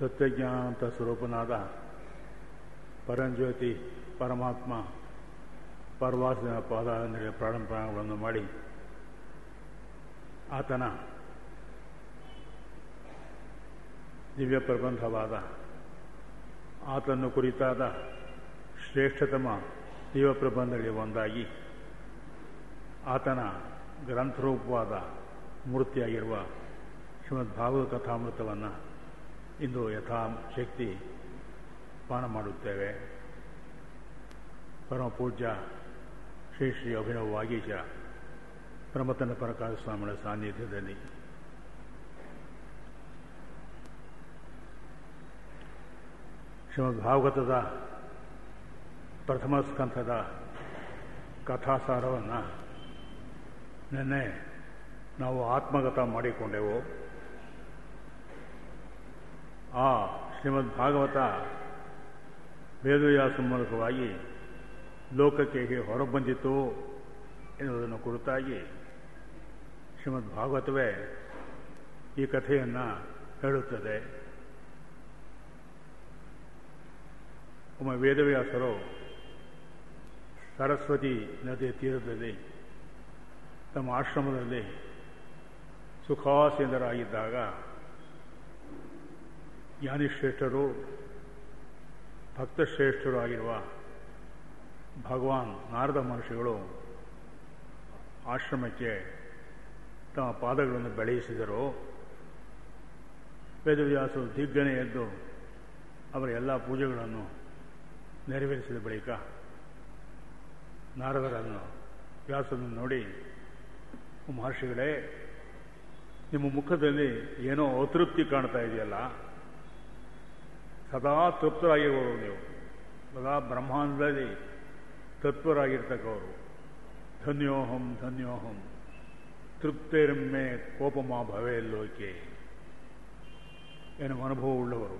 ಸತ್ಯಜ್ಞಾನಂತ ಸ್ವರೂಪನಾದ ಪರಂಜ್ಯೋತಿ ಪರಮಾತ್ಮ ಪರವಾಸಿನ ಪಾದಾಂದ್ರೆ ಪ್ರಾರಂಭಗಳನ್ನು ಮಾಡಿ ಆತನ ದಿವ್ಯ ಪ್ರಬಂಧವಾದ ಆತನ್ನು ಕುರಿತಾದ ಶ್ರೇಷ್ಠತಮ ದಿವ್ಯ ಪ್ರಬಂಧಗಳಿಗೆ ಒಂದಾಗಿ ಆತನ ಗ್ರಂಥರೂಪವಾದ ಮೂರ್ತಿಯಾಗಿರುವ ಶ್ರೀಮದ್ ಭಾಗವತ ಕಥಾಮೃತವನ್ನು ಇಂದು ಯಥಾಶಕ್ತಿ ಪಾನ ಮಾಡುತ್ತೇವೆ ಪರಮ ಪೂಜ್ಯ ಶ್ರೀ ಶ್ರೀ ಅಭಿನವ ವಾಗೀಶ ಪ್ರಮತನ ಪರಕಾಶ ಸ್ವಾಮಿಗಳ ಸಾನ್ನಿಧ್ಯದಲ್ಲಿ ಶ್ರೀಮದ್ ಭಾಗವತದ ಪ್ರಥಮ ಸ್ಕಂಥದ ಕಥಾಸಾರವನ್ನು ನಿನ್ನೆ ನಾವು ಆತ್ಮಗತ ಮಾಡಿಕೊಂಡೆವು ಆ ಶ್ರೀಮದ್ ಭಾಗವತ ವೇದವ್ಯಾಸ ಮೂಲಕವಾಗಿ ಲೋಕಕ್ಕೆ ಹೇಗೆ ಹೊರಬಂದಿತು ಎನ್ನುವುದನ್ನು ಕುರಿತಾಗಿ ಶ್ರೀಮದ್ ಭಾಗವತವೇ ಈ ಕಥೆಯನ್ನು ಹೇಳುತ್ತದೆ ಒಮ್ಮೆ ವೇದವ್ಯಾಸರು ಸರಸ್ವತಿ ನದಿಯ ತೀರದಲ್ಲಿ ತಮ್ಮ ಆಶ್ರಮದಲ್ಲಿ ಸುಖಾಸೀನರಾಗಿದ್ದಾಗ ಜ್ಞಾನಿಶ್ರೇಷ್ಠರು ಭಕ್ತಶ್ರೇಷ್ಠರು ಆಗಿರುವ ಭಗವಾನ್ ನಾರದ ಮಹರ್ಷಿಗಳು ಆಶ್ರಮಕ್ಕೆ ತಮ್ಮ ಪಾದಗಳನ್ನು ಬೆಳೆಯಿಸಿದರು ವೇದವ್ಯಾಸರು ದಿಗ್ಗನೆ ಎದ್ದು ಅವರ ಎಲ್ಲ ಪೂಜೆಗಳನ್ನು ನೆರವೇರಿಸಿದ ಬಳಿಕ ನಾರದರನ್ನು ವ್ಯಾಸನನ್ನು ನೋಡಿ ಮಹರ್ಷಿಗಳೇ ನಿಮ್ಮ ಮುಖದಲ್ಲಿ ಏನೋ ಅತೃಪ್ತಿ ಕಾಣ್ತಾ ಇದೆಯಲ್ಲ ಸದಾ ತೃಪ್ತರಾಗಿರುವವರು ನೀವು ಸದಾ ಬ್ರಹ್ಮಾಂಡದಲ್ಲಿ ತತ್ವರಾಗಿರ್ತಕ್ಕವರು ಧನ್ಯೋಹಂ ಧನ್ಯೋಹಂ ತೃಪ್ತಿರಮ್ಮೆ ಕೋಪಮಾ ಭವೇ ಲೋಕೆ ಎನ್ನುವ ಅನುಭವ ಉಳ್ಳವರು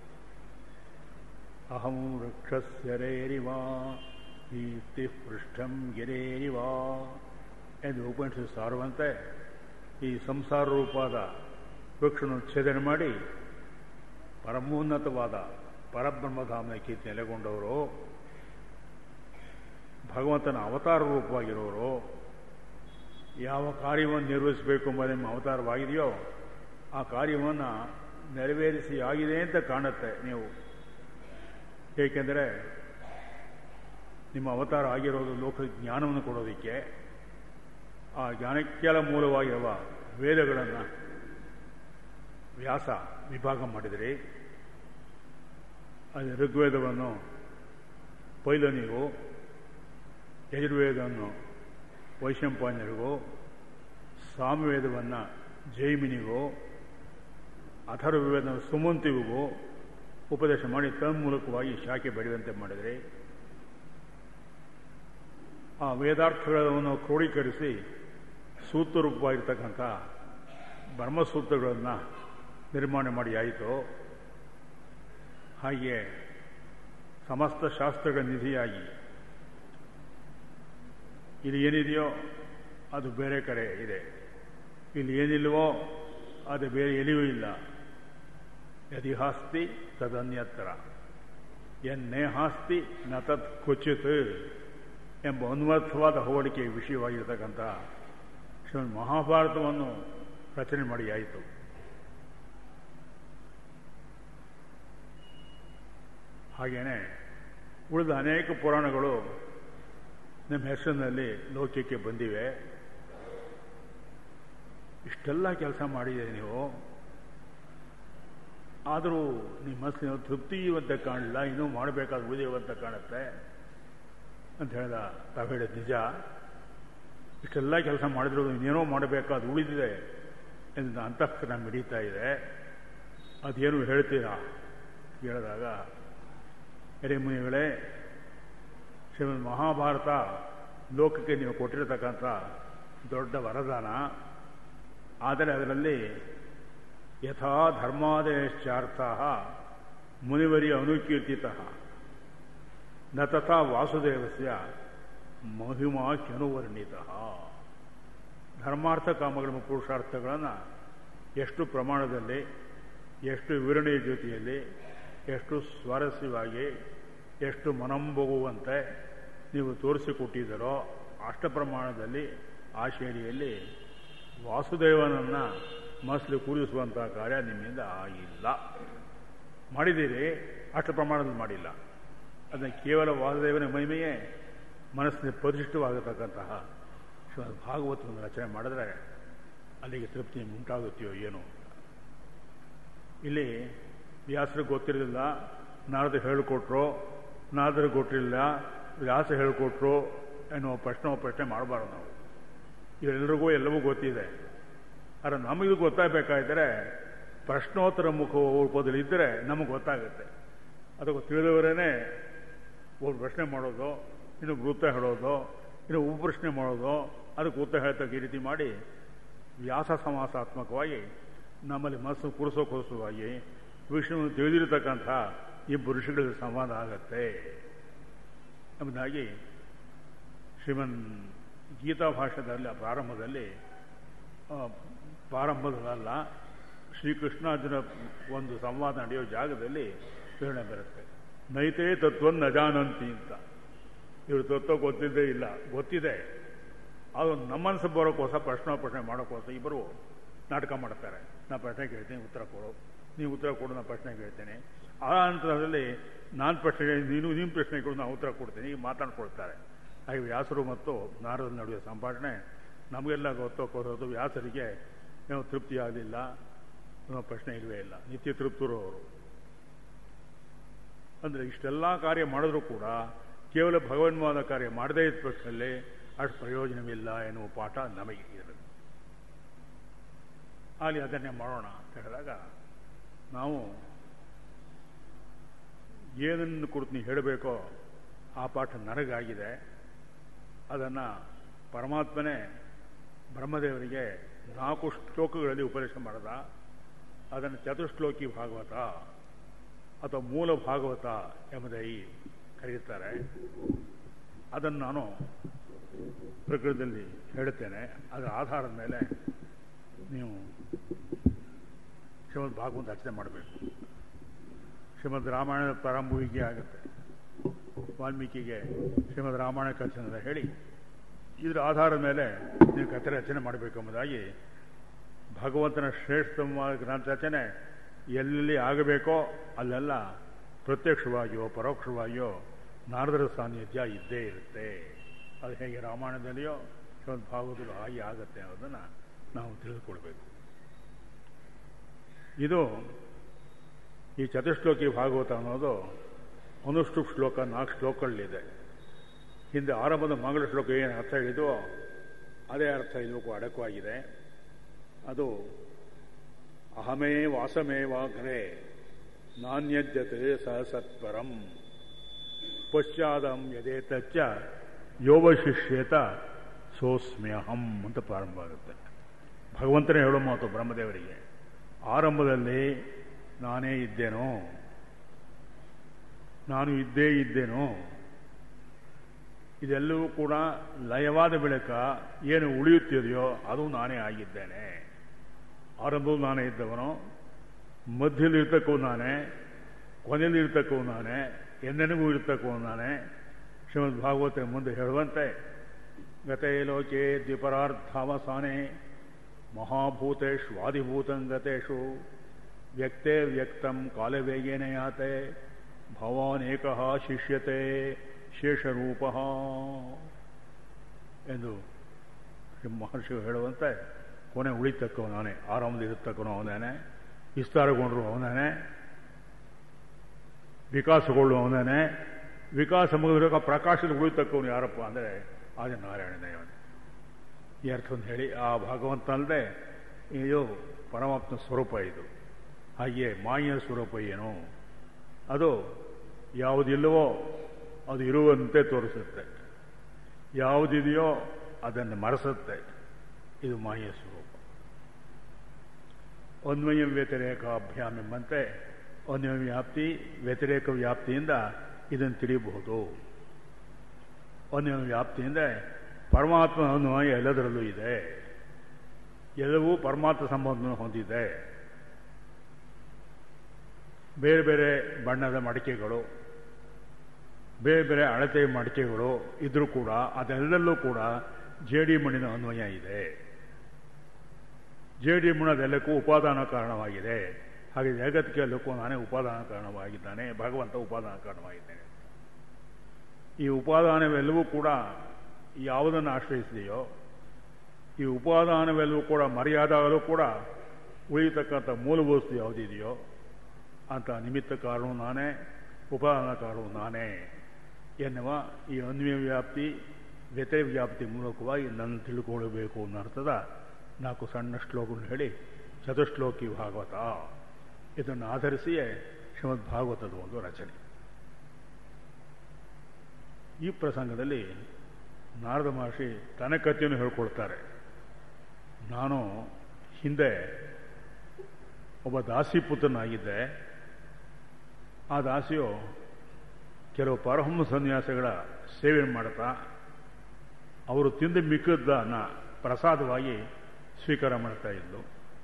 ಅಹಂ ವೃಕ್ಷಸ್ಯರೇರಿವಾ ಕೀರ್ತಿ ಪೃಷ್ಠಂ ಗಿರೇರಿವಾ ಎಂದು ಉಪನಿಷತ್ ಸಾರುವಂತೆ ಈ ಸಂಸಾರ ರೂಪವಾದ ವೃಕ್ಷವನ್ನು ಛೇದನೆ ಮಾಡಿ ಪರಮೋನ್ನತವಾದ ಪರಬ್ರಹ್ಮಧಾಮನ ಕೀರ್ತಿ ನೆಲೆಗೊಂಡವರು ಭಗವಂತನ ಅವತಾರ ರೂಪವಾಗಿರೋರು ಯಾವ ಕಾರ್ಯವನ್ನು ನಿರ್ವಹಿಸಬೇಕು ಎಂಬ ನಿಮ್ಮ ಅವತಾರವಾಗಿದೆಯೋ ಆ ಕಾರ್ಯವನ್ನು ನೆರವೇರಿಸಿ ಆಗಿದೆ ಅಂತ ಕಾಣುತ್ತೆ ನೀವು ಏಕೆಂದರೆ ನಿಮ್ಮ ಅವತಾರ ಆಗಿರೋದು ಲೋಕ ಜ್ಞಾನವನ್ನು ಕೊಡೋದಕ್ಕೆ ಆ ಜ್ಞಾನಕ್ಕೆಲ್ಲ ಮೂಲವಾಗಿರುವ ವೇದಗಳನ್ನು ವ್ಯಾಸ ವಿಭಾಗ ಮಾಡಿದಿರಿ ಅದು ಋಗ್ವೇದವನ್ನು ಪೈಲನಿಗೂ ಯಜುರ್ವೇದವನ್ನು ವೈಶಂಪಾಯನರಿಗೂ ಸಾಮವೇದವನ್ನು ಜೈಮಿನಿಗೂ ಅಥರ್ವವೇದ ಸುಮಂತಿಗೂ ಉಪದೇಶ ಮಾಡಿ ತನ್ಮೂಲಕವಾಗಿ ಶಾಖೆ ಬೆಳೆಯುವಂತೆ ಮಾಡಿದರೆ ಆ ವೇದಾರ್ಥಗಳನ್ನು ಕ್ರೋಢೀಕರಿಸಿ ಸೂತ್ರರೂಪವಾಗಿರ್ತಕ್ಕಂಥ ಬ್ರಹ್ಮಸೂತ್ರಗಳನ್ನು ನಿರ್ಮಾಣ ಮಾಡಿ ಆಯಿತು ಹಾಗೆ ಸಮಸ್ತ ಶಾಸ್ತ್ರಗಳ ನಿಧಿಯಾಗಿ ಇಲ್ಲಿ ಏನಿದೆಯೋ ಅದು ಬೇರೆ ಕಡೆ ಇದೆ ಇಲ್ಲಿ ಏನಿಲ್ವೋ ಅದು ಬೇರೆ ಎಲ್ಲಿಯೂ ಇಲ್ಲ ಯದಿಹಾಸ್ತಿ ತದನ್ಯತ್ರ ಎನ್ನೇಹಾಸ್ತಿ ನ ತತ್ ಕ್ವಚಿತ್ ಎಂಬ ಅನ್ವರ್ಥವಾದ ಹೋಲಿಕೆ ವಿಷಯವಾಗಿರ್ತಕ್ಕಂಥ ಶ್ರೀಮನ್ ಮಹಾಭಾರತವನ್ನು ರಚನೆ ಮಾಡಿ ಆಯಿತು ಹಾಗೇನೆ ಉಳಿದ ಅನೇಕ ಪುರಾಣಗಳು ನಿಮ್ಮ ಹೆಸರಿನಲ್ಲಿ ಲೋಕಕ್ಕೆ ಬಂದಿವೆ ಇಷ್ಟೆಲ್ಲ ಕೆಲಸ ಮಾಡಿದೆ ನೀವು ಆದರೂ ನಿಮ್ಮ ಮನಸ್ಸಿನ ತೃಪ್ತಿಯುವಂತ ಕಾಣಲಿಲ್ಲ ಇನ್ನೂ ಮಾಡಬೇಕಾದ ಉಳಿಯುವಂತ ಕಾಣುತ್ತೆ ಅಂತ ಹೇಳ್ದ ತಾವು ಹೇಳಿದ ನಿಜ ಇಷ್ಟೆಲ್ಲ ಕೆಲಸ ಮಾಡಿದ್ರು ಇನ್ನೇನೋ ಮಾಡಬೇಕಾದ ಉಳಿದಿದೆ ಎಂದು ಅಂತಃಕರಣ ಮಿಡೀತಾ ಇದೆ ಅದೇನು ಹೇಳ್ತೀರಾ ಹೇಳಿದಾಗ ಮುನಿಗಳೇ ಶ್ರೀಮದ್ ಮಹಾಭಾರತ ಲೋಕಕ್ಕೆ ನೀವು ಕೊಟ್ಟಿರತಕ್ಕಂಥ ದೊಡ್ಡ ವರದಾನ ಆದರೆ ಅದರಲ್ಲಿ ಯಥಾ ಧರ್ಮಾದೇಶ್ಚಾರ್ಥ ಮುನಿವರಿ ಅನುಕೀರ್ತಿತ ನ ತಥಾ ವಾಸುದೇವಸ್ಯ ಮಹಿಮಾಖ್ಯನುವರ್ಣಿತ ಧರ್ಮಾರ್ಥ ಕಾಮಗಳ ಪುರುಷಾರ್ಥಗಳನ್ನು ಎಷ್ಟು ಪ್ರಮಾಣದಲ್ಲಿ ಎಷ್ಟು ವಿವರಣೆಯ ಜೊತೆಯಲ್ಲಿ ಎಷ್ಟು ಸ್ವಾರಸ್ಯವಾಗಿ ಎಷ್ಟು ಮನಂಬೋಗುವಂತೆ ನೀವು ತೋರಿಸಿಕೊಟ್ಟಿದ್ದೀರೋ ಅಷ್ಟ ಪ್ರಮಾಣದಲ್ಲಿ ಆ ಶೈಲಿಯಲ್ಲಿ ವಾಸುದೇವನನ್ನು ಮನಸ್ಸಲ್ಲಿ ಕೂರಿಸುವಂಥ ಕಾರ್ಯ ನಿಮ್ಮಿಂದ ಆಗಿಲ್ಲ ಮಾಡಿದ್ದೀರಿ ಅಷ್ಟ ಪ್ರಮಾಣದಲ್ಲಿ ಮಾಡಿಲ್ಲ ಅದನ್ನು ಕೇವಲ ವಾಸುದೇವನ ಮಹಿಮೆಯೇ ಮನಸ್ಸಿನಲ್ಲಿ ಪರಿಶಿಷ್ಟವಾಗತಕ್ಕಂತಹ ಶ್ರೀಮದ್ ಭಾಗವತವನ್ನು ರಚನೆ ಮಾಡಿದ್ರೆ ಅಲ್ಲಿಗೆ ತೃಪ್ತಿ ಉಂಟಾಗುತ್ತೆಯೋ ಏನು ಇಲ್ಲಿ ವ್ಯಾಸರಿಗೆ ಗೊತ್ತಿರಲಿಲ್ಲ ನಾರದು ಹೇಳಿಕೊಟ್ರು ನಾರದರು ಗೊತ್ತಿರಲಿಲ್ಲ ವ್ಯಾಸ ಹೇಳಿಕೊಟ್ರು ಎನ್ನುವ ಪ್ರಶ್ನೆ ಪ್ರಶ್ನೆ ಮಾಡಬಾರ್ದು ನಾವು ಇವೆಲ್ಲರಿಗೂ ಎಲ್ಲವೂ ಗೊತ್ತಿದೆ ಆದರೆ ನಮಗಿದು ಗೊತ್ತಾಗಬೇಕಾದ್ರೆ ಪ್ರಶ್ನೋತ್ತರ ಮುಖ ರೂಪದಲ್ಲಿ ಇದ್ದರೆ ನಮಗೆ ಗೊತ್ತಾಗುತ್ತೆ ಅದಕ್ಕೆ ತಿಳಿದವರೇ ಒಬ್ಬರು ಪ್ರಶ್ನೆ ಮಾಡೋದು ಇನ್ನು ವೃತ್ತ ಹೇಳೋದು ಇನ್ನು ಉಪಪ್ರಶ್ನೆ ಮಾಡೋದು ಅದಕ್ಕೆ ಉತ್ತರ ಹೇಳ್ತಕ್ಕ ಈ ರೀತಿ ಮಾಡಿ ವ್ಯಾಸ ಸಮಾಸಾತ್ಮಕವಾಗಿ ನಮ್ಮಲ್ಲಿ ಮನಸ್ಸು ಕುರಿಸೋಕೋಸವಾಗಿ ವಿಷ್ಣುವನ್ನು ತಿಳಿದಿರತಕ್ಕಂಥ ಇಬ್ಬರು ಋಷಿಗಳ ಸಂವಾದ ಆಗತ್ತೆ ಎಂಬುದಾಗಿ ಶ್ರೀಮನ್ ಗೀತಾ ಭಾಷೆದಲ್ಲಿ ಪ್ರಾರಂಭದಲ್ಲಿ ಪ್ರಾರಂಭದಲ್ಲ ಶ್ರೀಕೃಷ್ಣಾರ್ಜುನ ಒಂದು ಸಂವಾದ ನಡೆಯೋ ಜಾಗದಲ್ಲಿ ವಿವರಣೆ ಬರುತ್ತೆ ನೈತೇ ತತ್ವವನ್ನು ನಜಾನಂತಿ ಅಂತ ಇವರು ತತ್ವ ಗೊತ್ತಿದ್ದೇ ಇಲ್ಲ ಗೊತ್ತಿದೆ ಅದು ನಮ್ಮನಸು ಬರೋಕ್ಕೋಸ್ಕರ ಪ್ರಶ್ನೋಪರ್ಶನೆ ಮಾಡೋಕ್ಕೋಸ್ಕರ ಇಬ್ಬರು ನಾಟಕ ಮಾಡ್ತಾರೆ ನಾ ಪ್ರಶ್ನೆ ಕೇಳ್ತೀನಿ ಉತ್ತರ ಕೊಡು ನೀವು ಉತ್ತರ ಕೊಡು ನಾನು ಪ್ರಶ್ನೆ ಕೇಳ್ತೇನೆ ಆ ಹಂತದಲ್ಲಿ ನಾನು ಪ್ರಶ್ನೆ ನೀನು ನಿಮ್ಮ ಪ್ರಶ್ನೆ ಕೊಡು ನಾನು ಉತ್ತರ ಕೊಡ್ತೀನಿ ಈಗ ಮಾತಾಡ್ಕೊಳ್ತಾರೆ ಹಾಗೆ ವ್ಯಾಸರು ಮತ್ತು ನಾರದ ನಡುವೆ ಸಂಭಾಷಣೆ ನಮಗೆಲ್ಲ ಗೊತ್ತೋಕೋದು ವ್ಯಾಸರಿಗೆ ಏನೋ ತೃಪ್ತಿ ಆಗಲಿಲ್ಲ ಅನ್ನೋ ಪ್ರಶ್ನೆ ಇಲ್ಲವೇ ಇಲ್ಲ ನಿತ್ಯ ತೃಪ್ತರು ಅವರು ಅಂದರೆ ಇಷ್ಟೆಲ್ಲ ಕಾರ್ಯ ಮಾಡಿದ್ರೂ ಕೂಡ ಕೇವಲ ಭಗವನ್ವಾದ ಕಾರ್ಯ ಮಾಡದೇ ಇದ್ದ ಪಕ್ಷದಲ್ಲಿ ಅಷ್ಟು ಪ್ರಯೋಜನವಿಲ್ಲ ಎನ್ನುವ ಪಾಠ ನಮಗೆ ಇರದು ಅಲ್ಲಿ ಅದನ್ನೇ ಮಾಡೋಣ ಅಂತ ಹೇಳಿದಾಗ ನಾವು ಏನನ್ನು ಕುರಿತು ನೀವು ಹೇಳಬೇಕೋ ಆ ಪಾಠ ನನಗಾಗಿದೆ ಅದನ್ನು ಪರಮಾತ್ಮನೇ ಬ್ರಹ್ಮದೇವರಿಗೆ ನಾಲ್ಕು ಶ್ಲೋಕಗಳಲ್ಲಿ ಉಪದೇಶ ಮಾಡದ ಅದನ್ನು ಚತುಶ್ಲೋಕಿ ಭಾಗವತ ಅಥವಾ ಮೂಲ ಭಾಗವತ ಎಂಬುದಾಗಿ ಕರೆಯುತ್ತಾರೆ ಅದನ್ನು ನಾನು ಪ್ರಕೃತದಲ್ಲಿ ಹೇಳುತ್ತೇನೆ ಅದರ ಆಧಾರದ ಮೇಲೆ ನೀವು ಶ್ರೀಮದ್ ಭಾಗವತ ರಚನೆ ಮಾಡಬೇಕು ಶ್ರೀಮದ್ ರಾಮಾಯಣದ ಪ್ರಾರಂಭವಿಗೆ ಆಗುತ್ತೆ ವಾಲ್ಮೀಕಿಗೆ ಶ್ರೀಮದ್ ರಾಮಾಯಣ ಕಥೆಯಿಂದ ಹೇಳಿ ಇದರ ಆಧಾರದ ಮೇಲೆ ನೀವು ಕಥೆ ರಚನೆ ಮಾಡಬೇಕೆಂಬುದಾಗಿ ಭಗವಂತನ ಶ್ರೇಷ್ಠವಾದ ಗ್ರಂಥ ರಚನೆ ಎಲ್ಲೆಲ್ಲಿ ಆಗಬೇಕೋ ಅಲ್ಲೆಲ್ಲ ಪ್ರತ್ಯಕ್ಷವಾಗಿಯೋ ಪರೋಕ್ಷವಾಗಿಯೋ ನಾರದರ ಸಾನ್ನಿಧ್ಯ ಇದ್ದೇ ಇರುತ್ತೆ ಅದು ಹೇಗೆ ರಾಮಾಯಣದಲ್ಲಿಯೋ ಶ್ರೀಮದ್ ಭಾಗವತದಲ್ಲೂ ಹಾಗೆ ಆಗುತ್ತೆ ಅನ್ನೋದನ್ನು ನಾವು ತಿಳಿದುಕೊಳ್ಬೇಕು ಇದು ಈ ಚತುಶ್ಲೋಕಿ ಭಾಗವತ ಅನ್ನೋದು ಒಂದಷ್ಟು ಶ್ಲೋಕ ನಾಲ್ಕು ಶ್ಲೋಕಗಳಿದೆ ಹಿಂದೆ ಆರಂಭದ ಮಂಗಳ ಶ್ಲೋಕ ಏನು ಅರ್ಥ ಹೇಳಿದೋ ಅದೇ ಅರ್ಥ ಇದಕ್ಕೂ ಅಡಕವಾಗಿದೆ ಅದು ಅಹಮೇ ವಾಸಮೇವಾಗ್ರೆ ನಾಣ್ಯದ್ಯತೆ ಸಹಸತ್ಪರಂ ಪಶ್ಚಾದಂ ಯದೇತಚ್ಚ ಯೋಗಶಿಷ್ಯೇತ ಸೋಸ್ಮ್ಯಹಂ ಅಂತ ಪ್ರಾರಂಭ ಆಗುತ್ತೆ ಭಗವಂತನೇ ಹೇಳೋ ಮಾತು ಬ್ರಹ್ಮದೇವರಿಗೆ ಆರಂಭದಲ್ಲಿ ನಾನೇ ಇದ್ದೇನೋ ನಾನು ಇದ್ದೇ ಇದ್ದೇನೋ ಇದೆಲ್ಲವೂ ಕೂಡ ಲಯವಾದ ಬೆಳಕ ಏನು ಉಳಿಯುತ್ತಿದೆಯೋ ಅದು ನಾನೇ ಆಗಿದ್ದೇನೆ ಆರಂಭವೂ ನಾನೇ ಇದ್ದವನು ಮಧ್ಯದಲ್ಲಿರ್ತಕ್ಕೂ ನಾನೇ ಕೊನೆಯಲ್ಲಿರ್ತಕ್ಕೂ ನಾನೇ ಎಂದೆನಿಗೂ ಇರ್ತಕ್ಕೂ ನಾನೇ ಶ್ರೀಮದ್ ಭಾಗವತ ಮುಂದೆ ಹೇಳುವಂತೆ ಗತೇ ಲೋಕೆ ದ್ವಿಪರಾರ್ಥಾವಸಾನೆ ಮಹಾಭೂತೇಷ್ವಾದಿಭೂತಂಗತೇಷು ವ್ಯಕ್ತೇ ವ್ಯಕ್ತಂ ಕಾಲವೇಗೇನ ಯಾತೆ ಭವಾನೇಕ ಶಿಷ್ಯತೆ ಶೇಷರೂಪ ಎಂದು ಮಹರ್ಷಿಗಳು ಹೇಳುವಂತೆ ಕೊನೆ ಉಳಿತಕ್ಕವ ನಾನೇ ಆರಂಭದಲ್ಲಿರತಕ್ಕವನು ಅವನೇನೆ ವಿಸ್ತಾರಗೊಂಡ್ರು ಅವನೇನೆ ವಿಕಾಸಗೊಳ್ಳುವ ಅವನೇನೆ ವಿಕಾಸ ಮುಗಿದ ಪ್ರಕಾಶದ ಉಳಿತಕ್ಕವನು ಯಾರಪ್ಪ ಅಂದರೆ ಆದಿ ನಾರಾಯಣ ದೇವನೇ ಈ ಅರ್ಥವನ್ನು ಹೇಳಿ ಆ ಭಗವಂತ ಅಲ್ಲದೆ ಇದು ಪರಮಾತ್ಮ ಸ್ವರೂಪ ಇದು ಹಾಗೆಯೇ ಮಾಯಿಯ ಸ್ವರೂಪ ಏನು ಅದು ಯಾವುದಿಲ್ಲವೋ ಅದು ಇರುವಂತೆ ತೋರಿಸುತ್ತೆ ಯಾವುದಿದೆಯೋ ಅದನ್ನು ಮರೆಸುತ್ತೆ ಇದು ಮಾಯಿಯ ಸ್ವರೂಪ ಅನ್ವಯ ವ್ಯತಿರೇಕ ಅಭ್ಯಾಮ್ ಎಂಬಂತೆ ಅನ್ವಯ ವ್ಯಾಪ್ತಿ ವ್ಯತಿರೇಕ ವ್ಯಾಪ್ತಿಯಿಂದ ಇದನ್ನು ತಿಳಿಯಬಹುದು ಅನ್ವಯ ವ್ಯಾಪ್ತಿಯಿಂದ ಪರಮಾತ್ಮ ಅನ್ವಯ ಎಲ್ಲದರಲ್ಲೂ ಇದೆ ಎಲ್ಲವೂ ಪರಮಾತ್ಮ ಸಂಬಂಧವನ್ನು ಹೊಂದಿದೆ ಬೇರೆ ಬೇರೆ ಬಣ್ಣದ ಮಡಿಕೆಗಳು ಬೇರೆ ಬೇರೆ ಅಳತೆ ಮಡಿಕೆಗಳು ಇದ್ರೂ ಕೂಡ ಅದೆಲ್ಲಲ್ಲೂ ಕೂಡ ಜೇಡಿ ಮಣ್ಣಿನ ಅನ್ವಯ ಇದೆ ಜೇಡಿ ಮಣ್ಣದೆಲ್ಲಕ್ಕೂ ಉಪಾದಾನ ಕಾರಣವಾಗಿದೆ ಹಾಗೆ ಜಗತ್ತಿಗೆ ಎಲ್ಲಕ್ಕೂ ನಾನೇ ಉಪಾದಾನ ಕಾರಣವಾಗಿದ್ದಾನೆ ಭಗವಂತ ಉಪಾದಾನ ಕಾರಣವಾಗಿದ್ದೇನೆ ಈ ಉಪಾದಾನವೆಲ್ಲವೂ ಕೂಡ ಯಾವುದನ್ನು ಆಶ್ರಯಿಸಿದೆಯೋ ಈ ಉಪಾದಾನವೆಲ್ಲವೂ ಕೂಡ ಮರ್ಯಾದಾಗಲೂ ಕೂಡ ಉಳಿತಕ್ಕಂಥ ಮೂಲವಸ್ತು ಯಾವುದಿದೆಯೋ ಅಂತ ನಿಮಿತ್ತ ಕಾರಣವು ನಾನೇ ಉಪಾದಾನ ಕಾರಣವು ನಾನೇ ಎನ್ನುವ ಈ ಅನ್ವಯ ವ್ಯಾಪ್ತಿ ವ್ಯತಿರಿಕ ವ್ಯಾಪ್ತಿ ಮೂಲಕವಾಗಿ ನನ್ನ ತಿಳ್ಕೊಳ್ಳಬೇಕು ಅನ್ನೋ ಅರ್ಥದ ನಾಲ್ಕು ಸಣ್ಣ ಶ್ಲೋಕಗಳು ಹೇಳಿ ಚತುಶ್ಲೋಕಿ ಭಾಗವತ ಇದನ್ನು ಆಧರಿಸಿಯೇ ಶ್ರೀಮದ್ ಭಾಗವತದ ಒಂದು ರಚನೆ ಈ ಪ್ರಸಂಗದಲ್ಲಿ ನಾರದ ಮಹರ್ಷಿ ತನ್ನ ಕಥೆಯನ್ನು ಹೇಳ್ಕೊಳ್ತಾರೆ ನಾನು ಹಿಂದೆ ಒಬ್ಬ ದಾಸಿ ಪುತ್ರನಾಗಿದ್ದೆ ಆ ದಾಸಿಯು ಕೆಲವು ಪರಹಮ್ಮ ಸನ್ಯಾಸಿಗಳ ಸೇವೆ ಮಾಡ್ತಾ ಅವರು ತಿಂದು ಮಿಕ್ಕದ್ದನ್ನು ಪ್ರಸಾದವಾಗಿ ಸ್ವೀಕಾರ ಮಾಡ್ತಾ ಇದ್ಲು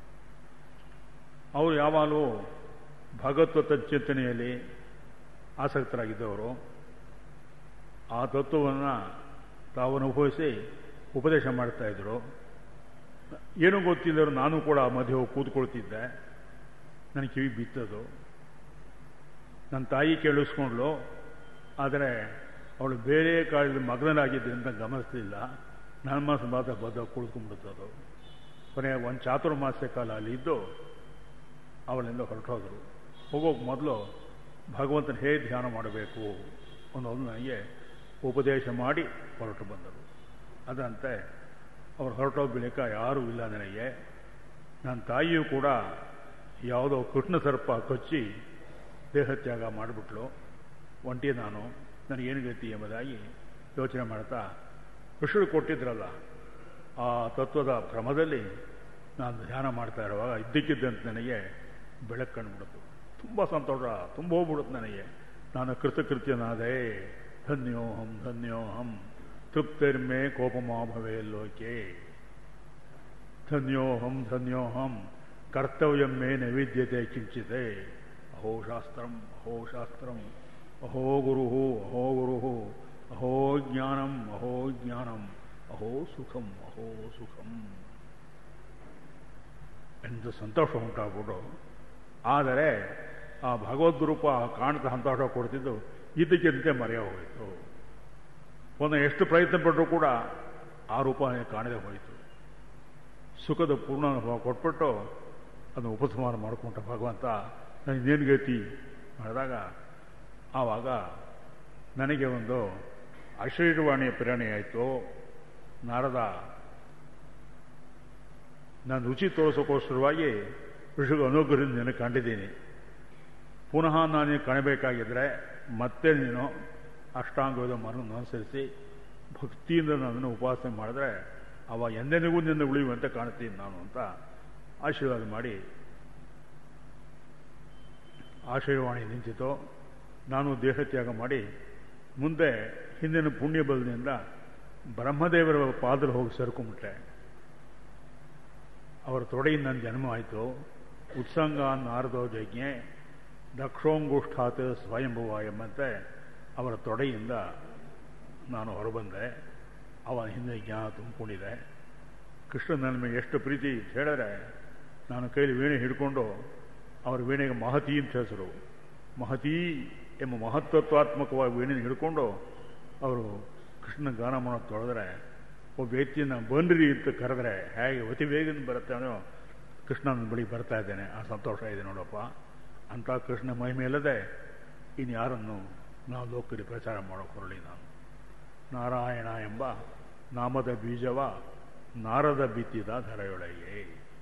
ಅವರು ಯಾವಾಗಲೂ ಭಗವತ್ ಚಿಂತನೆಯಲ್ಲಿ ಆಸಕ್ತರಾಗಿದ್ದವರು ಆ ತತ್ವವನ್ನು ತಾವು ಅನುಭವಿಸಿ ಉಪದೇಶ ಮಾಡ್ತಾ ಇದ್ರು ಏನೂ ಗೊತ್ತಿಲ್ಲದ್ರು ನಾನು ಕೂಡ ಆ ಮಧ್ಯೆ ಹೋಗಿ ಕೂತ್ಕೊಳ್ತಿದ್ದೆ ನನಗೆ ಕಿವಿ ಬಿತ್ತದು ನನ್ನ ತಾಯಿ ಕೇಳಿಸ್ಕೊಂಡ್ಲು ಆದರೆ ಅವಳು ಬೇರೆ ಕಾಲದಲ್ಲಿ ಮಗ್ನನಾಗಿದ್ದರಿಂದ ಗಮನಿಸಲಿಲ್ಲ ನನ್ನ ಮಾಸ ಮಾತ್ರ ಬದ್ದ ಕುಳಿತುಕೊಂಡ್ಬಿಡ್ತದು ಕೊನೆಯ ಒಂದು ಚಾತುರ್ಮಾಸ್ಯ ಕಾಲ ಅಲ್ಲಿ ಇದ್ದು ಅವಳಿಂದ ಹೊರಟೋದ್ರು ಹೋಗೋಕೆ ಮೊದಲು ಭಗವಂತನ ಹೇಗೆ ಧ್ಯಾನ ಮಾಡಬೇಕು ಅನ್ನೋದು ನನಗೆ ಉಪದೇಶ ಮಾಡಿ ಹೊರಟು ಬಂದರು ಅದಂತೆ ಅವ್ರು ಹೊರಟೋ ಬಳಿಕ ಯಾರೂ ಇಲ್ಲ ನನಗೆ ನನ್ನ ತಾಯಿಯೂ ಕೂಡ ಯಾವುದೋ ಕೃಷ್ಣ ಸರ್ಪ ಕಚ್ಚಿ ದೇಹತ್ಯಾಗ ಮಾಡಿಬಿಟ್ಲು ಒಂಟಿ ನಾನು ನನಗೇನು ಗತಿ ಎಂಬುದಾಗಿ ಯೋಚನೆ ಮಾಡ್ತಾ ಋಷಿಗಳು ಕೊಟ್ಟಿದ್ರಲ್ಲ ಆ ತತ್ವದ ಕ್ರಮದಲ್ಲಿ ನಾನು ಧ್ಯಾನ ಮಾಡ್ತಾ ಇರುವಾಗ ಇದ್ದಕ್ಕಿದ್ದಂತೆ ನನಗೆ ಬೆಳಕು ಕಂಡುಬಿಡ್ತು ತುಂಬ ಸಂತೋಷ ತುಂಬ ಹೋಗ್ಬಿಡುತ್ತೆ ನನಗೆ ನಾನು ಕೃತಕೃತ್ಯನಾದೆ ಧನ್ಯೋಹಂ ಧನ್ಯೋಹಂ ತೃಪ್ತಿರ್ಮೆ ಕೋಪಮಾ ಭವೇ ಲೋಕೆ ಧನ್ಯೋಹಂ ಧನ್ಯೋಹಂ ಕರ್ತವ್ಯಂ ಮೇ ನೈವೇದ್ಯತೆ ಕಿಂಚಿತೆ ಅಹೋ ಶಾಸ್ತ್ರಂ ಅಹೋ ಶಾಸ್ತ್ರಂ ಅಹೋ ಗುರು ಅಹೋ ಗುರು ಅಹೋ ಜ್ಞಾನಂ ಅಹೋ ಜ್ಞಾನಂ ಅಹೋ ಸುಖಂ ಅಹೋ ಸುಖಂ ಎಂದು ಸಂತೋಷ ಉಂಟಾಗ್ಬಿಟ್ಟು ಆದರೆ ಆ ಭಗವದ್ರೂಪ ಕಾಣ್ತಾ ಸಂತೋಷ ಕೊಡ್ತಿದ್ದು ಇದಕ್ಕಿಂತೆ ಮರೆಯ ಹೋಯಿತು ಒಂದು ಎಷ್ಟು ಪ್ರಯತ್ನ ಪಟ್ಟರೂ ಕೂಡ ಆ ರೂಪ ಕಾಣದೆ ಹೋಯಿತು ಸುಖದ ಪೂರ್ಣ ಅನುಭವ ಕೊಟ್ಬಿಟ್ಟು ಅದನ್ನು ಉಪಸಂಹಾರ ಮಾಡಿಕೊಂಡ ಭಗವಂತ ನನಗೇನು ಗತಿ ಮಾಡಿದಾಗ ಆವಾಗ ನನಗೆ ಒಂದು ಅಶರೀರವಾಣಿಯ ಪ್ರೇರಣೆ ಆಯಿತು ನಾರದ ನಾನು ರುಚಿ ತೋರಿಸೋಕ್ಕೋಸ್ಕರವಾಗಿ ಋಷಿಗೆ ಅನುಗ್ರಹದಿಂದ ನಿನಗೆ ಕಂಡಿದ್ದೀನಿ ಪುನಃ ನಾನು ಕಾಣಬೇಕಾಗಿದ್ದರೆ ಮತ್ತೆ ನೀನು ಅಷ್ಟಾಂಗದ ಮರನ್ನು ಅನುಸರಿಸಿ ಭಕ್ತಿಯಿಂದ ನನ್ನನ್ನು ಉಪಾಸನೆ ಮಾಡಿದ್ರೆ ಅವ ಎಂದೆನಿಗೂ ನಿನ್ನ ಉಳಿಯುವಂತೆ ಕಾಣ್ತೀನಿ ನಾನು ಅಂತ ಆಶೀರ್ವಾದ ಮಾಡಿ ಆಶೀರ್ವಾಣಿ ನಿಂತಿತು ನಾನು ದೇಹತ್ಯಾಗ ಮಾಡಿ ಮುಂದೆ ಹಿಂದಿನ ಪುಣ್ಯ ಬಲದಿಂದ ಬ್ರಹ್ಮದೇವರ ಪಾದಲ್ಲಿ ಹೋಗಿ ಸೇರ್ಕೊಂಬಿಟ್ಟೆ ಅವರ ತೊಡೆಯಿಂದ ನನ್ನ ಜನ್ಮ ಆಯಿತು ಉತ್ಸಂಗ ನಾರದೋ ಯಜ್ಞೆ ದಕ್ಷೋಂಗುಷ್ಠಾತ್ ಸ್ವಯಂಭುವ ಎಂಬಂತೆ ಅವರ ತೊಡೆಯಿಂದ ನಾನು ಹೊರಬಂದೆ ಅವನ ಹಿಂದೆ ಜ್ಞಾನ ತುಂಬಿಕೊಂಡಿದೆ ಕೃಷ್ಣ ನನ್ನ ಮೇಲೆ ಎಷ್ಟು ಪ್ರೀತಿ ಹೇಳಿದ್ರೆ ನಾನು ಕೈಲಿ ವೀಣೆ ಹಿಡ್ಕೊಂಡು ಅವರ ವೀಣೆಗೆ ಮಹತಿ ಅಂತ ಹೆಸರು ಮಹತಿ ಎಂಬ ಮಹತ್ವತ್ವಾತ್ಮಕವಾಗಿ ವೀಣೆನ ಹಿಡ್ಕೊಂಡು ಅವರು ಕೃಷ್ಣ ಗಾನ ಮಾಡೋದು ತೊಳೆದ್ರೆ ಒಬ್ಬ ವ್ಯಕ್ತಿನ ಬನ್ರಿ ಅಂತ ಕರೆದ್ರೆ ಹೇಗೆ ಅತಿ ವೇಗದಿಂದ ಬರುತ್ತಾನೋ ಕೃಷ್ಣನ ಬಳಿ ಬರ್ತಾ ಇದ್ದೇನೆ ಆ ಸಂತೋಷ ಇದೆ ನೋಡಪ್ಪ ಅಂಥ ಕೃಷ್ಣ ಮಹಿಮೆ ಇಲ್ಲದೆ ಇನ್ನು ಯಾರನ್ನು ನಾವು ಲೋಕದಲ್ಲಿ ಪ್ರಚಾರ ಮಾಡೋಕೆ ಹೊರಳಿ ನಾನು ನಾರಾಯಣ ಎಂಬ ನಾಮದ ಬೀಜವ ನಾರದ ಬಿತ್ತಿದ ಧರೆಯೊಳಗೆ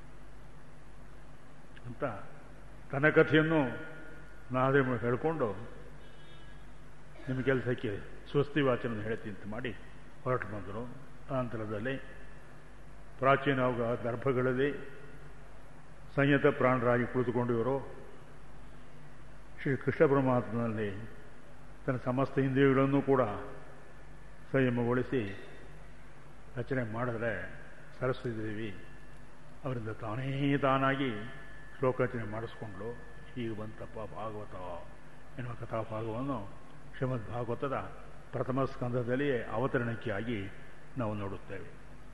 ಅಂತ ತನ್ನ ಕಥೆಯನ್ನು ನಾದೇ ಹೇಳ್ಕೊಂಡು ನಿಮ್ಮ ಕೆಲಸಕ್ಕೆ ಸ್ವಸ್ತಿ ವಾಚನ ಹೇಳ್ತೀನಿ ಅಂತ ಮಾಡಿ ಹೊರಟು ಬಂದರು ಅನಂತರದಲ್ಲಿ ಪ್ರಾಚೀನ ಗರ್ಭಗಳಲ್ಲಿ ಸಂಯತ ಪ್ರಾಣರಾಗಿ ಕುಳಿತುಕೊಂಡಿವರು ಶ್ರೀ ಕೃಷ್ಣ ಪರಮಾತ್ಮನಲ್ಲಿ ತನ್ನ ಸಮಸ್ತ ಇಂದ್ರಿಯಗಳನ್ನು ಕೂಡ ಸಂಯಮಗೊಳಿಸಿ ರಚನೆ ಮಾಡಿದ್ರೆ ಸರಸ್ವತಿ ದೇವಿ ಅವರಿಂದ ತಾನೇ ತಾನಾಗಿ ಶ್ಲೋಕರಚನೆ ಮಾಡಿಸ್ಕೊಂಡ್ಲು ಹೀಗೆ ಬಂತಪ್ಪ ಭಾಗವತ ಎನ್ನುವ ಕಥಾಭಾಗವನ್ನು ಶ್ರೀಮದ್ ಭಾಗವತದ ಪ್ರಥಮ ಸ್ಕಂದದಲ್ಲಿ ಅವತರಣಕ್ಕಾಗಿ ನಾವು ನೋಡುತ್ತೇವೆ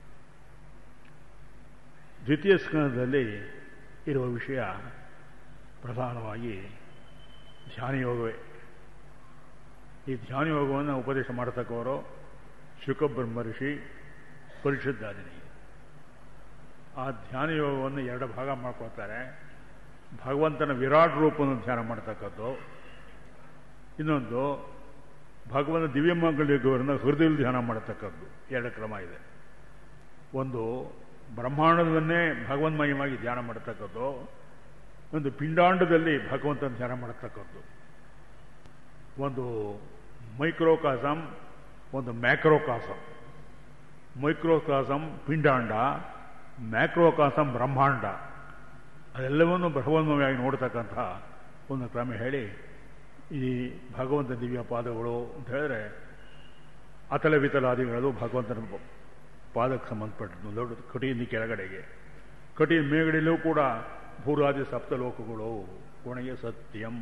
ದ್ವಿತೀಯ ಸ್ಕಂದದಲ್ಲಿ ಇರುವ ವಿಷಯ ಪ್ರಧಾನವಾಗಿ ಧ್ಯಾನಯೋಗವೇ ಈ ಧ್ಯಾನಯೋಗವನ್ನು ಉಪದೇಶ ಮಾಡತಕ್ಕವರು ಶುಕಬ್ರಹ್ಮ ಋಷಿ ಪರಿಶುದ್ಧಾದಿನಿ ಆ ಧ್ಯಾನಯೋಗವನ್ನು ಎರಡು ಭಾಗ ಮಾಡ್ಕೊಳ್ತಾರೆ ಭಗವಂತನ ವಿರಾಟ್ ರೂಪವನ್ನು ಧ್ಯಾನ ಮಾಡ್ತಕ್ಕದ್ದು ಇನ್ನೊಂದು ಭಗವಂತ ದಿವ್ಯಮಂಗಲಿಗವರನ್ನ ಹೃದಯದಲ್ಲಿ ಧ್ಯಾನ ಮಾಡತಕ್ಕದ್ದು ಎರಡು ಕ್ರಮ ಇದೆ ಒಂದು ಬ್ರಹ್ಮಾಂಡವನ್ನೇ ಭಗವನ್ಮಯವಾಗಿ ಧ್ಯಾನ ಮಾಡತಕ್ಕದ್ದು ಒಂದು ಪಿಂಡಾಂಡದಲ್ಲಿ ಭಗವಂತನ ಧ್ಯಾನ ಮಾಡತಕ್ಕದ್ದು ಒಂದು ಮೈಕ್ರೋಕಾಸಮ್ ಒಂದು ಮ್ಯಾಕ್ರೋಕಾಸಮ್ ಮೈಕ್ರೋಕಾಸಮ್ ಪಿಂಡಾಂಡ ಮ್ಯಾಕ್ರೋಕಾಸಮ್ ಬ್ರಹ್ಮಾಂಡ ಅದೆಲ್ಲವನ್ನು ಬ್ರಹ್ಮನ್ಮಯವಾಗಿ ನೋಡ್ತಕ್ಕಂಥ ಒಂದು ಕ್ರಮ ಹೇಳಿ ಈ ಭಗವಂತ ದಿವ್ಯ ಪಾದಗಳು ಅಂತ ಹೇಳಿದ್ರೆ ಅತಲ ವಿತಲಾದಿಗಳು ಭಗವಂತನ ಪಾದಕ್ಕೆ ಸಂಬಂಧಪಟ್ಟದ್ದು ದೊಡ್ಡ ಕಟಿಯಿಂದ ಕೆಳಗಡೆಗೆ ಕಟಿ ಮೇಗಡೆಯಲ್ಲೂ ಕೂಡ ಭೂರಾದಿ ಸಪ್ತಲೋಕಗಳು ಕೊನೆಗೆ ಸತ್ಯಂ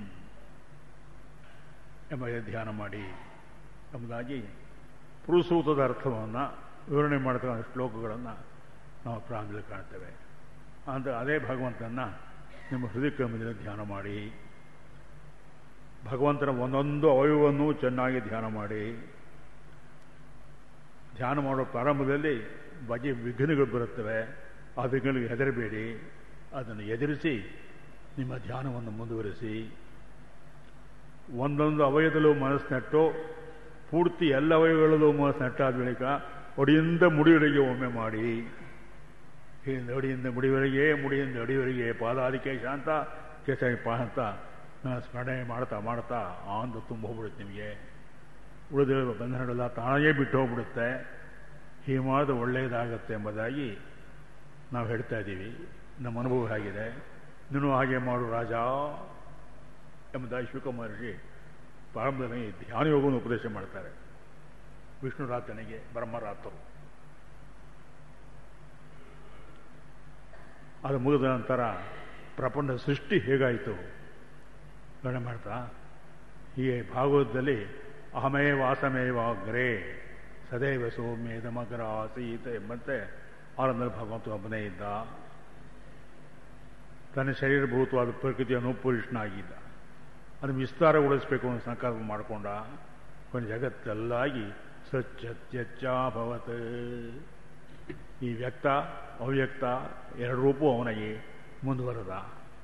ಎಂಬ ಧ್ಯಾನ ಮಾಡಿ ಎಂಬುದಾಗಿ ಪುರುಸೂತದ ಅರ್ಥವನ್ನು ವಿವರಣೆ ಮಾಡತಕ್ಕಂಥ ಶ್ಲೋಕಗಳನ್ನು ನಾವು ಪ್ರಾರಂಭದಲ್ಲಿ ಕಾಣ್ತೇವೆ ಅಂದರೆ ಅದೇ ಭಗವಂತನ ನಿಮ್ಮ ಹೃದಯಕ್ರಮದಲ್ಲಿ ಧ್ಯಾನ ಮಾಡಿ ಭಗವಂತನ ಒಂದೊಂದು ಅವಯವವನ್ನು ಚೆನ್ನಾಗಿ ಧ್ಯಾನ ಮಾಡಿ ಧ್ಯಾನ ಮಾಡೋ ಪ್ರಾರಂಭದಲ್ಲಿ ಬಗೆ ವಿಘ್ನಗಳು ಬರುತ್ತವೆ ಆ ವಿಘ್ನಗಳಿಗೆ ಹೆದರಬೇಡಿ ಅದನ್ನು ಎದುರಿಸಿ ನಿಮ್ಮ ಧ್ಯಾನವನ್ನು ಮುಂದುವರಿಸಿ ಒಂದೊಂದು ಅವಯವದಲ್ಲೂ ಮನಸ್ಸು ನೆಟ್ಟು ಪೂರ್ತಿ ಎಲ್ಲ ಅವಯವಗಳಲ್ಲೂ ಮನಸ್ಸು ನೆಟ್ಟಾದ ಬಳಿಕ ಒಡಿಯಿಂದ ಮುಡಿಯವರೆಗೆ ಒಮ್ಮೆ ಮಾಡಿ ಹೀಗೆ ಅಡಿಯಿಂದ ಮುಡಿವರೆಗೆ ಮುಡಿಯಿಂದ ಅಡಿವರೆಗೆ ಪಾದಾದಿಕೆ ಶಾಂತ ಕೇಸರಿ ಅಂತ ಸ್ಮರಣೆ ಮಾಡ್ತಾ ಮಾಡ್ತಾ ಆಂದು ತುಂಬ ಹೋಗ್ಬಿಡುತ್ತೆ ನಿಮಗೆ ಉಳಿದಿರುವ ಬಂಧನಗಳೆಲ್ಲ ತಾನೇ ಬಿಟ್ಟು ಹೋಗ್ಬಿಡುತ್ತೆ ಹೀಗೆ ಮಾಡಿದ್ರೆ ಒಳ್ಳೆಯದಾಗತ್ತೆ ಎಂಬುದಾಗಿ ನಾವು ಹೇಳ್ತಾ ಇದ್ದೀವಿ ನಮ್ಮ ಅನುಭವ ಆಗಿದೆ ನೀನು ಹಾಗೆ ಮಾಡು ರಾಜ ಎಂಬುದಾಗಿ ಶಿವಕುಮಾರಜಿ ಪ್ರಾರಂಭದಲ್ಲಿ ಧ್ಯಾನ ಯೋಗವನ್ನು ಉಪದೇಶ ಮಾಡ್ತಾರೆ ವಿಷ್ಣುರಾತನಿಗೆ ಬ್ರಹ್ಮರಾತರು ಅದು ಮುಗಿದ ನಂತರ ಪ್ರಪಂಚ ಸೃಷ್ಟಿ ಹೇಗಾಯಿತು ಗಣನೆ ಮಾಡ್ತಾ ಹೀಗೆ ಭಾಗವತದಲ್ಲಿ ಅಹಮೇ ವಾಸಮೇವಾಗ್ರೇ ಸದೈವ ಸೌಮ್ಯದ ಮಕರ ಆಸೀತ ಎಂಬಂತೆ ಆರಂಭದಲ್ಲಿ ಭಗವಂತ ಒಬ್ಬನೇ ಇದ್ದ ತನ್ನ ಶರೀರಭೂತವಾದ ಪ್ರಕೃತಿಯನ್ನು ಪುರುಷನಾಗಿದ್ದ ಅದನ್ನು ವಿಸ್ತಾರಗೊಳಿಸಬೇಕು ಅನ್ನೋ ಸಂಕಲ್ಪ ಮಾಡಿಕೊಂಡ ಒಂದು ಜಗತ್ತೆಲ್ಲಾಗಿ ಸತ್ಯತ್ಯಚ್ಚಾಭವತ್ ಈ ವ್ಯಕ್ತ ಅವ್ಯಕ್ತ ಎರಡು ರೂಪವು ಅವನಿಗೆ ಮುಂದುವರೆದ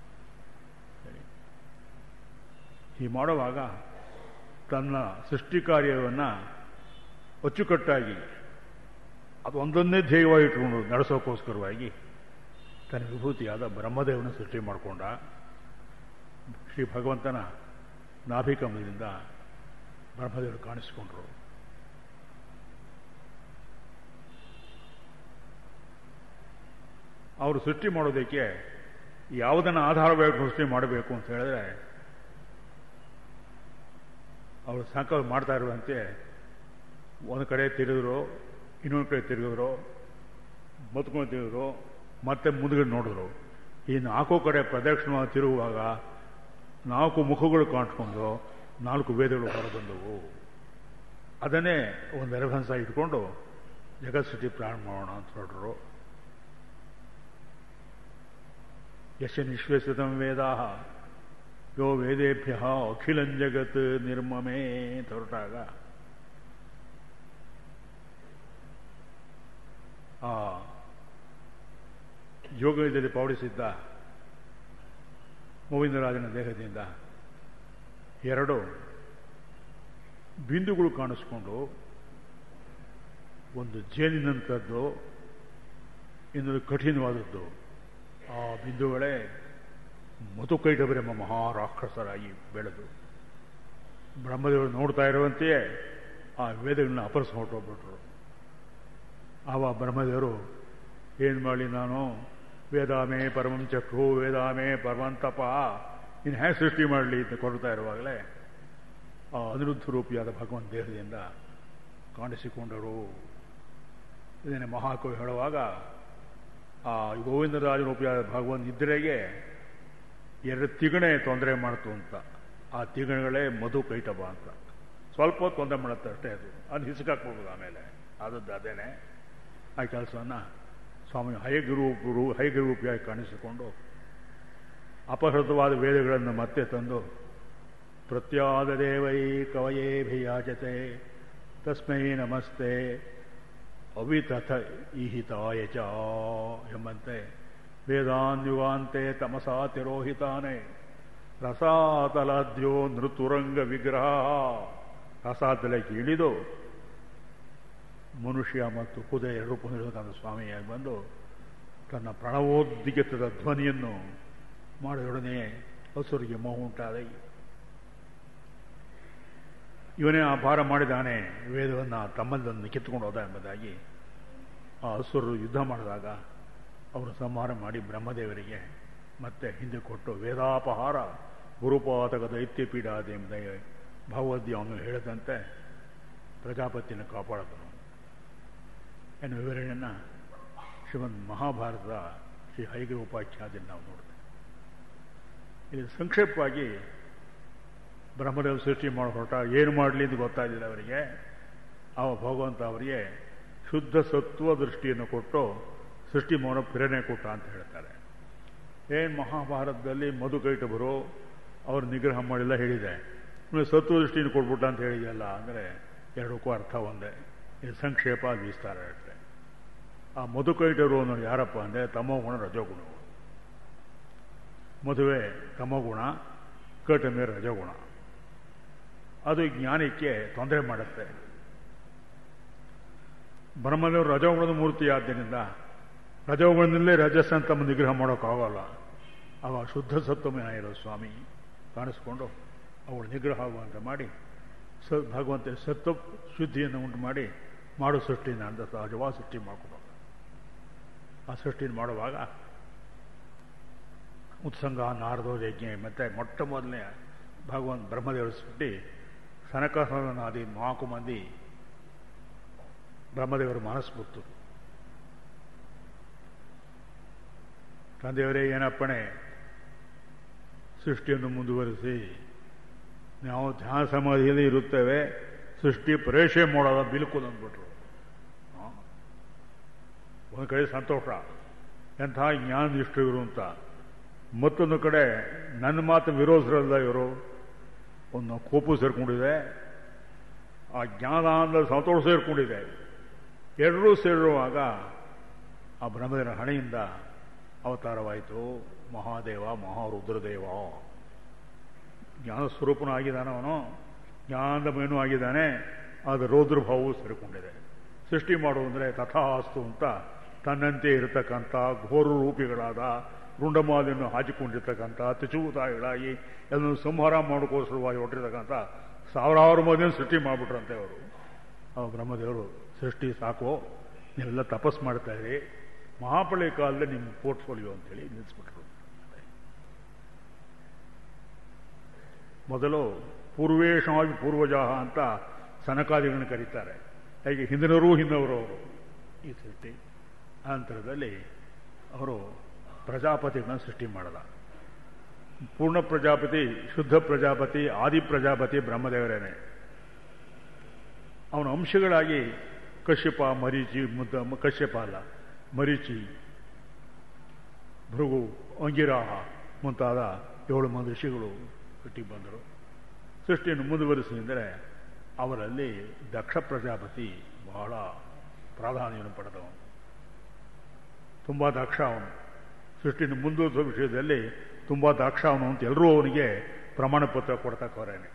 ಈ ಮಾಡುವಾಗ ತನ್ನ ಸೃಷ್ಟಿ ಕಾರ್ಯವನ್ನು ಅಚ್ಚುಕಟ್ಟಾಗಿ ಅದು ಒಂದೊಂದೇ ಧ್ಯೇಯವಾಗಿ ಇಟ್ಕೊಂಡು ನಡೆಸೋಕ್ಕೋಸ್ಕರವಾಗಿ ತನ್ನ ವಿಭೂತಿಯಾದ ಬ್ರಹ್ಮದೇವನ ಸೃಷ್ಟಿ ಮಾಡಿಕೊಂಡ ಶ್ರೀ ಭಗವಂತನ ನಾಭಿಕಮದಿಂದ ಬ್ರಹ್ಮದೇವರು ಕಾಣಿಸಿಕೊಂಡ್ರು ಅವರು ಸೃಷ್ಟಿ ಮಾಡೋದಕ್ಕೆ ಯಾವುದನ್ನು ಆಧಾರವಾಗಿ ಸೃಷ್ಟಿ ಮಾಡಬೇಕು ಅಂತ ಹೇಳಿದ್ರೆ ಅವರು ಸಂಕಲ್ಪ ಮಾಡ್ತಾ ಇರುವಂತೆ ಒಂದು ಕಡೆ ತಿರುಗಿದ್ರು ಇನ್ನೊಂದು ಕಡೆ ತಿರುಗಿದ್ರು ಮತ್ಕೊಂಡು ತಿರುಗಿದ್ರು ಮತ್ತೆ ಮುಂದುಗಡೆ ನೋಡಿದ್ರು ಈ ನಾಲ್ಕು ಕಡೆ ಪ್ರದಕ್ಷಿಣವಾಗಿ ತಿರುಗುವಾಗ ನಾಲ್ಕು ಮುಖಗಳು ಕಾಣಿಸ್ಕೊಂಡು ನಾಲ್ಕು ವೇದಗಳು ಹೊರಬಂದವು ಅದನ್ನೇ ಒಂದು ರೆಫರೆನ್ಸ್ ಆಗಿ ಇಟ್ಕೊಂಡು ಜಗತ್ಸೃಷ್ಟಿ ಪ್ರಾರಂಭ ಮಾಡೋಣ ಅಂತ ಹೊರಟರು ಯಶ ನಿಶ್ವೇಷಿತಂ ವೇದಾ ಯೋ ವೇದೇಭ್ಯ ಅಖಿಲಂ ಜಗತ್ ನಿರ್ಮಮೇ ಅಂತ ಹೊರಟಾಗ ಆ ಯೋಗದಲ್ಲಿ ಪೌಡಿಸಿದ್ದ ಗೋವಿಂದರಾಜನ ದೇಹದಿಂದ ಎರಡು ಬಿಂದುಗಳು ಕಾಣಿಸ್ಕೊಂಡು ಒಂದು ಜೇನಿನಂಥದ್ದು ಇನ್ನೊಂದು ಕಠಿಣವಾದದ್ದು ಆ ಬಿಂದುಗಳೇ ಮಧುಕೈಟವರೆಂಬ ಮಹಾರಾಕ್ಷಸರಾಗಿ ಬೆಳೆದು ಬ್ರಹ್ಮದೇವರು ನೋಡ್ತಾ ಇರುವಂತೆಯೇ ಆ ವೇದಗಳನ್ನ ಅಪರಿಸಿ ಹೊರಟೋಗ್ಬಿಟ್ರು ಆವ ಬ್ರಹ್ಮದೇವರು ಏನು ಮಾಡಲಿ ನಾನು ವೇದಾಮೇ ಪರಮಂ ಚಕ್ರು ವೇದಾಮೇ ಪರಮಂತಪ ಇನ್ನು ಹೇಗೆ ಸೃಷ್ಟಿ ಮಾಡಲಿ ಅಂತ ಕೊಡ್ತಾ ಇರುವಾಗಲೇ ಆ ಅನಿರುದ್ಧ ರೂಪಿಯಾದ ಭಗವಂತ ದೇಹದಿಂದ ಕಾಣಿಸಿಕೊಂಡರು ಇದನ್ನೇ ಮಹಾಕವಿ ಹೇಳುವಾಗ ಆ ಗೋವಿಂದರಾಜ ರೂಪಿಯಾದ ಭಗವಂತ ನಿದ್ರೆಗೆ ಎರಡು ತಿಗಣೆ ತೊಂದರೆ ಮಾಡ್ತು ಅಂತ ಆ ತಿಗಣೆಗಳೇ ಮಧು ಕೈಟಬ ಅಂತ ಸ್ವಲ್ಪ ಹೊತ್ತು ತೊಂದರೆ ಮಾಡುತ್ತೆ ಅಷ್ಟೇ ಅದು ಅದು ಹಿಸುಕಾಕ್ಬಿಡ್ಬೋದು ಆಮೇಲೆ ಆದದ್ದು ಅದೇನೆ ಆ ಕೆಲಸವನ್ನು ಸ್ವಾಮಿ ಹೈಗುರೂಪರು ಹೈಗುರೂಪಿಯಾಗಿ ಕಾಣಿಸಿಕೊಂಡು ಅಪಹೃತವಾದ ವೇದಗಳನ್ನು ಮತ್ತೆ ತಂದು ಪ್ರತ್ಯಾದ ದೇವೈ ಕವಯೇಭಿಯಾಚತೆ ತಸ್ಮೈ ನಮಸ್ತೆ ಅವಿತಥ ಈಹಿತಾಯ ಚ ಎಂಬಂತೆ ವೇದಾನ್ಯುಗಾಂತೆ ತಮಸಾ ತಿರೋಹಿತಾನೆ ರಸಾತಲಾದ್ಯೋ ನೃತುರಂಗ ವಿಗ್ರಹ ರಸಾತಲಕ್ಕೆ ಇಳಿದು ಮನುಷ್ಯ ಮತ್ತು ಕುದುರೆ ಎರಡು ಹೊಂದಿರತಕ್ಕಂಥ ಸ್ವಾಮಿಯಾಗಿ ಬಂದು ತನ್ನ ಪ್ರಣವೋದ್ದಿಗಿತದ ಧ್ವನಿಯನ್ನು ಮಾಡಿದೊಡನೆ ಹಸುರಿಗೆ ಮೋಹ ಉಂಟಾದ ಇವನೇ ಅಪಾರ ಮಾಡಿದಾನೆ ವೇದವನ್ನು ತಮ್ಮಲ್ಲನ್ನು ಕಿತ್ತುಕೊಂಡು ಹೋದ ಎಂಬುದಾಗಿ ಆ ಹಸುರು ಯುದ್ಧ ಮಾಡಿದಾಗ ಅವರು ಸಂಹಾರ ಮಾಡಿ ಬ್ರಹ್ಮದೇವರಿಗೆ ಮತ್ತೆ ಹಿಂದೆ ಕೊಟ್ಟು ವೇದಾಪಹಾರ ಗುರುಪಾತಕ ದೈತ್ಯಪೀಡಾದ ಎಂಬುದಾಗಿ ಭಗವದ್ಯ ಅವನು ಹೇಳಿದಂತೆ ಪ್ರಜಾಪತಿಯನ್ನು ಕಾಪಾಡಿದನು ಎನ್ನುವ ವಿವರಣೆಯನ್ನು ಶ್ರೀಮದ್ ಮಹಾಭಾರತದ ಶ್ರೀ ಹೈಗ್ರೂಪಾಖ್ಯಾದಲ್ಲಿ ನಾವು ನೋಡ್ತೇವೆ ಇದು ಸಂಕ್ಷೇಪವಾಗಿ ಬ್ರಹ್ಮದೇವ ಸೃಷ್ಟಿ ಮಾಡಿ ಹೊರಟ ಏನು ಮಾಡಲಿ ಅಂತ ಗೊತ್ತಾಗಿಲ್ಲ ಅವರಿಗೆ ಆ ಭಗವಂತ ಅವರಿಗೆ ಶುದ್ಧ ಸತ್ವ ದೃಷ್ಟಿಯನ್ನು ಕೊಟ್ಟು ಸೃಷ್ಟಿ ಮಾಡೋ ಪ್ರೇರಣೆ ಕೊಟ್ಟ ಅಂತ ಹೇಳ್ತಾರೆ ಏನು ಮಹಾಭಾರತದಲ್ಲಿ ಮಧುಕೈಟಬರು ಅವ್ರ ನಿಗ್ರಹ ಮಾಡಿಲ್ಲ ಹೇಳಿದೆ ಸತ್ವ ದೃಷ್ಟಿಯನ್ನು ಕೊಟ್ಬಿಟ್ಟ ಅಂತ ಹೇಳಿದೆಯಲ್ಲ ಅಂದರೆ ಎರಡಕ್ಕೂ ಅರ್ಥ ಒಂದೇ ಇದು ಸಂಕ್ಷೇಪ ಅದು ವಿಸ್ತಾರ ಅಷ್ಟೇ ಆ ಮಧುಕೈಟರು ಅನ್ನೋರು ಯಾರಪ್ಪ ಅಂದರೆ ತಮೋಗುಣ ರಜೋಗುಣ ಮದುವೆ ತಮೋಗುಣ ಕಟಮೆ ರಜೋಗುಣ ಅದು ಜ್ಞಾನಕ್ಕೆ ತೊಂದರೆ ಮಾಡುತ್ತೆ ಬ್ರಹ್ಮದೇವರು ರಜೋಗುಣದ ಮೂರ್ತಿ ಆದ್ದರಿಂದ ರಜೋಗುಣದಲ್ಲೇ ರಜಸ್ಸನ್ನು ತಮ್ಮ ನಿಗ್ರಹ ಮಾಡೋಕ್ಕಾಗಲ್ಲ ಅವ ಶುದ್ಧ ಸತ್ವಮಯ ಇರೋ ಸ್ವಾಮಿ ಕಾಣಿಸ್ಕೊಂಡು ಅವಳು ನಿಗ್ರಹ ಆಗುವಂತ ಮಾಡಿ ಸ ಭಗವಂತ ಸತ್ವ ಶುದ್ಧಿಯನ್ನು ಉಂಟು ಮಾಡಿ ಮಾಡೋ ಸೃಷ್ಟಿನ ಅಂತ ಸಹಜವಾದ ಸೃಷ್ಟಿ ಮಾಡಿಕೊಡೋದು ಆ ಸೃಷ್ಟಿನ ಮಾಡುವಾಗ ಉತ್ಸಂಗ ನಾರದೋ ಯಜ್ಞ ಮತ್ತೆ ಮೊಟ್ಟ ಮೊದಲನೇ ಭಗವಂತ ಬ್ರಹ್ಮದೇವರ ಸೃಷ್ಟಿ ಸನಕಾದಿ ನಾಲ್ಕು ಮಂದಿ ಬ್ರಹ್ಮದೇವರು ಮನಸ್ಸು ಬಿತ್ತು ತಂದೆಯವರೇ ಏನಪ್ಪಣೆ ಸೃಷ್ಟಿಯನ್ನು ಮುಂದುವರಿಸಿ ನಾವು ಧ್ಯಾನ ಸಮಾಧಿಯಲ್ಲಿ ಇರುತ್ತೇವೆ ಸೃಷ್ಟಿ ಪರೀಕ್ಷೆ ಮಾಡೋದ ಬಿಲ್ಕುಲ್ ಅಂದ್ಬಿಟ್ರು ಒಂದು ಕಡೆ ಸಂತೋಷ ಎಂಥ ಜ್ಞಾನನಿಷ್ಠ ಇವರು ಅಂತ ಮತ್ತೊಂದು ಕಡೆ ನನ್ನ ಮಾತು ವಿರೋಧರಲ್ಲ ಇವರು ಒಂದು ಕೋಪು ಸೇರ್ಕೊಂಡಿದೆ ಆ ಜ್ಞಾನ ಅಂದ್ರೆ ಸಂತೋಷ ಸೇರ್ಕೊಂಡಿದೆ ಎರಡರೂ ಸೇರುವಾಗ ಆ ಬ್ರಹ್ಮದೇವರ ಹಣೆಯಿಂದ ಅವತಾರವಾಯಿತು ಮಹಾದೇವ ಮಹಾರುದ್ರದೇವ ಜ್ಞಾನ ಸ್ವರೂಪನೂ ಆಗಿದ್ದಾನೆ ಅವನು ಜ್ಞಾನಮಯನೂ ಆಗಿದ್ದಾನೆ ಅದು ರೌದ್ರಭಾವವು ಸೇರಿಕೊಂಡಿದೆ ಸೃಷ್ಟಿ ಮಾಡುವಂದರೆ ತಥಾಸ್ತು ಅಂತ ತನ್ನಂತೆ ಇರತಕ್ಕಂಥ ಘೋರ ರೂಪಿಗಳಾದ ರುಂಡಮಾಲಿಯನ್ನು ಹಾಕಿಕೊಂಡಿರ್ತಕ್ಕಂಥ ತಿಚುತಾಯಿಗಳಾಗಿ ಎಲ್ಲರೂ ಸಂಹಾರ ಮಾಡೋಕ್ಕೋಸ್ಕರವಾಗಿ ಹೊಟ್ಟಿರ್ತಕ್ಕಂಥ ಸಾವಿರಾರು ಮಂದಿಯನ್ನು ಸೃಷ್ಟಿ ಮಾಡಿಬಿಟ್ರಂತೆ ಅವರು ಆ ಬ್ರಹ್ಮದೇವರು ಸೃಷ್ಟಿ ಸಾಕು ನೀವೆಲ್ಲ ತಪಸ್ ಮಾಡ್ತಾ ಇರಿ ಮಹಾಪಳ್ಳಿ ಕಾಲದಲ್ಲಿ ನಿಮ್ಮ ಪೋರ್ಟ್ಫೋಲಿಯೋ ಅಂತೇಳಿ ನಿಲ್ಲಿಸ್ಬಿಟ್ರು ಮೊದಲು ಪೂರ್ವೇಶವಾಗಿ ಪೂರ್ವಜಾಹ ಅಂತ ಸನಕಾದಿಗಳನ್ನು ಕರೀತಾರೆ ಹೇಗೆ ಹಿಂದಿನರೂ ಹಿಂದವರು ಅವರು ಈ ಸೃಷ್ಟಿ ನಂತರದಲ್ಲಿ ಅವರು ಪ್ರಜಾಪತಿಗಳನ್ನ ಸೃಷ್ಟಿ ಮಾಡದ ಪೂರ್ಣ ಪ್ರಜಾಪತಿ ಶುದ್ಧ ಪ್ರಜಾಪತಿ ಆದಿ ಪ್ರಜಾಪತಿ ಬ್ರಹ್ಮದೇವರೇನೆ ಅವನ ಅಂಶಗಳಾಗಿ ಕಶ್ಯಪ ಮರೀಚಿ ಮುದ್ದ ಕಶ್ಯಪ ಅಲ್ಲ ಮರೀಚಿ ಭೃಗು ಅಂಗಿರಾಹ ಮುಂತಾದ ಏಳು ಮಂದಿ ಋಷಿಗಳು ಹುಟ್ಟಿಗೆ ಬಂದರು ಸೃಷ್ಟಿಯನ್ನು ಮುಂದುವರಿಸಿದರೆ ಅವರಲ್ಲಿ ದಕ್ಷ ಪ್ರಜಾಪತಿ ಬಹಳ ಪ್ರಾಧಾನ್ಯವನ್ನು ಪಡೆದವನು ತುಂಬ ದಕ್ಷ ಅವನು ಸೃಷ್ಟಿಯನ್ನು ಮುಂದುವರಿಸುವ ವಿಷಯದಲ್ಲಿ ತುಂಬ ದಕ್ಷ ಅವನು ಅಂತ ಎಲ್ಲರೂ ಅವನಿಗೆ ಪ್ರಮಾಣ ಪತ್ರ ಕೊಡ್ತಕ್ಕವರೇನೆ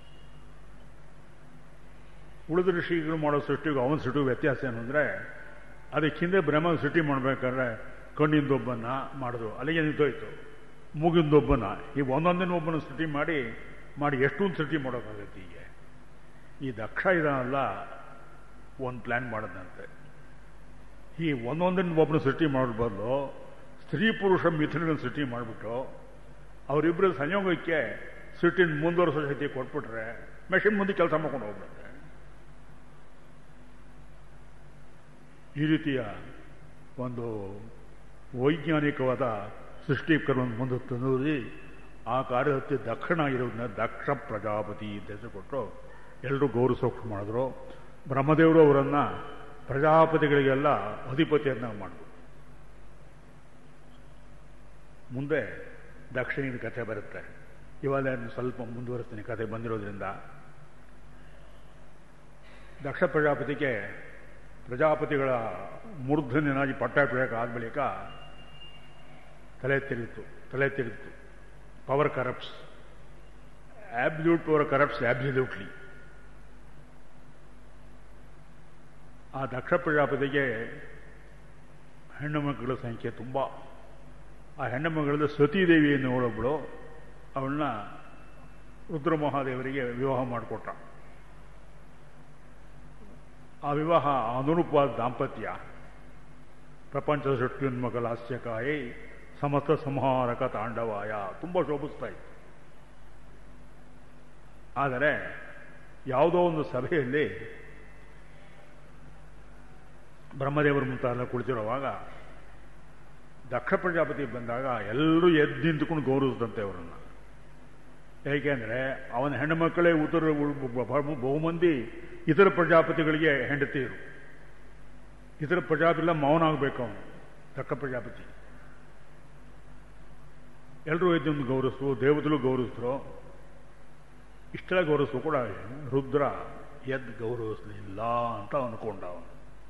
ಉಳಿದ ಋಷಿಗಳು ಮಾಡೋ ಸೃಷ್ಟಿಗೂ ಅವನ ಸೃಷ್ಟಿಗೂ ವ್ಯತ್ಯಾಸ ಏನು ಅಂದರೆ ಅದಕ್ಕೆ ಹಿಂದೆ ಬ್ರಹ್ಮ ಸೃಷ್ಟಿ ಮಾಡಬೇಕಾದ್ರೆ ಕಣ್ಣಿಂದೊಬ್ಬನ್ನ ಮಾಡಿದ್ರು ಅಲ್ಲಿಗೆ ನಿಂತೋಯ್ತು ಮೂಗಿಂದೊಬ್ಬನ ಈ ಒಂದೊಂದಿನ ಒಬ್ಬನ ಸೃಷ್ಟಿ ಮಾಡಿ ಮಾಡಿ ಎಷ್ಟೊಂದು ಸೃಷ್ಟಿ ಮಾಡೋಕ್ಕಾಗತ್ತೆ ಈಗ ಈ ದಕ್ಷ ಇದನ್ನಲ್ಲ ಒಂದು ಪ್ಲ್ಯಾನ್ ಮಾಡದಂತೆ ಈ ಒಂದೊಂದಿನ ಒಬ್ಬನ ಸೃಷ್ಟಿ ಮಾಡಬಾರ್ದು ಸ್ತ್ರೀ ಪುರುಷ ಮಿಥುನ ಸೃಷ್ಟಿ ಮಾಡಿಬಿಟ್ಟು ಅವರಿಬ್ಬರ ಸಂಯೋಗಕ್ಕೆ ಸೃಷ್ಟಿನ ಮುಂದುವರಿಸೋ ಶಕ್ತಿ ಕೊಟ್ಬಿಟ್ರೆ ಮೆಷಿನ್ ಮುಂದೆ ಕೆಲಸ ಮಾಡ್ಕೊಂಡು ಹೋಗ್ಬಿಡುತ್ತೆ ಈ ರೀತಿಯ ಒಂದು ವೈಜ್ಞಾನಿಕವಾದ ಸೃಷ್ಟಿಕರವನ್ನು ಮುಂದೆ ತಂದೂರಿ ಆ ಕಾರ್ಯದತ್ತಿ ದಕ್ಷಿಣ ಇರೋದನ್ನ ದಕ್ಷ ಪ್ರಜಾಪತಿ ಅಂತ ಹೆಸರು ಕೊಟ್ಟರು ಎಲ್ಲರೂ ಗೌರವಿಸೋಕೆ ಮಾಡಿದ್ರು ಬ್ರಹ್ಮದೇವರು ಅವರನ್ನ ಪ್ರಜಾಪತಿಗಳಿಗೆಲ್ಲ ಅಧಿಪತಿಯನ್ನಾಗಿ ಮಾಡಿದ್ರು ಮುಂದೆ ದಕ್ಷಿಣದ ಕಥೆ ಬರುತ್ತೆ ಇವಾಗ ಸ್ವಲ್ಪ ಮುಂದುವರಿಸ್ತೀನಿ ಕಥೆ ಬಂದಿರೋದ್ರಿಂದ ದಕ್ಷ ಪ್ರಜಾಪತಿಗೆ ಪ್ರಜಾಪತಿಗಳ ಮೂರ್ಧನ್ಯನಾಗಿ ಪಟ್ಟಾಭಿಷೇಕ ಆದ ಬಳಿಕ ತಲೆ ತಿರುಗಿತು ತಲೆ ತಿರುಗಿತು power corrupts absolute power corrupts absolutely ಆ ದಕ್ಷ ಪ್ರಜಾಪತಿಗೆ ಹೆಣ್ಣು ಮಕ್ಕಳ ಸಂಖ್ಯೆ ತುಂಬ ಆ ಹೆಣ್ಣು ಮಗಳಲ್ಲಿ ಸತೀದೇವಿ ಎನ್ನುವಳೊಬ್ಬಳು ಅವಳನ್ನ ರುದ್ರ ಮಹಾದೇವರಿಗೆ ವಿವಾಹ ಮಾಡಿಕೊಟ್ಟ ಆ ವಿವಾಹ ಅನುರೂಪವಾದ ದಾಂಪತ್ಯ ಪ್ರಪಂಚ ಸೃಷ್ಟಿಯನ್ಮಕ ಲಾಸ್ಯಕಾಯಿ ಸಮಸ್ತ ಸಂಹಾರಕ ತಾಂಡವಾಯ ತುಂಬ ಶೋಭಿಸ್ತಾ ಇತ್ತು ಆದರೆ ಯಾವುದೋ ಒಂದು ಸಭೆಯಲ್ಲಿ ಬ್ರಹ್ಮದೇವರು ಮುಂತಾದ ಕುಳಿತಿರುವಾಗ ದಕ್ಷ ಪ್ರಜಾಪತಿ ಬಂದಾಗ ಎಲ್ಲರೂ ಎದ್ದು ನಿಂತುಕೊಂಡು ಗೌರವಿಸಿದಂತೆ ಅವರನ್ನು ಏಕೆಂದರೆ ಅವನ ಹೆಣ್ಣುಮಕ್ಕಳೇ ಉತ್ತರ ಬಹುಮಂದಿ ಇತರ ಪ್ರಜಾಪತಿಗಳಿಗೆ ಹೆಂಡತಿಯರು ಇತರ ಪ್ರಜಾಪತಿಲ್ಲ ಮೌನ ಆಗಬೇಕು ಅವನು ದಕ್ಕ ಪ್ರಜಾಪತಿ ಎಲ್ಲರೂ ಎದ್ದು ಗೌರವಿಸ್ರು ದೇವತೆಗಳು ಗೌರವಿಸಿದ್ರು ಇಷ್ಟೆಲ್ಲ ಗೌರವಿಸ್ರು ಕೂಡ ರುದ್ರ ಎದ್ದು ಗೌರವಿಸಲಿಲ್ಲ ಅಂತ ಅನ್ಕೊಂಡ ಅವನು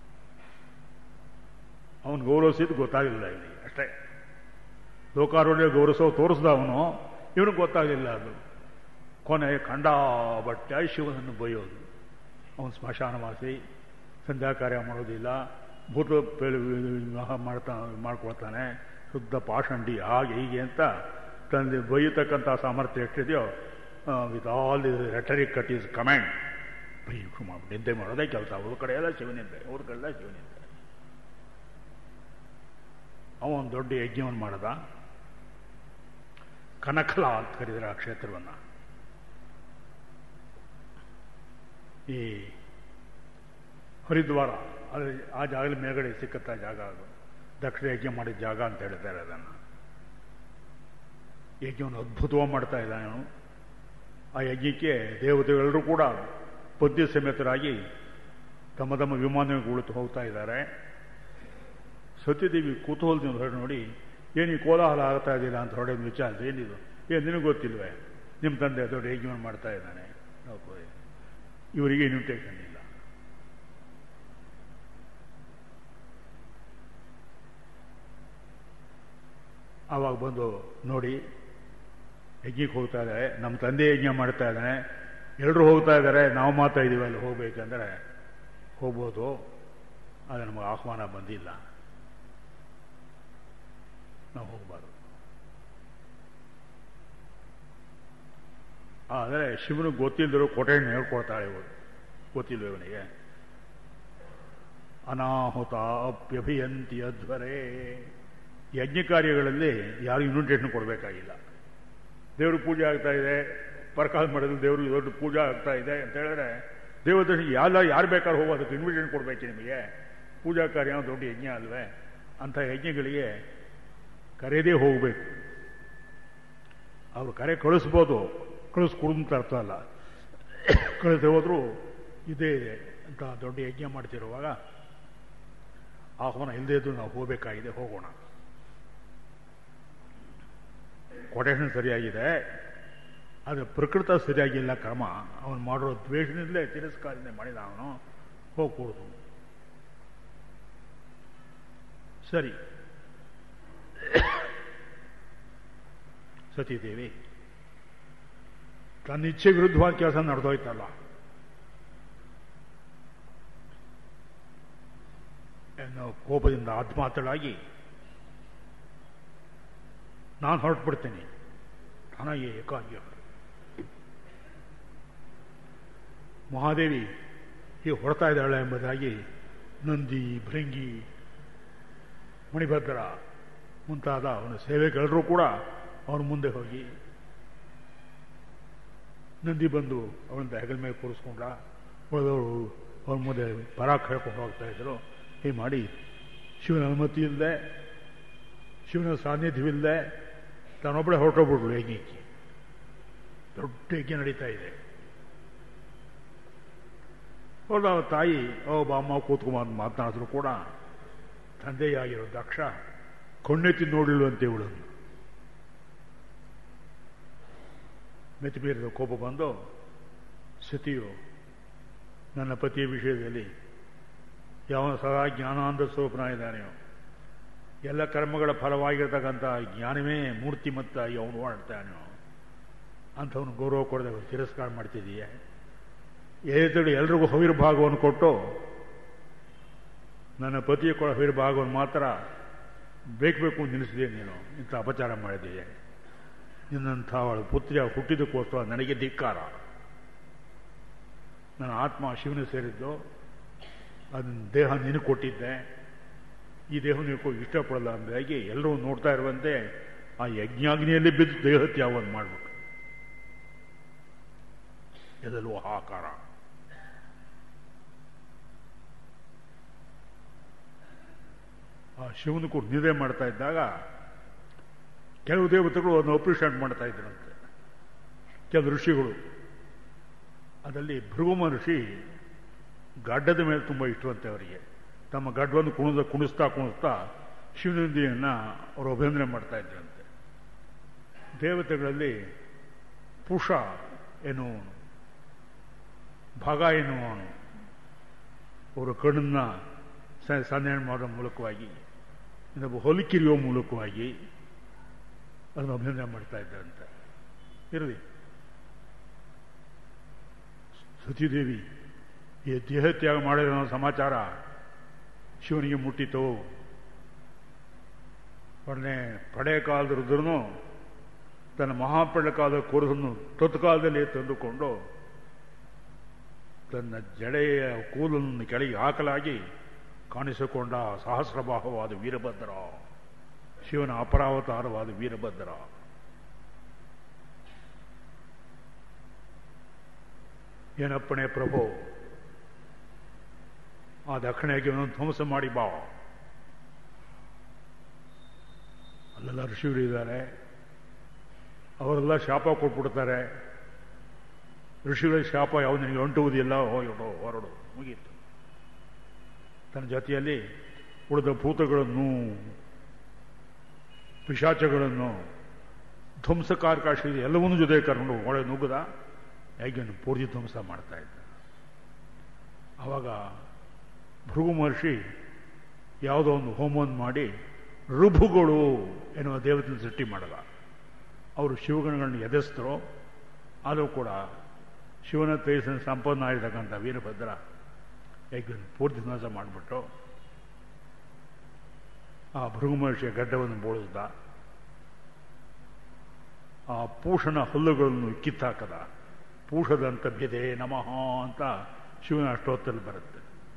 ಅವನು ಗೌರವಿಸಿದ್ದು ಗೊತ್ತಾಗಲಿಲ್ಲ ಇಲ್ಲಿ ಅಷ್ಟೇ ಲೋಕಾರೂಢ್ಯ ಗೌರವಿಸೋ ತೋರಿಸ್ದ ಅವನು ಇವನು ಗೊತ್ತಾಗಲಿಲ್ಲ ಅದು ಕೊನೆ ಖಂಡಾಬಟ್ಟೆ ಶಿವನನ್ನು ಬೈಯೋದು ಅವನು ಸ್ಮಶಾನವಾಸಿ ಸಂಧ್ಯಾ ಕಾರ್ಯ ಮಾಡೋದಿಲ್ಲ ಭೂತ ವಿವಾಹ ಮಾಡ್ತಾ ಮಾಡ್ಕೊಳ್ತಾನೆ ಶುದ್ಧ ಪಾಷಂಡಿ ಹಾಗೆ ಹೀಗೆ ಅಂತ ತಂದೆ ಬೈಯತಕ್ಕಂಥ ಸಾಮರ್ಥ್ಯ ಎಷ್ಟಿದೆಯೋ with all the rhetoric cut is commend by ನಿಂದೆ ಮಾಡೋದೇ ಕೆಲಸ ಅವ್ರ ಕಡೆ ಎಲ್ಲ ಶಿವನಿಂದೆ ಅವ್ರ ಕಡೆ ಎಲ್ಲ ಶಿವನಿಂದೆ ಅವ ಒಂದು ದೊಡ್ಡ ಯಜ್ಞವನ್ನು ಮಾಡದ ಕನಕಲ ಅಂತ ಕರೆದರೆ ಆ ಕ್ಷೇತ್ರವನ್ನು ಈ ಹರಿದ್ವಾರ ಅದು ಆ ಜಾಗದಲ್ಲಿ ಮೇಲ್ಗಡೆ ಸಿಕ್ಕತ್ತ ಜಾಗ ಅದು ದಕ್ಷಿಣ ಯಜ್ಞ ಮಾಡಿದ ಜಾಗ ಅಂತ ಹೇಳ್ತಾರೆ ಅದನ್ನು ಯಜ್ಞವನ್ನು ಅದ್ಭುತವಾಗಿ ಮಾಡ್ತಾ ಇದ್ದಾನೆ ಅವನು ಆ ಯಜ್ಞಕ್ಕೆ ದೇವತೆಗಳೆಲ್ಲರೂ ಕೂಡ ಪದ್ಯ ಸಮೇತರಾಗಿ ತಮ್ಮ ತಮ್ಮ ವಿಮಾನಗಳು ಹೋಗ್ತಾ ಇದ್ದಾರೆ ಸತ್ಯದೇವಿ ಕುತೂಹಲದಿಂದ ಹೊರಡು ನೋಡಿ ಏನು ಈ ಕೋಲಾಹಲ ಆಗ್ತಾ ಇದ್ದಿಲ್ಲ ಅಂತ ಹೊರಡೆ ವಿಚಾರಿಸಿ ಏನಿದು ಏನು ನಿನಗೆ ಗೊತ್ತಿಲ್ವೇ ನಿಮ್ಮ ತಂದೆ ದೊಡ್ಡ ಯಜ್ಞವನ್ನು ಮಾಡ್ತಾ ಇದ್ದಾನೆ ಇವರಿಗೆ ಇನ್ವಿಟೇಷನ್ ಇಲ್ಲ ಆವಾಗ ಬಂದು ನೋಡಿ ಯಜ್ಞಕ್ಕೆ ಹೋಗ್ತಾ ಇದ್ದಾರೆ ನಮ್ಮ ತಂದೆ ಯಜ್ಞ ಮಾಡ್ತಾ ಇದ್ದಾನೆ ಎಲ್ಲರೂ ಹೋಗ್ತಾ ಇದ್ದಾರೆ ನಾವು ಮಾತ್ರ ಇದೀವಿ ಅಲ್ಲಿ ಹೋಗ್ಬೇಕಂದ್ರೆ ಹೋಗ್ಬೋದು ಆದರೆ ನಮಗೆ ಆಹ್ವಾನ ಬಂದಿಲ್ಲ ನಾವು ಹೋಗಬಾರ್ದು ಆದರೆ ಶಿವನಿಗೆ ಗೊತ್ತಿಲ್ಲದಿರೋ ಕೊಟೆಯನ್ನು ಹೇಳ್ಕೊಡ್ತಾಳೆ ಇವಳು ಗೊತ್ತಿಲ್ಲ ಇವನಿಗೆ ಅನಾಹುತ ಅಪ್ಯಭಿಯಂತಿ ಅಧ್ವರೇ ಯಜ್ಞ ಕಾರ್ಯಗಳಲ್ಲಿ ಯಾರು ಇನ್ವಿಟೇಷನ್ ಕೊಡಬೇಕಾಗಿಲ್ಲ ದೇವ್ರ ಪೂಜೆ ಆಗ್ತಾ ಇದೆ ಪರಕಾಲ ಮಾಡಿದ್ರೆ ದೇವ್ರಿಗೆ ದೊಡ್ಡ ಪೂಜೆ ಆಗ್ತಾ ಇದೆ ಅಂತ ಹೇಳಿದ್ರೆ ದೇವ್ರ ದರ್ಶನ ಯಾರ ಯಾರು ಬೇಕಾದ್ರೂ ಹೋಗೋ ಅದಕ್ಕೆ ಇನ್ವಿಟೇಷನ್ ಕೊಡಬೇಕು ನಿಮಗೆ ಪೂಜಾ ಕಾರ್ಯ ದೊಡ್ಡ ಯಜ್ಞ ಅಲ್ವೇ ಅಂಥ ಯಜ್ಞಗಳಿಗೆ ಕರೆಯದೇ ಹೋಗಬೇಕು ಅವರು ಕರೆ ಕಳಿಸ್ಬೋದು ಕಳಿಸ್ಕೊಡು ಅಂತ ಅರ್ಥ ಅಲ್ಲ ಕಳಿಸದೆ ಹೋದ್ರು ಇದೇ ಇದೆ ಅಂತ ದೊಡ್ಡ ಯಜ್ಞ ಮಾಡ್ತಿರುವಾಗ ಆಹ್ವಾನ ಇಲ್ಲದೇ ಇದ್ದು ನಾವು ಹೋಗಬೇಕಾಗಿದೆ ಹೋಗೋಣ ಕೊಟೇಶನ್ ಸರಿಯಾಗಿದೆ ಆದರೆ ಪ್ರಕೃತ ಸರಿಯಾಗಿಲ್ಲ ಕ್ರಮ ಅವನು ಮಾಡಿರೋ ದ್ವೇಷದಿಂದಲೇ ತಿರಸ್ಕಾರದಿಂದ ಮಾಡಿದ ಅವನು ಹೋಗ್ಕೂಡ್ದು ಸರಿ ಸತೀದೇವಿ ತನ್ನ ಇಚ್ಛೆ ವಿರುದ್ಧವಾದ ಕೆಲಸ ನಡೆದೋಯ್ತಲ್ಲ ಎನ್ನೋ ಕೋಪದಿಂದ ಆತ್ಮಾತಳಾಗಿ ನಾನು ಹೊರಟ್ಬಿಡ್ತೀನಿ ನನಗೆ ಏಕಾಗ್ಯ ಮಹಾದೇವಿ ಹೀಗೆ ಹೊರತಾ ಇದ್ದಾಳೆ ಎಂಬುದಾಗಿ ನಂದಿ ಭೃಂಗಿ ಮಣಿಭದ್ರ ಮುಂತಾದ ಅವನ ಸೇವೆಗಳೆಲ್ಲರೂ ಕೂಡ ಅವನ ಮುಂದೆ ಹೋಗಿ ನಂದಿ ಬಂದು ಅವನ ಹೆಗಲ ಮೇಲೆ ಕೂರಿಸ್ಕೊಂಡ ಉಳಿದವರು ಅವನ ಮುಂದೆ ಪರಾಕ್ ಹೇಳ್ಕೊಂಡು ಹೋಗ್ತಾ ಇದ್ರು ಹೀಗೆ ಮಾಡಿ ಶಿವನ ಅನುಮತಿ ಇಲ್ಲದೆ ಶಿವನ ಸಾನ್ನಿಧ್ಯವಿಲ್ಲದೆ ತಾನೊಬ್ಬಳೆ ಹೊರಟೋಗ್ಬಿಟ್ಲು ಯಜ್ಞಕ್ಕೆ ದೊಡ್ಡ ಯಜ್ಞ ನಡೀತಾ ಇದೆ ಹೊರಡ ತಾಯಿ ಓ ಬಾಮ್ಮ ಕೂತ್ಕೊಂಬ ಅಂತ ಮಾತನಾಡಿದ್ರು ಕೂಡ ತಂದೆಯಾಗಿರೋ ದಕ್ಷ ಕಣ್ಣೆತ್ತಿ ನೋಡಿಲ್ವಂತೆ ಇವಳನ್ನು ಮೆತ್ತಿಮೀರಿದ ಕೋಪ ಬಂದು ಸತಿಯು ನನ್ನ ಪತಿಯ ವಿಷಯದಲ್ಲಿ ಯಾವನ ಸದಾ ಜ್ಞಾನಾನಂದ ಸ್ವರೂಪನಾಗಿದ್ದಾನೆಯೋ ಎಲ್ಲ ಕರ್ಮಗಳ ಫಲವಾಗಿರ್ತಕ್ಕಂಥ ಜ್ಞಾನವೇ ಮೂರ್ತಿಮತ್ತಾಗಿ ಅವನು ಮಾಡ್ತಾನೆಯೋ ಅಂಥವನು ಗೌರವ ಕೊಡದೆ ತಿರಸ್ಕಾರ ಮಾಡ್ತಿದೀಯ ಏತಡಿ ಎಲ್ರಿಗೂ ಹವಿರ್ಭಾಗವನ್ನು ಕೊಟ್ಟು ನನ್ನ ಪತಿಯ ಕೊಡ ಹವಿರ್ಭಾಗವನ್ನು ಮಾತ್ರ ಬೇಕು ಬೇಕು ನಿಲ್ಲಿಸಿದೆ ನೀನು ಇಂಥ ಅಪಚಾರ ಮಾಡಿದೆಯೇ ನಿನ್ನಂಥ ಅವಳ ಪುತ್ರಿಯ ಹುಟ್ಟಿದಕ್ಕೋಸ್ಕರ ನನಗೆ ಧಿಕ್ಕಾರ ನನ್ನ ಆತ್ಮ ಶಿವನ ಸೇರಿದ್ದು ಅದನ್ನ ದೇಹ ನಿನಗೆ ಕೊಟ್ಟಿದ್ದೆ ಈ ದೇಹ ನೀವು ಇಷ್ಟಪಡಲ್ಲ ಅಂದಾಗಿ ಎಲ್ಲರೂ ನೋಡ್ತಾ ಇರುವಂತೆ ಆ ಯಜ್ಞಾಗ್ನಿಯಲ್ಲಿ ಬಿದ್ದು ದೇಹ ತ್ಯಾಗವನ್ನು ಮಾಡ್ಬೇಕು ಎದಲು ಹಾಕಾರ ಆ ಶಿವನ ಕೂಡ ನಿದ್ರೆ ಮಾಡ್ತಾ ಇದ್ದಾಗ ಕೆಲವು ದೇವತೆಗಳು ಅದನ್ನು ಅಪ್ರಿಷಿಯೇಟ್ ಮಾಡ್ತಾ ಇದ್ರಂತೆ ಕೆಲವು ಋಷಿಗಳು ಅದರಲ್ಲಿ ಭೃಗುಮ ಋಷಿ ಗಡ್ಡದ ಮೇಲೆ ತುಂಬ ಇಷ್ಟವಂತೆ ಅವರಿಗೆ ತಮ್ಮ ಗಡ್ಡವನ್ನು ಕುಣಿದ ಕುಣಿಸ್ತಾ ಕುಣಿಸ್ತಾ ಶಿವನಂದಿಯನ್ನು ಅವರು ಅಭಿನಂದನೆ ಮಾಡ್ತಾ ಇದ್ರಂತೆ ದೇವತೆಗಳಲ್ಲಿ ಪುಷ ಎನ್ನುವನು ಭಾಗ ಎನ್ನುವನು ಅವರು ಕಣ್ಣನ್ನ ಸಂಧಾನ ಮಾಡೋ ಮೂಲಕವಾಗಿ ಇನ್ನೊಬ್ಬ ಹೊಲಿಕಿರಿಯೋ ಮೂಲಕವಾಗಿ ಅದನ್ನು ಅಭಿನಂದನೆ ಮಾಡ್ತಾ ಇದ್ದಂತೆ ಇರಲಿ ಸತೀದೇವಿ ಈ ದೇಹ ತ್ಯಾಗ ಮಾಡಿದ ಸಮಾಚಾರ ಶಿವನಿಗೆ ಮುಟ್ಟಿತು ಒಡನೆ ಪಡೆ ಕಾಲದ ರುದ್ರನು ತನ್ನ ಮಹಾಪಳ್ಳ ಕಾಲದ ಕುರುದನ್ನು ತತ್ಕಾಲದಲ್ಲಿ ತಂದುಕೊಂಡು ತನ್ನ ಜಡೆಯ ಕೂಲನ್ನು ಕೆಳಗೆ ಹಾಕಲಾಗಿ ಕಾಣಿಸಿಕೊಂಡ ಸಹಸ್ರಬಾಹವಾದ ವೀರಭದ್ರ ಶಿವನ ಅಪರಾವತಾರವಾದ ವೀರಭದ್ರ ಏನಪ್ಪಣೆ ಪ್ರಭು ಆ ದಕ್ಷಿಣೆಗೆ ಒಂದೊಂದು ಧ್ವಂಸ ಮಾಡಿ ಬಾ ಅಲ್ಲೆಲ್ಲ ಋಷಿಗಳು ಇದ್ದಾರೆ ಅವರೆಲ್ಲ ಶಾಪ ಕೊಟ್ಬಿಡ್ತಾರೆ ಋಷಿಗಳ ಶಾಪ ಯಾವುದು ನಿನಗೆ ಅಂಟುವುದಿಲ್ಲ ಹೋಗಿಡೋ ಹೊರಡು ಮುಗೀತು ತನ್ನ ಜೊತೆಯಲ್ಲಿ ಉಳಿದ ಭೂತಗಳನ್ನು ಪಿಶಾಚಗಳನ್ನು ಧ್ವಂಸಕಾರಕಾಶ ಎಲ್ಲವನ್ನೂ ಜೊತೆ ಕರ್ಕೊಂಡು ಒಳಗೆ ನುಗ್ಗದ ಹೇಗೆ ಪೂರ್ತಿ ಧ್ವಂಸ ಮಾಡ್ತಾ ಇದ್ದ ಆವಾಗ ಭೃಗು ಮಹರ್ಷಿ ಯಾವುದೋ ಒಂದು ಹೋಮವನ್ನು ಮಾಡಿ ಋಭುಗಳು ಎನ್ನುವ ದೇವತೆನ ಸೃಷ್ಟಿ ಮಾಡಲ್ಲ ಅವರು ಶಿವಗಣಗಳನ್ನ ಎದೆಸ್ತರೋ ಅದು ಕೂಡ ಶಿವನ ತೇಜಸ್ಸಿನ ಸಂಪನ್ನ ಆಗಿರ್ತಕ್ಕಂಥ ವೀರಭದ್ರ ಹೇಗೆ ಪೂರ್ತಿ ನಾಶ ಮಾಡಿಬಿಟ್ಟು ಆ ಭೃಗು ಮಹರ್ಷಿಯ ಗಡ್ಡವನ್ನು ಬೋಳಿಸ್ದ ಆ ಪೂಷಣ ಹಲ್ಲುಗಳನ್ನು ಕಿತ್ತಾಕದ ಪೂಷದಂತ ಬೆದೆ ನಮಃ ಅಂತ ಶಿವನ ಅಷ್ಟೋತ್ತಲ್ಲಿ ಬರುತ್ತೆ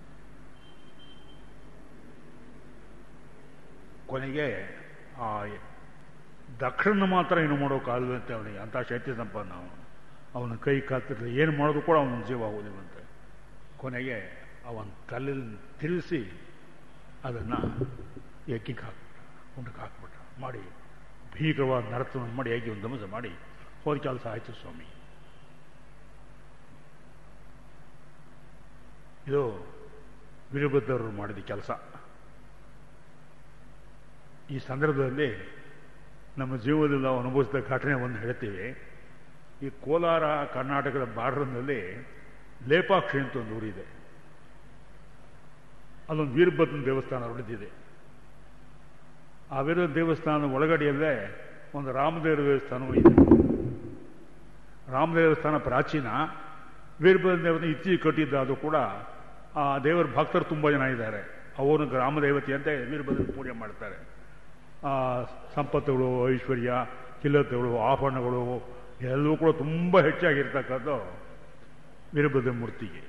ಕೊನೆಗೆ ಆ ದಕ್ಷಿಣ ಮಾತ್ರ ಏನು ಮಾಡೋಕ್ಕಾಗದಂತೆ ಅವನಿಗೆ ಅಂಥ ಶಕ್ತಿ ಸಂಪನ್ನ ಅವನು ಅವನ ಕೈ ಕಾತಿರಲಿ ಏನು ಮಾಡೋದು ಕೂಡ ಅವನ ಜೀವ ಹೋದಿವಂತೆ ಕೊನೆಗೆ ಅವನ ತಲೆಯಲ್ಲಿ ತಿಳಿಸಿ ಅದನ್ನು ಎಕ್ಕಿಗೆ ಹಾಕ್ಬಿಟ್ಟ ಉಂಡಕ್ಕೆ ಹಾಕ್ಬಿಟ್ಟ ಮಾಡಿ ಭೀಕರವಾದ ನರತವನ್ನು ಮಾಡಿ ಹೇಗೆ ಒಂದು ಧಮಸ ಮಾಡಿ ಹೋದ ಕೆಲಸ ಆಯಿತು ಸ್ವಾಮಿ ಇದು ವೀರಭದ್ರರು ಮಾಡಿದ ಕೆಲಸ ಈ ಸಂದರ್ಭದಲ್ಲಿ ನಮ್ಮ ಜೀವನದಲ್ಲಿ ನಾವು ಅನುಭವಿಸಿದ ಘಟನೆ ಒಂದು ಹೇಳ್ತೀವಿ ಈ ಕೋಲಾರ ಕರ್ನಾಟಕದ ಬಾರ್ಡರ್ನಲ್ಲಿ ಲೇಪಾಕ್ಷಿ ಅಂತ ಒಂದು ಊರಿದೆ ಅಲ್ಲೊಂದು ವೀರಭದ್ರನ ದೇವಸ್ಥಾನ ಹೊಡೆದಿದೆ ಆ ವೀರ ದೇವಸ್ಥಾನದ ಒಳಗಡೆಯಲ್ಲೇ ಒಂದು ರಾಮದೇವರ ದೇವಸ್ಥಾನವೂ ಇದೆ ರಾಮದೇವ ದೇವಸ್ಥಾನ ಪ್ರಾಚೀನ ವೀರಭದ್ರ ದೇವತೆ ಇತ್ತೀಚೆಗೆ ಕಟ್ಟಿದ್ದ ಅದು ಕೂಡ ಆ ದೇವರ ಭಕ್ತರು ತುಂಬ ಜನ ಇದ್ದಾರೆ ಅವನು ಗ್ರಾಮದೇವತೆ ಅಂತ ವೀರಭದ್ರ ಪೂಜೆ ಮಾಡ್ತಾರೆ ಆ ಸಂಪತ್ತುಗಳು ಐಶ್ವರ್ಯ ಕಿಲ್ಲತೆಗಳು ಆಭರಣಗಳು ಎಲ್ಲವೂ ಕೂಡ ತುಂಬ ಹೆಚ್ಚಾಗಿರ್ತಕ್ಕದ್ದು ವೀರಭದ್ರ ಮೂರ್ತಿಗೆ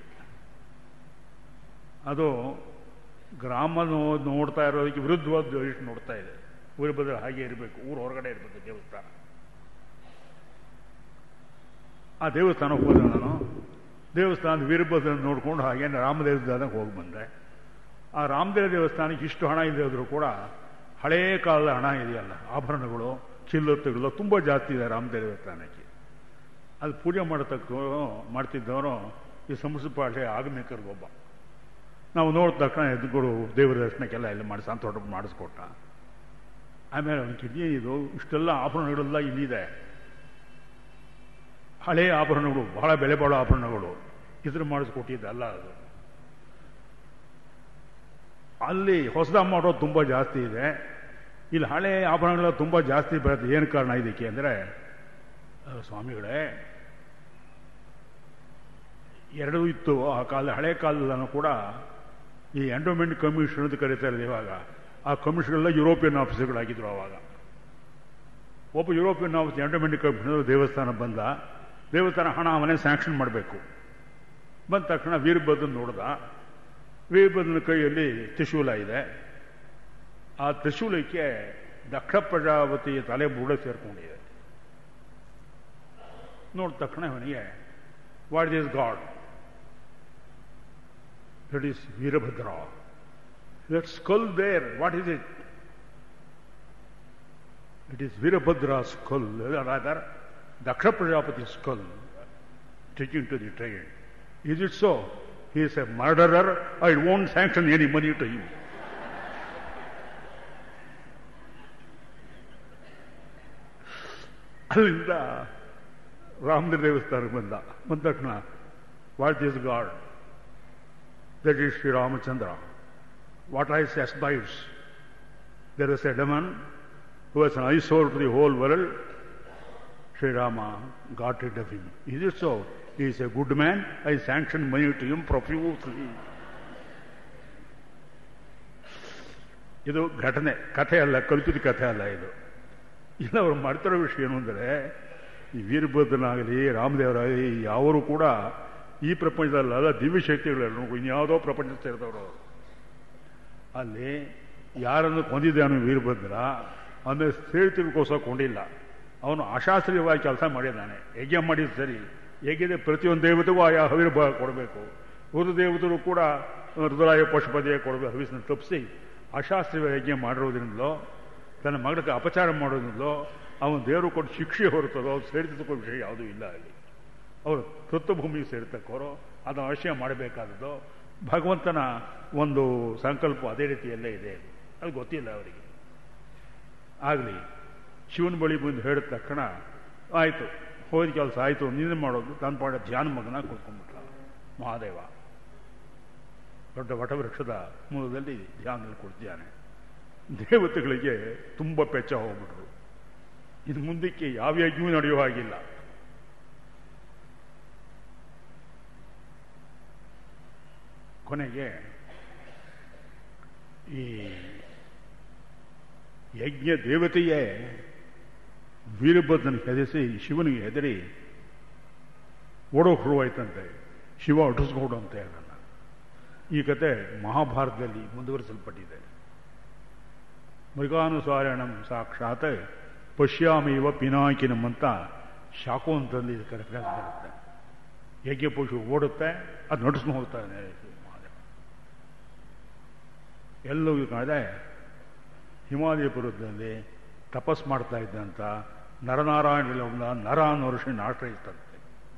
ಅದು ಗ್ರಾಮ ನೋಡ್ತಾ ಇರೋದಕ್ಕೆ ವಿರುದ್ಧವಾದ ಎಷ್ಟು ನೋಡ್ತಾ ಇದೆ ವೀರಭದ್ರ ಹಾಗೆ ಇರಬೇಕು ಊರು ಹೊರಗಡೆ ಇರಬೇಕು ದೇವಸ್ಥಾನ ಆ ದೇವಸ್ಥಾನಕ್ಕೆ ಹೋದೆ ನಾನು ದೇವಸ್ಥಾನದ ವೀರಭದ್ರ ನೋಡ್ಕೊಂಡು ಹಾಗೆ ರಾಮದೇವ ದೇವಸ್ಥಾನಕ್ಕೆ ಹೋಗಿ ಬಂದೆ ಆ ರಾಮದೇವ ದೇವಸ್ಥಾನಕ್ಕೆ ಇಷ್ಟು ಹಣ ಇದೆ ಆದರೂ ಕೂಡ ಹಳೇ ಕಾಲದ ಹಣ ಇದೆಯಲ್ಲ ಆಭರಣಗಳು ಚಿಲ್ಲತ್ತುಗಳು ತುಂಬ ಜಾಸ್ತಿ ಇದೆ ರಾಮದೇವ ದೇವಸ್ಥಾನಕ್ಕೆ ಅದು ಪೂಜೆ ಮಾಡತಕ್ಕ ಮಾಡ್ತಿದ್ದವನು ಈ ಸಂಸ್ಕೃತ ಭಾಷೆ ಆಗಮಿಕರಿಗೊಬ್ಬ ನಾವು ನೋಡಿದ ತಕ್ಷಣ ಎದ್ದುಗಳು ದೇವರ ದರ್ಶನಕ್ಕೆಲ್ಲ ಎಲ್ಲ ಮಾಡಿ ಸಂತೋಷ ಮಾಡಿಸ್ಕೊಟ್ಟ ಆಮೇಲೆ ಅವನಿಗೆ ಇದು ಇಷ್ಟೆಲ್ಲ ಆಭರಣಗಳೆಲ್ಲ ಇಲ್ಲಿದೆ ಹಳೆಯ ಆಭರಣಗಳು ಬಹಳ ಬೆಲೆ ಬಾಳೋ ಆಭರಣಗಳು ಇದ್ರ ಮಾಡಿಸ್ಕೊಟ್ಟಿದ್ದಲ್ಲ ಅದು ಅಲ್ಲಿ ಹೊಸದಾಗಿ ಮಾಡೋದು ತುಂಬ ಜಾಸ್ತಿ ಇದೆ ಇಲ್ಲಿ ಹಳೆ ಆಭರಣಗಳ ತುಂಬ ಜಾಸ್ತಿ ಬರುತ್ತೆ ಏನು ಕಾರಣ ಇದಕ್ಕೆ ಅಂದರೆ ಸ್ವಾಮಿಗಳೇ ಎರಡೂ ಇತ್ತು ಆ ಕಾಲ ಹಳೆ ಕಾಲದಲ್ಲೂ ಕೂಡ ಈ ಎಂಡೋಮೆಂಟ್ ಕಮಿಷನ್ ಅಂತ ಕರೀತಾರೆ ಇವಾಗ ಆ ಕಮಿಷನ್ಗಳೆಲ್ಲ ಯುರೋಪಿಯನ್ ಆಫೀಸರ್ಗಳಾಗಿದ್ರು ಆವಾಗ ಒಬ್ಬ ಯುರೋಪಿಯನ್ ಆಫೀಸ್ ಎಂಡೋಮೆಂಟ್ ಕಮಿಷನರ್ ದೇವಸ್ಥಾನ ಬಂದ ದೇವಸ್ಥಾನ ಹಣ ಅವನೇ ಸ್ಯಾಂಕ್ಷನ್ ಮಾಡಬೇಕು ಬಂದ ತಕ್ಷಣ ವೀರಭದ್ರನ್ ನೋಡ್ದ ವೀರಭದ್ರನ ಕೈಯಲ್ಲಿ ತ್ರಿಶೂಲ ಇದೆ ಆ ತ್ರಿಶೂಲಕ್ಕೆ ದಕ್ಷ ಪ್ರಜಾಪತಿಯ ತಲೆ ಬುಡ ಸೇರ್ಕೊಂಡಿದೆ ನೋಡಿದ ತಕ್ಷಣ ಅವನಿಗೆ what is God that is Veerabhadra that skull there what is it it is Veerabhadra skull rather Daksha Prajapati skull taking to the train. Is it so? He is a murderer. I won't sanction any money to him. ಅಲ್ಲಿಂದ ರಾಮನ ದೇವಸ್ಥಾನಕ್ಕೆ ಬಂದ ಬಂದ ತಕ್ಷಣ what is God that is Sriramachandra what is besides there is a demon who has an eyesore to the whole world Srirama got rid of him. Is it so? He is a good man. I sanctioned money to him profusely. ಇದು ಘಟನೆ ಕಥೆ ಅಲ್ಲ ಕಲ್ಪಿತ ಕಥೆ ಅಲ್ಲ ಇದು ಇಲ್ಲ ಅವರು ಮಾಡ್ತಿರೋ ವಿಷಯ ಏನು ಅಂದರೆ ಈ ವೀರಭದ್ರನಾಗಲಿ ರಾಮದೇವರಾಗಲಿ ಯಾವರು ಕೂಡ ಈ ಪ್ರಪಂಚದಲ್ಲ ದಿವ್ಯ ಶಕ್ತಿಗಳೆಲ್ಲ ಇನ್ಯಾವುದೋ ಪ್ರಪಂಚ ಸೇರಿದವರು ಅವರು ಅಲ್ಲಿ ಯಾರನ್ನು ಕೊಂದಿದ್ದಾನು ವೀರಭದ್ರ ಅಂದರೆ ಸೇಳ್ತಿಗೋಸ್ಕರ ಕೊಂಡಿಲ್ಲ ಅವನು ಅಶಾಸ್ತ್ರೀಯವಾಗಿ ಕೆಲಸ ಮಾಡಿದ್ದಾನೆ ಯಜ್ಞ ಮಾಡಿದ್ದು ಸರಿ ಹೇಗಿದೆ ಪ್ರತಿಯೊಂದು ದೇವತೆಗೂ ಆಯಾ ಹವಿರ್ಭಾಗ ಕೊಡಬೇಕು ಉಳಿದ ದೇವತೆಗಳು ಕೂಡ ರುದ್ರಾಯ ಪಶುಪತಿಯ ಕೊಡಬೇಕು ಹವಿಸನ್ನು ತಪ್ಪಿಸಿ ಅಶಾಸ್ತ್ರೀಯ ಯಜ್ಞ ಮಾಡಿರೋದ್ರಿಂದಲೋ ತನ್ನ ಮಗಳಿಗೆ ಅಪಚಾರ ಮಾಡೋದ್ರಿಂದಲೋ ಅವನು ದೇವರು ಕೊಟ್ಟು ಶಿಕ್ಷೆ ಹೊರತದೋ ಅವ್ರು ಸೇರಿತಕ್ಕೋ ವಿಷಯ ಯಾವುದೂ ಇಲ್ಲ ಅಲ್ಲಿ ಅವರು ತತ್ವಭೂಮಿಗೆ ಸೇರ್ತಕ್ಕವರು ಅದನ್ನು ಅವಶ್ಯ ಮಾಡಬೇಕಾದದ್ದು ಭಗವಂತನ ಒಂದು ಸಂಕಲ್ಪ ಅದೇ ರೀತಿಯಲ್ಲೇ ಇದೆ ಅದು ಗೊತ್ತಿಲ್ಲ ಅವರಿಗೆ ಆಗಲಿ ಶಿವನ ಬಳಿ ಬಂದು ಹೇಳಿದ ತಕ್ಷಣ ಆಯಿತು ಹೋದ ಕೆಲಸ ಆಯಿತು ನೀನು ಮಾಡೋದು ತನ್ನ ಪಾಡ ಧ್ಯಾನ ಮಗನ ಕೂತ್ಕೊಂಡ್ಬಿಟ್ಲ ಮಹಾದೇವ ದೊಡ್ಡ ವಟವೃಕ್ಷದ ಮೂಲದಲ್ಲಿ ಧ್ಯಾನದಲ್ಲಿ ಕೊಡ್ತಿದ್ದಾನೆ ದೇವತೆಗಳಿಗೆ ತುಂಬ ಪೆಚ್ಚ ಹೋಗ್ಬಿಟ್ರು ಇನ್ನು ಮುಂದಕ್ಕೆ ಯಾವ ಯಜ್ಞವೂ ನಡೆಯೋ ಹಾಗಿಲ್ಲ ಕೊನೆಗೆ ಈ ಯಜ್ಞ ದೇವತೆಯೇ ವೀರಭದ್ರನ ಹೆದರಿಸಿ ಶಿವನಿಗೆ ಹೆದರಿ ಓಡೋಕ್ ಶುರುವಾಯ್ತಂತೆ ಶಿವ ಅಟಿಸ್ಕೊಡಂತೆ ಅದನ್ನು ಈ ಕತೆ ಮಹಾಭಾರತದಲ್ಲಿ ಮುಂದುವರಿಸಲ್ಪಟ್ಟಿದೆ ಮೃಗಾನುಸಾರಣಂ ಸಾಕ್ಷಾತ್ ಪಶ್ಯಾಮಿವ ಪಿನಾಕಿನಂ ಅಂತ ಶಾಕೋಂತಲ್ಲಿ ಕರೆ ಬರುತ್ತೆ ಯಜ್ಞ ಪಶು ಓಡುತ್ತೆ ಅದು ನಟಿಸ್ಕೊಂಡು ಹೋಗ್ತಾನೆ ಮಹಾದೇವ ಎಲ್ಲವೂ ಕಾಣದೆ ಹಿಮಾಲಯ ಪರ್ವತದಲ್ಲಿ ತಪಸ್ ಮಾಡ್ತಾ ಇದ್ದಂಥ ನರನಾರಾಯಣ ನರ ಅನ್ನೋ ಋಷಿನ ಆಶ್ರಯಿಸ್ತಂತೆ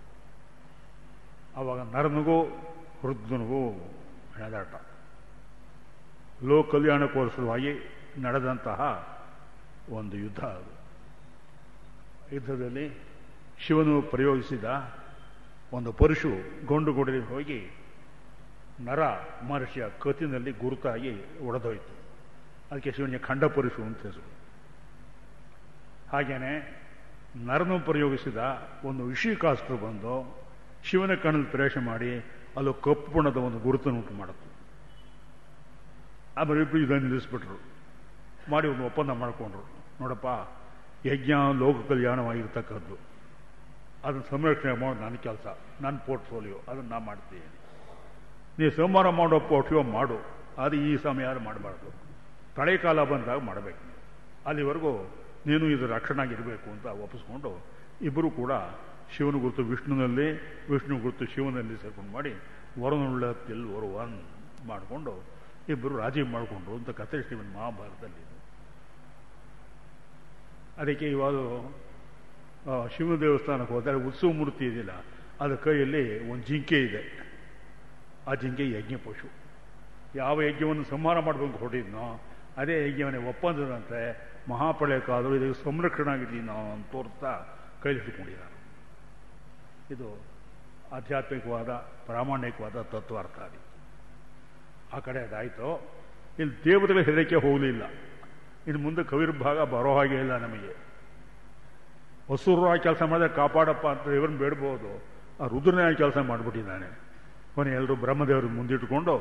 ಆವಾಗ ನರನಿಗೂ ವೃದ್ಧನಿಗೂ ಹೆಣದಾಟ ಲೋಕ ಕಲ್ಯಾಣಕ್ಕೋಸ್ಕರವಾಗಿ ನಡೆದಂತಹ ಒಂದು ಯುದ್ಧ ಅದು ಯುದ್ಧದಲ್ಲಿ ಶಿವನು ಪ್ರಯೋಗಿಸಿದ ಒಂದು ಪರಶು ಗೊಂಡು ಗುಡಲಿ ಹೋಗಿ ನರ ಮಹರ್ಷಿಯ ಕತ್ತಿನಲ್ಲಿ ಗುರುತಾಗಿ ಒಡೆದೋಯ್ತು ಅದಕ್ಕೆ ಶಿವನಿಗೆ ಖಂಡಪುರುಷು ಅಂತ ಹೆಸರು ಹಾಗೇನೆ ನರನು ಪ್ರಯೋಗಿಸಿದ ಒಂದು ವಿಷಿಕಾಸ್ತ್ರ ಬಂದು ಶಿವನ ಕಣ್ಣಲ್ಲಿ ಪ್ರವೇಶ ಮಾಡಿ ಅಲ್ಲೂ ಕಪ್ಪು ಬಣ್ಣದ ಒಂದು ಗುರುತನ್ನು ಉಂಟು ಮಾಡುತ್ತೆ ಆಮೇಲೆ ಇಬ್ಬರು ಇದನ್ನು ನಿಲ್ಲಿಸ್ಬಿಟ್ರು ಮಾಡಿ ಒಂದು ಒಪ್ಪಂದ ಮಾಡಿಕೊಂಡ್ರು ನೋಡಪ್ಪ ಯಜ್ಞ ಲೋಕ ಕಲ್ಯಾಣವಾಗಿರ್ತಕ್ಕದ್ದು ಅದನ್ನು ಸಂರಕ್ಷಣೆ ಮಾಡೋದು ನನ್ನ ಕೆಲಸ ನನ್ನ ಪೋರ್ಟ್ಫೋಲಿಯೋ ಅದನ್ನು ನಾನು ಮಾಡ್ತೀನಿ ನೀವು ಸಂಹಾರ ಮಾಡೋ ಪೋರ್ಟ್ಫೋಲಿಯೋ ಮಾಡು ಅದು ಈ ಸಮಯ ಮಾಡಬಾರ್ದು ಪ್ರಳಯ ಕಾಲ ಬಂದಾಗ ಮಾಡಬೇಕು ಅಲ್ಲಿವರೆಗೂ ನೀನು ಇದು ರಕ್ಷಣಾಗಿರಬೇಕು ಅಂತ ಒಪ್ಪಿಸ್ಕೊಂಡು ಇಬ್ಬರು ಕೂಡ ಶಿವನ ಗುರುತು ವಿಷ್ಣುನಲ್ಲಿ ವಿಷ್ಣು ಗುರುತು ಶಿವನಲ್ಲಿ ಸೇರ್ಕೊಂಡು ಮಾಡಿ ವರನುಳ್ಳತ್ತಿಲ್ ವರುವನ್ ಮಾಡಿಕೊಂಡು ಇಬ್ಬರು ರಾಜಿ ಮಾಡಿಕೊಂಡ್ರು ಅಂತ ಕಥೆ ಶ್ರೀಮನ್ ಮಹಾಭಾರತದಲ್ಲಿ ಅದಕ್ಕೆ ಇವಾಗ ಆ, ಶಿವನ ದೇವಸ್ಥಾನಕ್ಕೆ ಹೋದರೆ ಉತ್ಸವ ಮೂರ್ತಿ ಇದೆಯಲ್ಲ ಅದರ ಕೈಯಲ್ಲಿ ಒಂದು ಜಿಂಕೆ ಇದೆ ಆ ಜಿಂಕೆ ಯಜ್ಞ ಪಶು ಯಾವ ಯಜ್ಞವನ್ನು ಸಂಹಾರ ಮಾಡಬೇಕು ಹೊರಟಿದ್ನೋ ಅದೇ ಯಜ್ಞವನ್ನೇ ಒಪ್ಪಂದದಂತೆ ಮಹಾಪ್ರಳಯ ಕಾಲದಲ್ಲಿ ಇದಕ್ಕೆ ಸಂರಕ್ಷಣೆ ಆಗಿದ್ದೀನಿ ನಾವು ಅಂತ ತೋರ್ತಾ ಕೈಲಿ ಹಿಡ್ಕೊಂಡಿದ್ದಾನೆ ಇದು ಆಧ್ಯಾತ್ಮಿಕವಾದ ಪ್ರಾಮಾಣಿಕವಾದ ತತ್ವಾರ್ಥ ಅದು ಆ ಕಡೆ ಅದಾಯಿತು ಇಲ್ಲಿ ದೇವತೆಗಳ ಹೆದರಿಕೆ ಹೋಗಲಿಲ್ಲ ಇನ್ನು ಮುಂದೆ ಕವಿರ್ಭಾಗ ಬರೋ ಹಾಗೆ ಇಲ್ಲ ನಮಗೆ ಹಸುರವಾಗಿ ಕೆಲಸ ಮಾಡಿದ್ರೆ ಕಾಪಾಡಪ್ಪ ಅಂತ ಇವರನ್ನು ಬೇಡ್ಬೋದು ಆ ರುದ್ರನೇ ಕೆಲಸ ಮಾಡಿಬಿಟ್ಟಿದ್ದಾನೆ ಕೊನೆ ಎಲ್ಲರೂ ಬ್ರಹ್ಮದೇವರು ಮುಂದಿಟ್ಟುಕೊಂಡು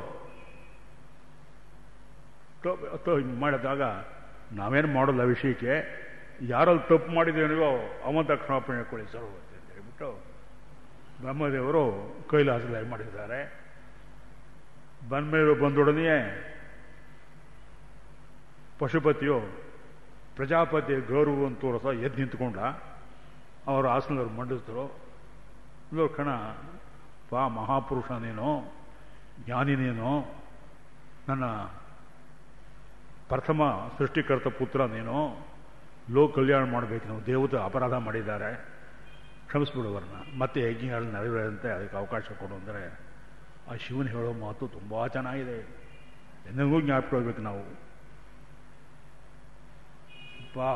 ತ- ತ- ಮಾಡಿದಾಗ ನಾವೇನು ಮಾಡೋಲ್ಲ ಆ ವಿಷಯಕ್ಕೆ ಯಾರಲ್ಲಿ ತಪ್ಪು ಮಾಡಿದೇನೋ ಅವಂತ ಕ್ಷಮಾಪಣೆ ಕೊಡಿ ಸರ್ ಅಂತ ಹೇಳ್ಬಿಟ್ಟು ಬ್ರಹ್ಮದೇವರು ಕೈಲಾಸದಲ್ಲಿ ಮಾಡಿದ್ದಾರೆ ಬಂದ್ಮೇಲೆ ಬಂದೊಡನೆಯೇ ಪಶುಪತಿಯು ಪ್ರಜಾಪತಿಯ ಗೌರವವನ್ನು ತೋರಿಸ ಎದ್ದು ನಿಂತ್ಕೊಂಡ ಅವರು ಆಸನದವ್ರು ಮಂಡಿಸಿದ್ರು ಇಲ್ಲೋ ಕಣ ಪಾ ಮಹಾಪುರುಷ ನೀನು ಜ್ಞಾನಿ ನೀನು ನನ್ನ ಪ್ರಥಮ ಸೃಷ್ಟಿಕರ್ತ ಪುತ್ರ ನೀನು ಲೋಕ ಕಲ್ಯಾಣ ಮಾಡಬೇಕು ನಾವು ದೇವತೆ ಅಪರಾಧ ಮಾಡಿದ್ದಾರೆ ಕ್ಷಮಿಸ್ಬಿಡುವರನ್ನ ಮತ್ತೆ ಯಜ್ಞಗಳು ನೆರವೇರಂತೆ ಅದಕ್ಕೆ ಅವಕಾಶ ಕೊಡು ಅಂದರೆ ಆ ಶಿವನ ಹೇಳೋ ಮಾತು ತುಂಬ ಚೆನ್ನಾಗಿದೆ ಎಂದಿಗೂ ಜ್ಞಾಪಿಸ್ಕೊಳ್ಬೇಕು ನಾವು ಬಾ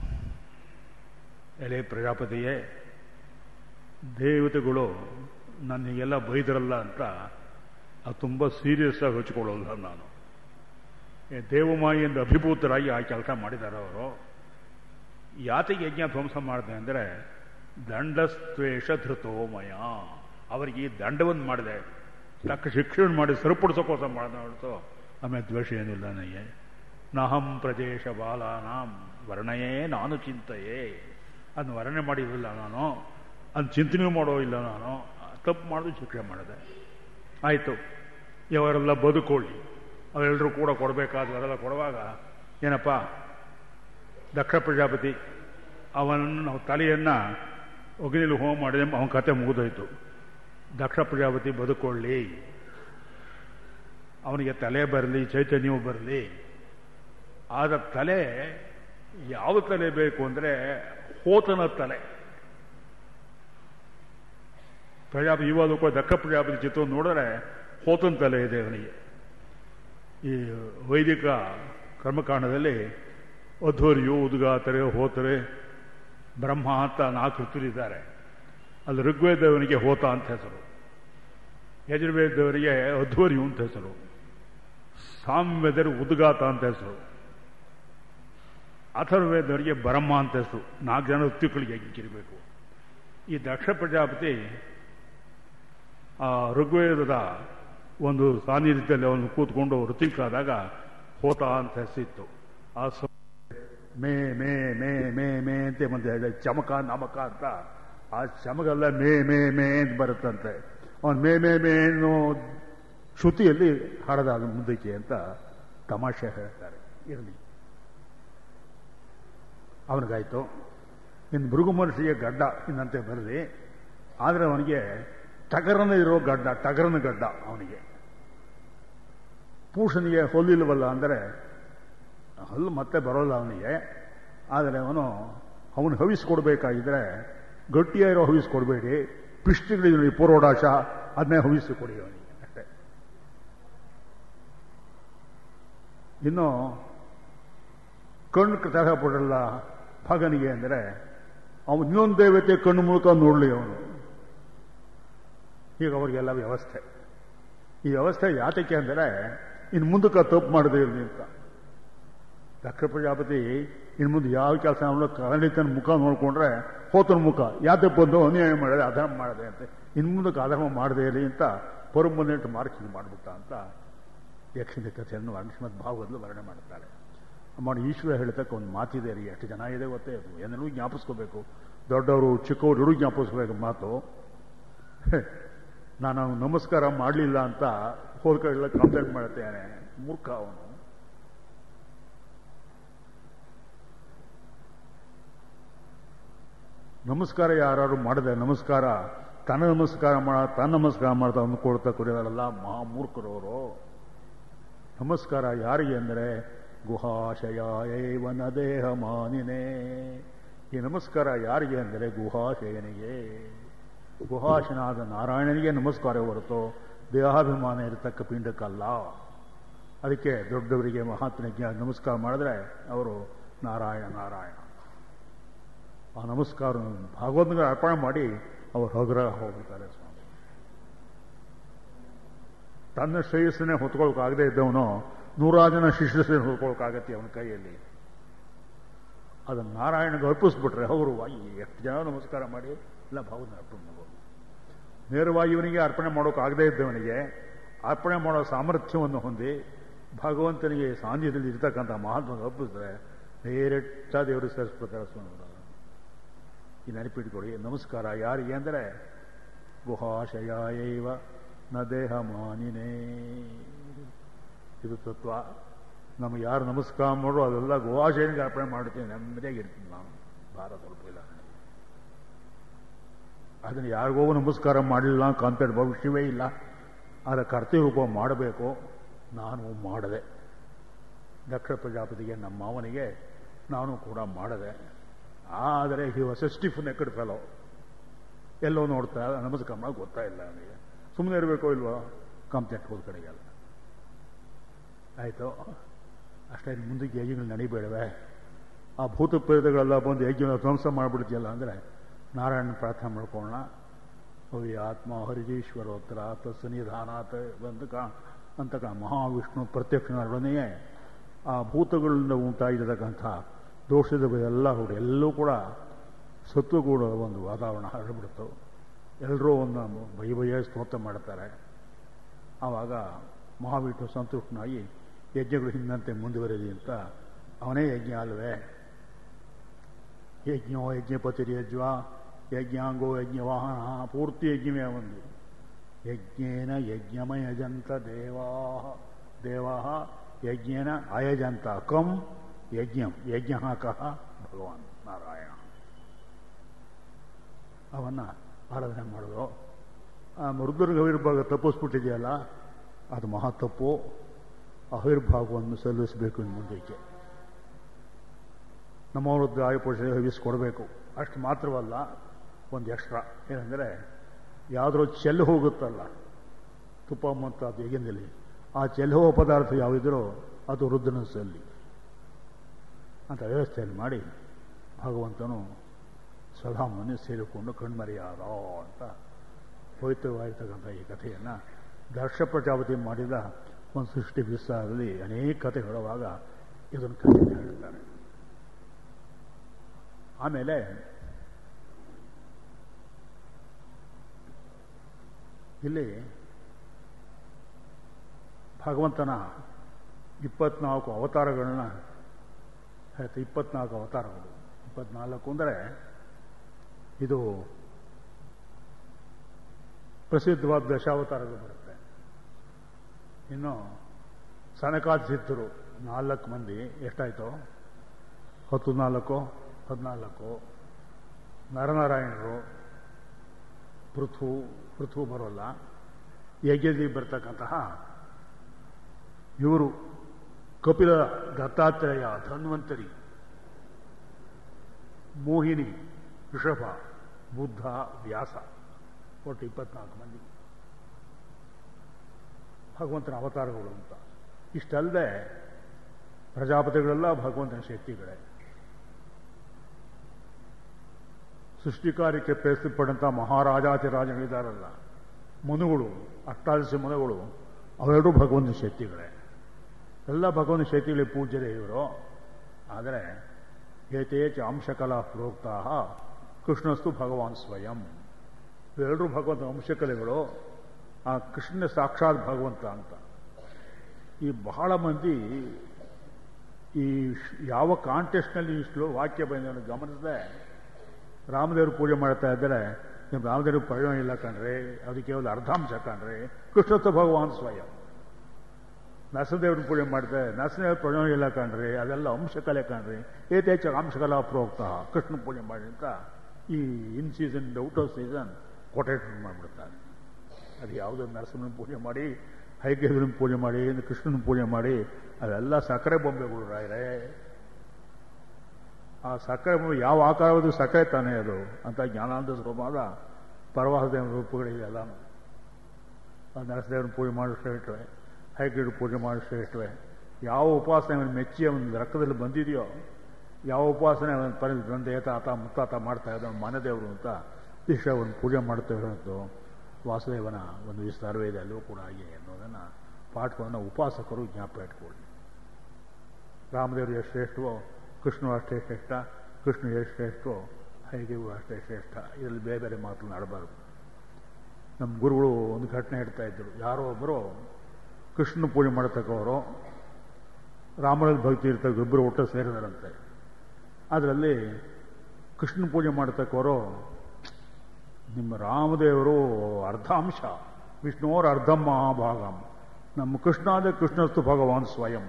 ಎಲೆ ಪ್ರಜಾಪತಿಯೇ ದೇವತೆಗಳು ನನಗೆಲ್ಲ ಬೈದರಲ್ಲ ಅಂತ ಅದು ತುಂಬ ಸೀರಿಯಸ್ ಆಗಿ ಹಚ್ಕೊಳ್ಳೋಲ್ಲ ನಾನು ಏ, ದೇವಮಾಯಿಯಿಂದ ಅಭಿಭೂತರಾಗಿ ಆ ಕೆಲಸ ಮಾಡಿದ್ದಾರೆ ಅವರು ಯಾತಿಗೆ ಯಜ್ಞ ಧ್ವಂಸ ಮಾಡಿದೆ ಅಂದರೆ ದಂಡಸ್ತ್ವೇಷ ಧೃತೋಮಯ ಅವರಿಗೆ ಈ ದಂಡವನ್ನು ಮಾಡಿದೆ ತಕ್ಕ ಶಿಕ್ಷಣ ಮಾಡಿ ಸರಿಪಡಿಸೋಕೋಸ ಮಾಡಿದೆ ಹೊರತು ಆಮೇಲೆ ದ್ವೇಷ ಏನಿಲ್ಲ ನನಗೆ ನಹಂ ಪ್ರದೇಶ ಬಾಲಾನಾಂ ವರ್ಣಯೇ ನಾನು ಚಿಂತೆಯೇ ಅದನ್ನು ವರ್ಣನೆ ಮಾಡಿರಲಿಲ್ಲ ನಾನು ಅದು ಚಿಂತನೆ ಮಾಡೋ ಇಲ್ಲ ನಾನು ತಪ್ಪು ಮಾಡೋದು ಶಿಕ್ಷೆ ಮಾಡಿದೆ ಆಯಿತು ಇವರೆಲ್ಲ ಬದುಕೊಳ್ಳಿ ಅವರೆಲ್ಲರೂ ಕೂಡ ಕೊಡಬೇಕಾದ್ರು ಅವರೆಲ್ಲ ಕೊಡುವಾಗ ಏನಪ್ಪ ದಕ್ಷ ಪ್ರಜಾಪತಿ ಅವನನ್ನು ನಾವು ತಲೆಯನ್ನು ಒಗ್ನಿಲಿ ಹೋಮ ಮಾಡಿದೆ ಅವನ ಕತೆ ಮುಗಿದೋಯ್ತು ದಕ್ಷ ಪ್ರಜಾಪತಿ ಬದುಕೊಳ್ಳಿ ಅವನಿಗೆ ತಲೆ ಬರಲಿ ಚೈತನ್ಯವು ಬರಲಿ ಆದ ತಲೆ ಯಾವ ತಲೆ ಬೇಕು ಅಂದರೆ ಹೋತನ ತಲೆ ಪ್ರಜಾಪತಿ ಇವಾಗ ದಕ್ಕ ಪ್ರಜಾಪತಿ ಚಿತ್ರ ನೋಡಿದ್ರೆ ಹೋತನ ತಲೆ ಇದೆ ಅವನಿಗೆ ಈ ವೈದಿಕ ಕರ್ಮಕಾಂಡದಲ್ಲಿ ಅಧ್ವರ್ಯು ಉದ್ಗಾತರೆ ಹೋತರೆ ಬ್ರಹ್ಮ ಅಂತ ನಾಲ್ಕು ಋತುರಿದ್ದಾರೆ ಅಲ್ಲಿ ಋಗ್ವೇದವನಿಗೆ ಹೋತ ಅಂತ ಹೆಸರು ಯಜುರ್ವೇದವರಿಗೆ ಅಧ್ವರ್ಯು ಅಂತ ಹೆಸರು ಸಾಮ್ಯದರು ಉದ್ಗಾತ ಅಂತ ಹೆಸರು ಅಥರ್ವೇದವರಿಗೆ ಬ್ರಹ್ಮ ಅಂತ ಹೆಸರು ನಾಲ್ಕು ಜನ ಋತುಗಳಿಗೆ ಕಿರಬೇಕು ಈ ದಕ್ಷ ಪ್ರಜಾಪತಿ ಆ ಋಗ್ವೇದದ ಒಂದು ಸಾನ್ನಿಧ್ಯದಲ್ಲಿ ಅವನು ಕೂತ್ಕೊಂಡು ಋತಿಕಾದಾಗ ಹೋತ ಅಂತ ಹೆಸರಿತ್ತು ಆ ಸ- ಮೇ ಮೇ ಮೇ ಮೇ ಮೇ ಅಂತ ಮತ್ತೆ ಚಮಕ ನಮಕ ಅಂತ ಆ ಚಮಗೆಲ್ಲ ಮೇ ಮೇ ಮೇ ಅಂತ ಬರುತ್ತಂತೆ ಅವನು ಮೇ ಮೇ ಮೇ ಅನ್ನೋ ಶ್ರುತಿಯಲ್ಲಿ ಹಾಡದ ಅದು ಮುಂದಕ್ಕೆ ಅಂತ ತಮಾಷೆ ಹೇಳ್ತಾರೆ ಇರಲಿ ಅವನಿಗಾಯ್ತು ಇನ್ನು ಭೃಗು ಮನುಷ್ಯಗೆ ಗಡ್ಡ ಇನ್ನಂತೆ ಬರಲಿ ಆದರೆ ಅವನಿಗೆ ಟಗರನ ಇರೋ ಗಡ್ಡ ಟಗರನ ಗಡ್ಡ ಅವನಿಗೆ ಪೂಷನಿಗೆ ಹೊಲ್ಲಿಲ್ವಲ್ಲ ಅಂದರೆ ಹಲ್ಲು ಮತ್ತೆ ಬರೋಲ್ಲ ಅವನಿಗೆ ಆದರೆ ಅವನು ಅವನು ಹವಿಸ್ಕೊಡ್ಬೇಕಾಗಿದ್ರೆ ಗಟ್ಟಿಯಾಗಿರೋ ಹವಿಸ್ಕೊಡ್ಬೇಡಿ ಪಿಷ್ಟಗಳಿದ್ರಲ್ಲಿ ಪೂರ್ವಡಾಶ ಅದನ್ನೇ ಹವಿಸಿ ಕೊಡಿ ಅವನಿಗೆ ಅಷ್ಟೇ ಇನ್ನು ಕಣ್ಣು ತರಹ ಪಡಲ್ಲ ಭಗನಿಗೆ ಅಂದರೆ ಅವನು ಇನ್ನೊಂದು ದೇವತೆ ಕಣ್ಣು ಮೂಲಕ ನೋಡಲಿ ಅವನು ಈಗ ಅವರಿಗೆಲ್ಲ ವ್ಯವಸ್ಥೆ ಈ ವ್ಯವಸ್ಥೆ ಯಾತಕ್ಕೆ ಅಂದರೆ ಇನ್ನು ಮುಂದಕ್ಕೆ ತಪ್ಪು ಮಾಡದೇ ಇರಲಿ ಅಂತ ದಕ್ಷ ಪ್ರಜಾಪತಿ ಇನ್ನು ಮುಂದೆ ಯಾವ ಕೆಲಸ ಮಾಡಲು ಖಂಡಿತನ ಮುಖ ನೋಡಿಕೊಂಡ್ರೆ ಹೋತನ ಮುಖ ಯಾತಕ್ಕೆ ಬಂದು ಅನ್ಯಾಯ ಮಾಡಿದೆ ಅಧರ್ಮ ಮಾಡಿದೆ ಅಂತ ಇನ್ನು ಮುಂದಕ್ಕೆ ಅಧರ್ಮ ಮಾಡದೇ ಇರಲಿ ಅಂತ ಪರಮನೆಂಟ್ ಮಾರ್ಕಿಂಗ್ ಮಾಡಿಬಿಟ್ಟ ಅಂತ ಯಕ್ಷಿನ ಕಥೆಯನ್ನು ಶ್ರೀಮದ್ ಭಾಗವತಲು ವರ್ಣನೆ ಮಾಡುತ್ತಾರೆ ಮಾಡಿ ಈಶ್ವರ ಹೇಳ್ತಕ್ಕ ಒಂದು ಮಾತಿದೆ ರೀ ಎಷ್ಟು ಜನ ಇದೆ ಗೊತ್ತೇ ಅದು ಏನೆಲ್ಲೂ ಜ್ಞಾಪಿಸ್ಕೋಬೇಕು ದೊಡ್ಡವರು ಚಿಕ್ಕವರು ಎರಡೂ ಜ್ಞಾಪಿಸ್ಕೋಬೇಕು ಮಾತು ನಾನು ನಮಸ್ಕಾರ ಮಾಡಲಿಲ್ಲ ಅಂತ ಹೋದ ಕಡೆ ಕಂಪ್ಲೇಂಟ್ ಮಾಡುತ್ತೇನೆ ಮೂರ್ಖ ಅವನು ನಮಸ್ಕಾರ ಯಾರು ಮಾಡದೆ ನಮಸ್ಕಾರ ತನ್ನ ನಮಸ್ಕಾರ ಮಾಡ ತನ್ನ ನಮಸ್ಕಾರ ಮಾಡ್ತಾ ಅವನು ಕೊಡ್ತಾ ಕುಡಿಯೋದಲ್ಲ ಮಹಾಮೂರ್ಖರವರು ನಮಸ್ಕಾರ ಯಾರಿಗೆ ಅಂದರೆ ಗುಹಾಶಯ ಏವನ ದೇಹ ಮಾನಿನೇ ಈ ನಮಸ್ಕಾರ ಯಾರಿಗೆ ಅಂದರೆ ಗುಹಾಶಯನಿಗೆ ಗುಹಾಶನಾದ ನಾರಾಯಣನಿಗೆ ನಮಸ್ಕಾರ ಹೊರತು ದೇಹಾಭಿಮಾನ ಇರತಕ್ಕ ಪಿಂಡಕ್ಕಲ್ಲ ಅದಕ್ಕೆ ದೊಡ್ಡವರಿಗೆ ಮಹಾತ್ಮನಿಗೆ ನಮಸ್ಕಾರ ಮಾಡಿದ್ರೆ ಅವರು ನಾರಾಯಣ ನಾರಾಯಣ ಆ ನಮಸ್ಕಾರ ಭಾಗವತನಿಗೆ ಅರ್ಪಣೆ ಮಾಡಿ ಅವರು ಹಗುರ ಹೋಗ್ಬಿಡ್ತಾರೆ ಸ್ವಾಮಿ ತನ್ನ ಶ್ರೇಯಸ್ಸನ್ನೇ ಹೊತ್ಕೊಳ್ಳೋಕ್ಕಾಗದೇ ಇದ್ದವನು ನೂರಾರು ಜನ ಶಿಷ್ಯಸನ್ನು ಹೊತ್ಕೊಳ್ಳೋಕ್ಕಾಗತ್ತೆ ಅವನ ಕೈಯಲ್ಲಿ ಅದನ್ನು ನಾರಾಯಣಗೆ ಅರ್ಪಿಸ್ಬಿಟ್ರೆ ಅವರು ಎಷ್ಟು ಜನ ನಮಸ್ಕಾರ ಮಾಡಿ ಇಲ್ಲ ಭಾವನ ಅರ್ಪಣೆ ಮಾಡೋದು ನೇರವಾಗಿ ಇವನಿಗೆ ಅರ್ಪಣೆ ಮಾಡೋಕ್ಕಾಗದೇ ಇದ್ದವನಿಗೆ ಅರ್ಪಣೆ ಮಾಡೋ ಸಾಮರ್ಥ್ಯವನ್ನು ಹೊಂದಿ ಭಗವಂತನಿಗೆ ಸಾನ್ನಿಧ್ಯದಲ್ಲಿ ಇರ್ತಕ್ಕಂಥ ಮಹಾತ್ಮಗೆ ಅರ್ಪಿಸಿದ್ರೆ ಡೈರೆಕ್ಟ ದೇವರು ಸೇರಿಸ್ಬಿಡ್ತಾರೆ ಸ್ವಾಮಿ ಈ ನೆನಪಿಟ್ಕೊಳ್ಳಿ ನಮಸ್ಕಾರ ಯಾರಿಗೆ ಅಂದರೆ ಗುಹಾಶಯಾಯೈವ ನ ದೇಹ ಮಾನಿನೇ ಇದು ತತ್ವ ನಮಗೆ ಯಾರು ನಮಸ್ಕಾರ ಮಾಡೋ ಅದೆಲ್ಲ ಗುಹಾಶಯನಿಗೆ ಅರ್ಪಣೆ ಮಾಡ್ತೀನಿ ನೆಮ್ಮದಿಯಾಗಿರ್ತೀನಿ ನಾನು ಭಾರ ಸ್ವಲ್ಪ ಇಲ್ಲ ಅದನ್ನು ಯಾರಿಗೋ ನಮಸ್ಕಾರ ಮಾಡಲಿಲ್ಲ ಕಾಂಪೇಟ್ ಭವಿಷ್ಯವೇ ಇಲ್ಲ ಅದರ ಕರ್ತವ್ಯ ಮಾಡಬೇಕು ನಾನು ಮಾಡದೆ ದಕ್ಷ ಪ್ರಜಾಪತಿಗೆ ನಮ್ಮ ಮಾವನಿಗೆ ನಾನು ಕೂಡ ಮಾಡದೆ ಆದರೆ he was a stiff necked fellow ಎಲ್ಲೋ ನೋಡ್ತಾ ನಮಸ್ಕಾರ ಮಾಡೋಕೆ ಗೊತ್ತಾ ಇಲ್ಲ ನನಗೆ ಸುಮ್ಮನೆ ಇರಬೇಕೋ ಇಲ್ವೋ ಕಂಪ್ಲೇಂಟ್ ಹೋದ ಕಡೆಗೆಲ್ಲ ಆಯಿತು ಅಷ್ಟೇ ಮುಂದಕ್ಕೆ ಯಜ್ಞಗಳು ನಡಿಬೇಡವೆ ಆ ಭೂತ ಪ್ರೇತಗಳೆಲ್ಲ ಬಂದು ಯಜ್ಞ ಧ್ವಂಸ ಮಾಡಿಬಿಡ್ತೀಯಲ್ಲ ಅಂದರೆ ನಾರಾಯಣ ಪ್ರಾರ್ಥನೆ ಮಾಡ್ಕೊಳ್ಳೋಣ ಅವಿ ಆತ್ಮ ಹರಿಜೀಶ್ವರೋತ್ತರ ತತ್ಸನ್ನಿಧಾನಾತ್ ಅಂತಕ ಅಂತಕ ಮಹಾವಿಷ್ಣು ಪ್ರತ್ಯಕ್ಷನೊಡನೆಯೇ ಆ ಭೂತಗಳಿಂದ ಉಂಟಾಗಿರತಕ್ಕಂಥ ದೋಷದ ಎಲ್ಲ ಕೂಡ ಎಲ್ಲೂ ಕೂಡ ಸತ್ವಗೂಡ ಒಂದು ವಾತಾವರಣ ಹರಡ್ಬಿಡ್ತು ಎಲ್ಲರೂ ಒಂದು ಬೈ ಬಯ್ಯ ಸ್ತೋತ್ರ ಮಾಡ್ತಾರೆ ಆವಾಗ ಮಹಾವಿಷ್ಣು ಸಂತುಷ್ಟನಾಗಿ ಯಜ್ಞಗಳು ಹಿಂದಂತೆ ಮುಂದುವರೆದಿ ಅಂತ ಅವನೇ ಯಜ್ಞ ಅಲ್ವೇ ಯಜ್ಞೋ ಯಜ್ಞಪತಿರಿ ಯಜ್ವ ಯಜ್ಞಾಂಗೋ ಯಜ್ಞವಾಹನ ಪೂರ್ತಿ ಯಜ್ಞವೇ ಒಂದು ಯಜ್ಞೇನ ಯಜ್ಞಮಯಜಂತ ದೇವಾ ದೇವಾ ಯಜ್ಞೇನ ಅಯಜಂತ ಕಂ ಯಜ್ಞಂ ಯಜ್ಞ ಕಹ ಭಗವಾನ್ ನಾರಾಯಣ ಅವನ್ನ ಆರಾಧನೆ ಮಾಡೋದು ಆ ಮೃದುರ್ಗ ಅವಿರ್ಭಾಗ ತಪ್ಪಿಸ್ಬಿಟ್ಟಿದೆಯಲ್ಲ ಅದು ಮಹಾ ತಪ್ಪು ಅವಿರ್ಭಾಗವನ್ನು ಸಲ್ಲಿಸಬೇಕು ಇನ್ನು ಮುಂದಕ್ಕೆ ನಮ್ಮವರದ್ದು ಆಯುಪೋಷ ಹವಿಸ್ಕೊಡ್ಬೇಕು ಅಷ್ಟು ಮಾತ್ರವಲ್ಲ ಒಂದು ಎಕ್ಸ್ಟ್ರಾ ಏನಂದರೆ ಯಾವುದೋ ಚೆಲ್ಲು ಹೋಗುತ್ತಲ್ಲ ತುಪ್ಪ ಮತ್ತು ಅದು ಹೇಗಿಂದಲ್ಲಿ ಆ ಚೆಲ್ಲು ಹೋಗೋ ಪದಾರ್ಥ ಯಾವುದಿದ್ರೋ ಅದು ರುದ್ರನ ಸಲ್ಲಿ ಅಂತ ವ್ಯವಸ್ಥೆಯನ್ನು ಮಾಡಿ ಭಗವಂತನು ಸದಾಮನ್ನು ಸೇರಿಕೊಂಡು ಕಣ್ಮರೆಯಾದ ಅಂತ ಪವಿತ್ರವಾಗಿರ್ತಕ್ಕಂಥ ಈ ಕಥೆಯನ್ನು ದರ್ಶ ಪ್ರಜಾಪತಿ ಮಾಡಿದ ಒಂದು ಸೃಷ್ಟಿ ವಿಸ್ತಾರದಲ್ಲಿ ಅನೇಕ ಕಥೆ ಹೇಳುವಾಗ ಇದನ್ನು ಕಥೆ ಹೇಳ್ತಾರೆ ಆಮೇಲೆ ಇಲ್ಲಿ ಭಗವಂತನ ಇಪ್ಪತ್ನಾಲ್ಕು ಅವತಾರಗಳನ್ನ ಹೇಳ್ತಾ ಇಪ್ಪತ್ನಾಲ್ಕು ಅವತಾರಗಳು ಇಪ್ಪತ್ನಾಲ್ಕು ಅಂದರೆ ಇದು ಪ್ರಸಿದ್ಧವಾದ ದಶಾವತಾರಗಳು ಬರುತ್ತೆ ಇನ್ನು ಸನಕಾದ ಸಿದ್ಧರು ನಾಲ್ಕು ಮಂದಿ ಎಷ್ಟಾಯಿತು ಹತ್ತು ನಾಲ್ಕು ಹದಿನಾಲ್ಕು ನರನಾರಾಯಣರು ಪೃಥು ಪೃಥು ಬರೋಲ್ಲ ಯಜ್ಞದಿ ಬರ್ತಕ್ಕಂತಹ ಇವರು ಕಪಿಲ ದತ್ತಾತ್ರೇಯ ಧನ್ವಂತರಿ ಮೋಹಿನಿ ಋಷಭ ಬುದ್ಧ ವ್ಯಾಸ ಒಟ್ಟು ಇಪ್ಪತ್ನಾಲ್ಕು ಮಂದಿ ಭಗವಂತನ ಅವತಾರಗಳು ಅಂತ ಇಷ್ಟಲ್ಲದೆ ಪ್ರಜಾಪತಿಗಳೆಲ್ಲ ಭಗವಂತನ ಶಕ್ತಿಗಳೇ ಸೃಷ್ಟಿಕಾರ್ಯಕ್ಕೆ ಪ್ರಯತ್ನಪಟ್ಟಂಥ ಮಹಾರಾಜಾತಿರಾಜಗಳಿದ್ದಾರಲ್ಲ ಮನುಗಳು ಅಷ್ಟಾದಶ ಮನುಗಳು ಅವೆರಡೂ ಭಗವಂತನ ಶಕ್ತಿಗಳೇ ಎಲ್ಲ ಭಗವಂತನ ಶಕ್ತಿಗಳಿಗೆ ಪೂಜ್ಯರೇ ಇವರು ಆದರೆ ಏತೇಚ ಅಂಶಕಲಾ ಪ್ರೋಕ್ತಾ ಕೃಷ್ಣಸ್ತು ಭಗವಾನ್ ಸ್ವಯಂ ಇವೆರಡೂ ಭಗವಂತ ಅಂಶಕಲೆಗಳು ಆ ಕೃಷ್ಣ ಸಾಕ್ಷಾತ್ ಭಗವಂತ ಅಂತ ಈ ಬಹಳ ಮಂದಿ ಈ ಯಾವ ಕಾಂಟೆಸ್ಟ್ನಲ್ಲಿ ಇಷ್ಟು ವಾಕ್ಯ ಬಂದ ಗಮನಿಸದೆ ರಾಮದೇವರು ಪೂಜೆ ಮಾಡ್ತಾ ಇದ್ದರೆ ನಿಮ್ಮ ರಾಮದೇವ್ರಿಗೆ ಪ್ರಯೋಜನ ಇಲ್ಲ ಕಣ್ರಿ ಅದು ಕೇವಲ ಅರ್ಧಾಂಶ ಕಣ್ರಿ ಕೃಷ್ಣತ್ವ ಭಗವಾನ್ ಸ್ವಯಂ ನರಸಿಂಹದೇವ್ರನ್ನ ಪೂಜೆ ಮಾಡ್ತಾರೆ ನರಸಿಂಹದೇವ್ರ ಪ್ರಯೋಜನ ಇಲ್ಲ ಕಣ್ರಿ ಅದೆಲ್ಲ ಅಂಶಕಲೆ ಕಣ್ರಿ ಏತೇಚ ಅಂಶಕಲಾ ಪ್ರೋಕ್ತ ಕೃಷ್ಣ ಪೂಜೆ ಮಾಡಿ ಅಂತ ಈ in season out of season quotation ಮಾಡಿಬಿಡ್ತಾರೆ ಅದು ಯಾವುದೋ ನರಸಿಂಹನ ಪೂಜೆ ಮಾಡಿ ಹೈಗ್ರೀವನ ಪೂಜೆ ಮಾಡಿ ಕೃಷ್ಣನ ಪೂಜೆ ಮಾಡಿ ಅವೆಲ್ಲ ಸಕ್ಕರೆ ಬೊಂಬೆಗಳು ರಾಯರೇ ಆ ಸಕ್ಕರೆ ಯಾವ ಆಕಾರವಾದ ಸಕ್ಕರೆ ತಾನೇ ಅದು ಅಂತ ಜ್ಞಾನಾನಂದ ಸ್ವರೂಪವಾದ ಪರವಾಸದೇವ ರೂಪಗಳಿದೆ ಎಲ್ಲ ನರಸದೇವನ ಪೂಜೆ ಮಾಡೋ ಶ್ರೇಷ್ಠವೇ ಹೈಗ್ರೀಡ್ ಪೂಜೆ ಮಾಡೋ ಶ್ರೇಷ್ಠವೇ ಯಾವ ಉಪಾಸನೆ ಅವನು ಮೆಚ್ಚಿ ಅವನ ರಕ್ತದಲ್ಲಿ ಬಂದಿದೆಯೋ ಯಾವ ಉಪಾಸನೆ ಅವನ ಪರಿ ತಂದೆ ತಾತ ಮುತ್ತಾತ ಮಾಡ್ತಾ ಇದ್ದ ಮನೆದೇವರು ಅಂತ ಇಷ್ಟ ಒಂದು ಪೂಜೆ ಮಾಡ್ತಾ ಇರೋದು ವಾಸುದೇವನ ಒಂದು ವಿಸ್ತಾರವೇ ಇದೆ ಅಲ್ಲೂ ಕೂಡ ಹಾಗೆ ಅನ್ನೋದನ್ನು ಪಾಠವನ್ನು ಉಪಾಸಕರು ಜ್ಞಾಪಕ ಇಟ್ಕೊಳ್ಳಿ ರಾಮದೇವರು ಎಷ್ಟು ಶ್ರೇಷ್ಠವೋ ಕೃಷ್ಣ ಅಷ್ಟೇ ಶ್ರೇಷ್ಠ ಕೃಷ್ಣ ಎಷ್ಟು ಶ್ರೇಷ್ಠವೋ ಹೈದೇವು ಅಷ್ಟೇ ಶ್ರೇಷ್ಠ ಇದರಲ್ಲಿ ಬೇರೆ ಬೇರೆ ಮಾತನ್ನು ಆಡಬಾರ್ದು ನಮ್ಮ ಗುರುಗಳು ಒಂದು ಘಟನೆ ಹೇಳ್ತಾ ಇದ್ದರು ಯಾರೋ ಒಬ್ಬರು ಕೃಷ್ಣ ಪೂಜೆ ಮಾಡತಕ್ಕವರು ರಾಮನಲ್ಲಿ ಭಕ್ತಿ ಇರ್ತಕ್ಕ ಇಬ್ಬರು ಒಟ್ಟು ಸೇರಿದಾರಂತೆ ಅದರಲ್ಲಿ ಕೃಷ್ಣ ಪೂಜೆ ಮಾಡತಕ್ಕವರು ನಿಮ್ಮ ರಾಮದೇವರು ಅರ್ಧಾಂಶ ವಿಷ್ಣುವರ ಅರ್ಧಂ ಮಹಾಭಾಗಂ ನಮ್ಮ ಕೃಷ್ಣ ಅಂದರೆ ಕೃಷ್ಣಸ್ತು ಭಗವಾನ್ ಸ್ವಯಂ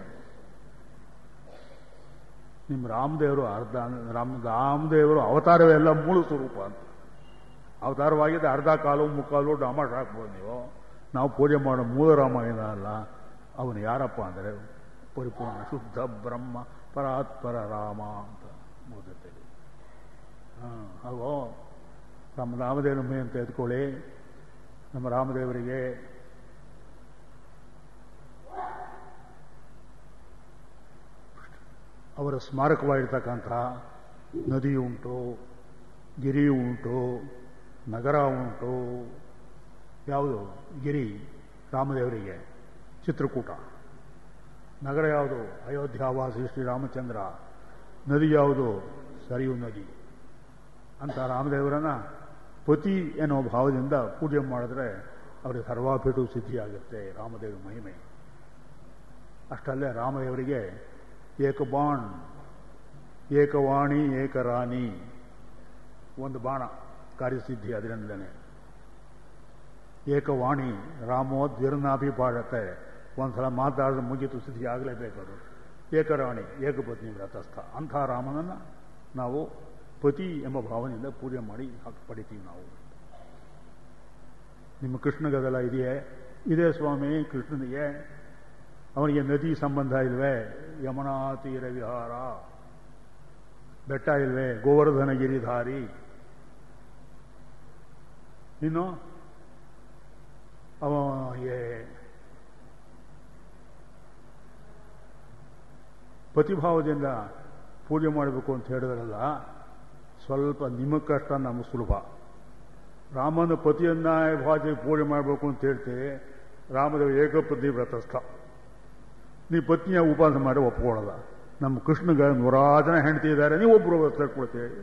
ನಿಮ್ಮ ರಾಮದೇವರು ಅರ್ಧ ರಾಮ ರಾಮದೇವರು ಅವತಾರವೇ ಎಲ್ಲ ಮೂಲ ಸ್ವರೂಪ ಅಂತ ಅವತಾರವಾಗಿದೆ ಅರ್ಧ ಕಾಲು ಮುಕ್ಕಾಲು ಡಾಮಾಟ್ ಹಾಕ್ಬೋದು ನೀವು ನಾವು ಪೂಜೆ ಮಾಡೋ ಮೂಲ ರಾಮಾಯಣ ಅಲ್ಲ ಅವನು ಯಾರಪ್ಪ ಅಂದರೆ ಪರಿಪೂರ್ಣ ಶುದ್ಧ ಬ್ರಹ್ಮ ಪರಾತ್ಪರ ರಾಮ ಅಂತ ಓದುತ್ತೇವೆ ಹಾಂ ಹಾಗೋ ನಮ್ಮ ರಾಮದೇವನ ಮೇ ಅಂತ ಎತ್ಕೊಳ್ಳಿ ನಮ್ಮ ರಾಮದೇವರಿಗೆ ಅವರ ಸ್ಮಾರಕವಾಗಿರ್ತಕ್ಕಂಥ ನದಿ ಉಂಟು ಗಿರಿ ಉಂಟು ನಗರ ಉಂಟು ಯಾವುದು ಗಿರಿ ರಾಮದೇವರಿಗೆ ಚಿತ್ರಕೂಟ ನಗರ ಯಾವುದು ಅಯೋಧ್ಯಾವಾಸಿ ಶ್ರೀರಾಮಚಂದ್ರ ನದಿ ಯಾವುದು ಸರಿಯು ನದಿ ಅಂತ ರಾಮದೇವರನ್ನ ಪತಿ ಎನ್ನುವ ಭಾವದಿಂದ ಪೂಜೆ ಮಾಡಿದ್ರೆ ಅವರಿಗೆ ಸರ್ವಾಪೀಠು ಸಿದ್ಧಿಯಾಗುತ್ತೆ ರಾಮದೇವ ಮಹಿಮೆ ಅಷ್ಟಲ್ಲೇ ರಾಮದೇವರಿಗೆ ಏಕಬಾಣ್ ಏಕವಾಣಿ ಏಕರಾಣಿ ಒಂದು ಬಾಣ ಕಾರ್ಯಸಿದ್ಧಿ ಅದರಿಂದಲೇ ಏಕವಾಣಿ ರಾಮೋ ದ್ವಿರ್ನಾಭಿಪಾಡತೆ ಒಂದ್ಸಲ ಮಾತಾಡಿದ್ರೆ ಮುಗಿತು ಸಿದ್ಧಿ ಆಗಲೇಬೇಕು ಅದು ಏಕರಾಣಿ ಏಕಪತ್ನಿ ವ್ರತಸ್ಥ ಅಂಥ ರಾಮನನ್ನು ನಾವು ಪತಿ ಎಂಬ ಭಾವನೆಯಿಂದ ಪೂಜೆ ಮಾಡಿ ಹಾಕಿ ಪಡಿತೀವಿ ನಾವು ನಿಮ್ಮ ಕೃಷ್ಣಗದೆಲ್ಲ ಇದೆಯೇ ಇದೇ ಸ್ವಾಮಿ ಕೃಷ್ಣನಿಗೆ ಅವನಿಗೆ ನದಿ ಸಂಬಂಧ ಇಲ್ವೇ ಯಮುನಾ ತೀರ ವಿಹಾರ ಬೆಟ್ಟ ಇಲ್ವೇ ಗೋವರ್ಧನ ಗಿರಿಧಾರಿ ಇನ್ನು ಅವ ಪ್ರತಿಭಾವದಿಂದ ಪೂಜೆ ಮಾಡಬೇಕು ಅಂತ ಹೇಳಿದ್ರಲ್ಲ ಸ್ವಲ್ಪ ನಿಮಗೆ ಕಷ್ಟ ನಮಗೆ ಸುಲಭ ರಾಮನ ಪತಿಯನ್ನ ಭಾಷೆ ಪೂಜೆ ಮಾಡಬೇಕು ಅಂತ ಹೇಳ್ತೀವಿ ರಾಮದೇವ ಏಕಪತ್ನಿ ವ್ರತಸ್ಥ ನೀ ಪತ್ನಿಯ ಉಪವಾಸ ಮಾಡಿ ಒಪ್ಕೊಳ್ಳಲ್ಲ ನಮ್ಮ ಕೃಷ್ಣಗ ನೂರಾರು ಜನ ಹೆಂಡತಿ ಇದ್ದಾರೆ ನೀವು ಒಬ್ಬರು ತರ್ಕೊಳ್ತೀವಿ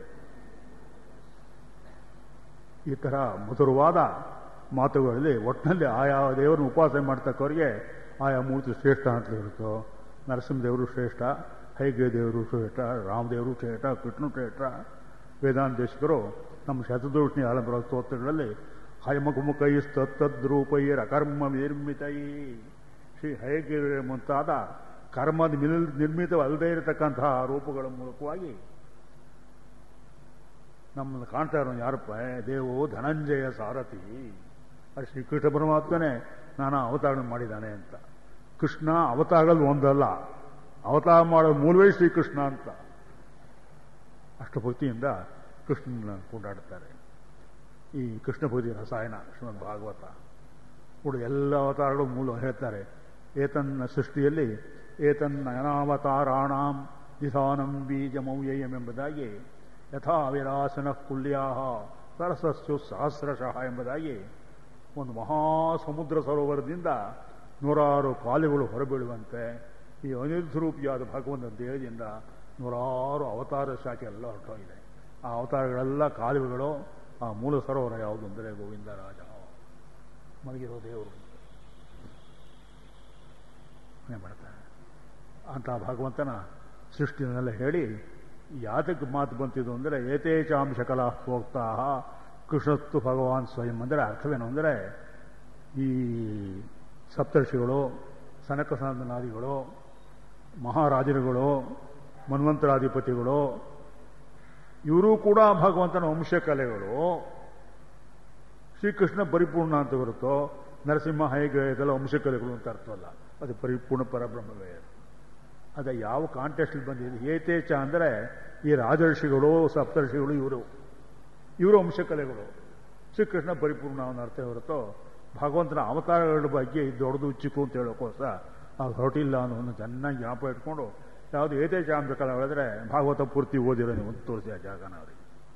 ಈ ಥರ ಮಧುರವಾದ ಮಾತುಗಳಲ್ಲಿ ಒಟ್ಟಿನಲ್ಲಿ ಆಯಾ ದೇವರನ್ನು ಉಪಾಸನೆ ಮಾಡ್ತಕ್ಕವರಿಗೆ ಆಯಾ ಮೂರ್ತಿ ಶ್ರೇಷ್ಠ ಅಂತ ಇರುತ್ತೋ ನರಸಿಂಹದೇವರು ಶ್ರೇಷ್ಠ ಹೈಗ್ರೀ ದೇವರು ಶ್ರೇಷ್ಠ ರಾಮದೇವರು ಶ್ರೇಷ್ಠ ಕೃಷ್ಣ ಶ್ರೇಷ್ಠ ವೇದಾಂತೇಶಕರು ನಮ್ಮ ಶತದೂಷಣಿ ಆಲಂಬರ ಸ್ತೋತ್ರಗಳಲ್ಲಿ ಹಯಮುಖಮುಖೈ ತತ್ತದ್ರೂಪೈರ್ ಅಕರ್ಮ ನಿರ್ಮಿತೈ ಶ್ರೀ ಹಯಗಿರಿ ಮುಂತಾದ ಕರ್ಮದ ಮಿಲ್ ನಿರ್ಮಿತವಲ್ಲದೇ ಇರತಕ್ಕಂತಹ ರೂಪಗಳ ಮೂಲಕವಾಗಿ ನಮ್ಮನ್ನು ಕಾಣ್ತಾ ಇರೋ ಯಾರಪ್ಪ ದೇವು ಧನಂಜಯ ಸಾರಥಿ ಅದು ಶ್ರೀಕೃಷ್ಣ ಪರಮಾತ್ಮನೇ ನಾನು ಅವತಾರ ಮಾಡಿದ್ದಾನೆ ಅಂತ ಕೃಷ್ಣ ಅವತಾರಗಳು ಒಂದಲ್ಲ ಅವತಾರ ಮಾಡೋ ಮೂಲವೇ ಶ್ರೀಕೃಷ್ಣ ಅಂತ ಅಷ್ಟು ಭಕ್ತಿಯಿಂದ ಕೃಷ್ಣನ ಕೊಂಡಾಡುತ್ತಾರೆ ಈ ಕೃಷ್ಣ ಭಕ್ತಿ ರಸಾಯನ ಶ್ರೀಮದ್ ಭಾಗವತ ಕೂಡ ಎಲ್ಲ ಅವತಾರಗಳು ಮೂಲ ಹೇಳ್ತಾರೆ ಏತನ್ನ ಸೃಷ್ಟಿಯಲ್ಲಿ ಏತನ್ನ ಅನಾವತಾರಾಣಾಂ ನಿಧಾನಂ ಬೀಜಮೌಯಂ ಎಂಬುದಾಗಿ ಯಥಾ ವಿರಾಸನ ಕುಲ್ಯಾ ಸರಸಸ್ಸು ಸಹಸ್ರಶಃ ಎಂಬುದಾಗಿ ಒಂದು ಮಹಾ ಸಮುದ್ರ ಸರೋವರದಿಂದ ನೂರಾರು ಕಾಲುಗಳು ಹೊರಬೀಳುವಂತೆ ಈ ಅನಿರ್ಧರೂಪಿಯಾದ ಭಗವಂತನ ದೇಹದಿಂದ ನೂರಾರು ಅವತಾರ ಶಾಖೆ ಎಲ್ಲ ಹೊರಟೋಗಿದೆ ಆ ಅವತಾರಗಳೆಲ್ಲ ಕಾಲುವೆಗಳು ಆ ಮೂಲ ಸರೋವರ ಯಾವುದು ಅಂದರೆ ಗೋವಿಂದ ರಾಜ ಮಲಗಿರೋ ದೇವರು ಮಾಡ್ತಾರೆ ಅಂತ ಭಗವಂತನ ಸೃಷ್ಟಿನೆಲ್ಲ ಹೇಳಿ ಯಾತಕ್ಕೆ ಮಾತು ಬಂತಿದ್ದು ಅಂದರೆ ಏತೇಚಾಂಶ ಕಲಾ ಪ್ರೋಕ್ತಾ ಕೃಷ್ಣಸ್ತು ಭಗವಾನ್ ಸ್ವಯಂ ಅಂದರೆ ಅರ್ಥವೇನು ಅಂದರೆ ಈ ಸಪ್ತರ್ಷಿಗಳು ಸನಕ ಸನಂದನಾದಿಗಳು ಮಹಾರಾಜರುಗಳು ಮನ್ವಂತರಾಧಿಪತಿಗಳು ಇವರು ಕೂಡ ಭಗವಂತನ ವಂಶಕಲೆಗಳು ಶ್ರೀಕೃಷ್ಣ ಪರಿಪೂರ್ಣ ಅಂತ ಬರುತ್ತೋ ನರಸಿಂಹ ಹೇಗೆ ಇದೆಲ್ಲ ವಂಶಕಲೆಗಳು ಅಂತ ಅರ್ಥವಲ್ಲ ಅದು ಪರಿಪೂರ್ಣ ಪರಬ್ರಹ್ಮವೇ ಅದ ಯಾವ ಕಾಂಟೆಸ್ಟಲ್ಲಿ ಬಂದಿದೆ ಏತೇಚ ಅಂದರೆ ಈ ರಾಜರ್ಷಿಗಳು ಸಪ್ತರ್ಷಿಗಳು ಇವರು ಇವರು ವಂಶಕಲೆಗಳು ಶ್ರೀಕೃಷ್ಣ ಪರಿಪೂರ್ಣ ಅವನ ಅರ್ಥ ಹೊರತು ಭಗವಂತನ ಅವತಾರಗಳ ಬಗ್ಗೆ ದೊಡ್ಡದು ಚಿಕ್ಕು ಅಂತ ಹೇಳೋಕ್ಕೋಸ್ಕರ ಅದು ಹೊರಟಿಲ್ಲ ಅನ್ನೋದನ್ನು ಚೆನ್ನಾಗಿ ಜ್ಞಾಪ ಇಟ್ಕೊಂಡು ಯಾವುದು ಏತೇಚ ಅನ್ಬೇಕಲ್ಲ ಹೇಳಿದ್ರೆ ಭಾಗವತ ಪೂರ್ತಿ ಓದಿರೋ ನೀವು ತೋರಿಸಿ ಆ ಜಾಗನ ಅವರಿಗೆ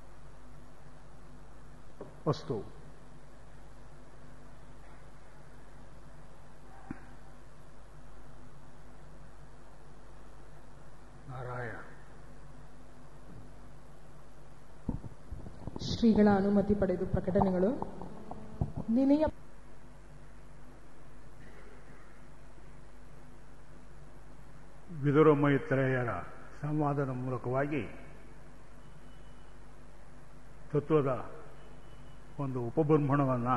ವಸ್ತು ನಾರಾಯಣ ಶ್ರೀಗಳ ಅನುಮತಿ ಪಡೆದು ಪ್ರಕಟಣೆಗಳು ನಿನೆಯ ವಿದುರ ಮೈತ್ರೇಯರ ಸಂವಾದದ ಮೂಲಕವಾಗಿ ತತ್ವದ ಒಂದು ಉಪಬ್ರಹ್ಮಣವನ್ನು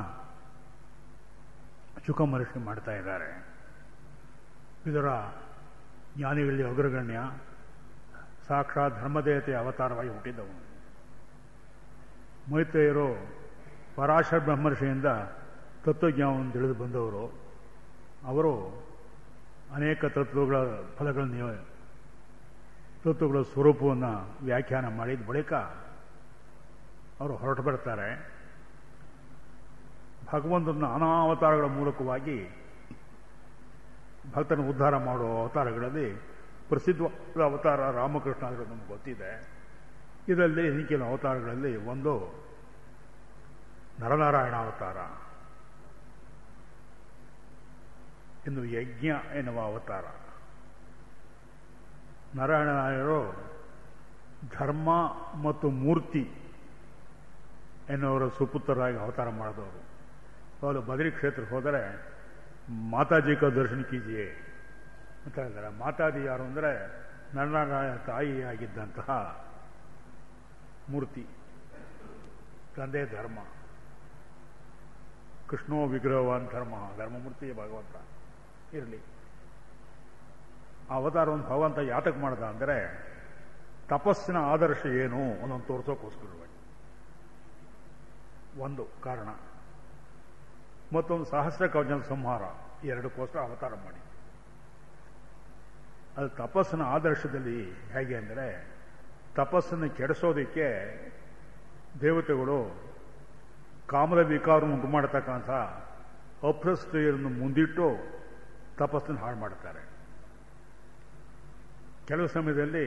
ಶುಕ ಮಹರ್ಷಿ ಮಾಡ್ತಾ ಇದ್ದಾರೆ ಇದರ ಜ್ಞಾನಿಗಳಲ್ಲಿ ಅಗ್ರಗಣ್ಯ ಸಾಕ್ಷಾತ್ ಧರ್ಮದೇವತೆಯ ಅವತಾರವಾಗಿ ಹುಟ್ಟಿದ್ದವನು ಮೈತ್ರೇಯರು ಪರಾಶರ ಬ್ರಹ್ಮರ್ಷಿಯಿಂದ ತತ್ವಜ್ಞಾನವನ್ನು ತಿಳಿದು ಬಂದವರು ಅವರು ಅನೇಕ ತತ್ವಗಳ ಫಲಗಳನ್ನು ತತ್ವಗಳ ಸ್ವರೂಪವನ್ನು ವ್ಯಾಖ್ಯಾನ ಮಾಡಿದ ಬಳಿಕ ಅವರು ಹೊರಟು ಬರ್ತಾರೆ ಭಗವಂತನ ಅನಾವತಾರಗಳ ಮೂಲಕವಾಗಿ ಭಕ್ತನ ಉದ್ಧಾರ ಮಾಡುವ ಅವತಾರಗಳಲ್ಲಿ ಪ್ರಸಿದ್ಧವಾದ ಅವತಾರ ರಾಮಕೃಷ್ಣ ಆದರೆ ನಮ್ಗೆ ಗೊತ್ತಿದೆ ಇದರಲ್ಲಿ ಹಿಂಕಿನ ಅವತಾರಗಳಲ್ಲಿ ಒಂದು ನರನಾರಾಯಣ ಅವತಾರ ಇನ್ನು ಯಜ್ಞ ಎನ್ನುವ ಅವತಾರ ನಾರಾಯಣರಾಯರು ಧರ್ಮ ಮತ್ತು ಮೂರ್ತಿ ಎನ್ನುವರ ಸುಪುತ್ರರಾಗಿ ಅವತಾರ ಮಾಡಿದವರು ಅವರು ಬದರಿ ಕ್ಷೇತ್ರಕ್ಕೆ ಹೋದರೆ ಮಾತಾಜಿ ಕ ದರ್ಶನ ಕೀಜಿಯೇ ಅಂತ ಹೇಳ್ತಾರೆ ಮಾತಾಜಿ ಯಾರು ಅಂದರೆ ನಾರಾಯಣ ತಾಯಿಯಾಗಿದ್ದಂತಹ ಮೂರ್ತಿ ತಂದೆ ಧರ್ಮ ಕೃಷ್ಣೋ ವಿಗ್ರಹವಾನ್ ಧರ್ಮ ಧರ್ಮಮೂರ್ತಿ ಭಗವಂತ ಇರಲಿ ಆ ಅವತಾರವನ್ನು ಭಗವಂತ ಯಾತಕ್ಕೆ ಮಾಡ್ದ ಅಂದರೆ ತಪಸ್ಸಿನ ಆದರ್ಶ ಏನು ಅನ್ನೋದು ತೋರಿಸೋಕ್ಕೋಸ್ಕರವಾಗಿ ಒಂದು ಕಾರಣ ಮತ್ತೊಂದು ಸಹಸ್ರ ಕವಚನ ಸಂಹಾರ ಎರಡಕ್ಕೋಸ್ಕರ ಅವತಾರ ಮಾಡಿ ಅದು ತಪಸ್ಸಿನ ಆದರ್ಶದಲ್ಲಿ ಹೇಗೆ ಅಂದರೆ ತಪಸ್ಸನ್ನು ಕೆಡಿಸೋದಕ್ಕೆ ದೇವತೆಗಳು ಕಾಮದ ವಿಕಾರ ಉಂಟು ಮಾಡತಕ್ಕಂಥ ಅಪ್ರಸ್ತ್ರೀಯರನ್ನು ಮುಂದಿಟ್ಟು ತಪಸ್ಸನ್ನು ಹಾಳು ಮಾಡ್ತಾರೆ ಕೆಲವು ಸಮಯದಲ್ಲಿ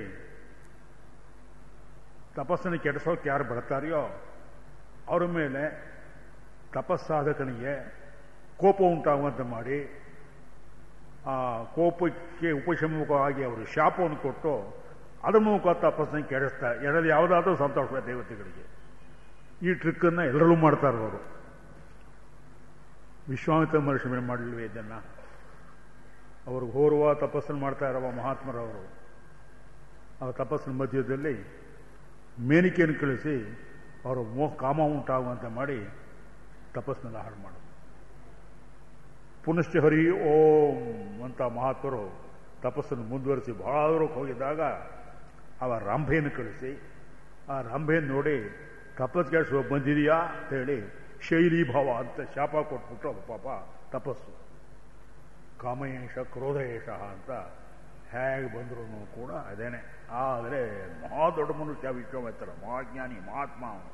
ತಪಸ್ಸನ್ನು ಕೆಡಿಸೋಕೆ ಯಾರು ಬರ್ತಾರೆಯೋ ಅವರ ಮೇಲೆ ತಪಸ್ಸಾಧಕನಿಗೆ ಕೋಪ ಉಂಟಾಗುವಂತೆ ಮಾಡಿ ಆ ಕೋಪಕ್ಕೆ ಉಪಶಮವಾಗಿ ಅವರು ಶಾಪವನ್ನು ಕೊಟ್ಟು ಅದರ ಮೂಲಕ ತಪಸ್ಸನ್ನು ಕೆಡಿಸ್ತಾರೆ ಎರಡಲ್ಲಿ ಯಾವುದಾದ್ರೂ ಸಂತೋಷ ದೇವತೆಗಳಿಗೆ ಈ ಟ್ರಿಕ್ಕನ್ನು ಎಲ್ಲರೂ ಮಾಡ್ತಾರೆ ಅವರು ವಿಶ್ವಾಮಿತ್ರ ಮಹರ್ಷಿ ಮೇಲೆ ಮಾಡಲಿಲ್ವೇ ಇದನ್ನು ಅವರು ಘೋರುವ ತಪಸ್ಸನ್ನು ಮಾಡ್ತಾ ಇರುವ ಮಹಾತ್ಮರವರು ಆ ತಪಸ್ಸಿನ ಮಧ್ಯದಲ್ಲಿ ಮೇನಿಕೆಯನ್ನು ಕಳಿಸಿ ಅವರು ಮೋಹ ಕಾಮ ಉಂಟಾಗುವಂತೆ ಮಾಡಿ ತಪಸ್ಸನ್ನೆಲ್ಲ ಹಾಳು ಮಾಡೋದು ಪುನಶ್ಚ ಹರಿ ಓಂ ಅಂತ ಮಹಾತ್ಮರು ತಪಸ್ಸನ್ನು ಮುಂದುವರಿಸಿ ಬಹಳ ದೂರಕ್ಕೆ ಹೋಗಿದ್ದಾಗ ಅವ ರಂಭೆಯನ್ನು ಕಳಿಸಿ ಆ ರಂಭೆಯನ್ನು ನೋಡಿ ತಪಸ್ಸಿಗೆ ಶುಭ ಬಂದಿದೆಯಾ ಅಂತ ಹೇಳಿ ಶೈಲಿ ಭಾವ ಅಂತ ಶಾಪ ಕೊಟ್ಬಿಟ್ಟು ಅದು ಪಾಪ ತಪಸ್ಸು ಕಾಮಯೇಷ ಕ್ರೋಧಯೇಷ ಅಂತ ಹೇಗೆ ಬಂದ್ರು ಕೂಡ ಅದೇನೆ ಆದರೆ ಮಹಾ ದೊಡ್ಡ ಮನುಷ್ಯ ವಿಶ್ವಾಮಿತ್ರ ಮಹಾಜ್ಞಾನಿ ಮಹಾತ್ಮ ಅವನು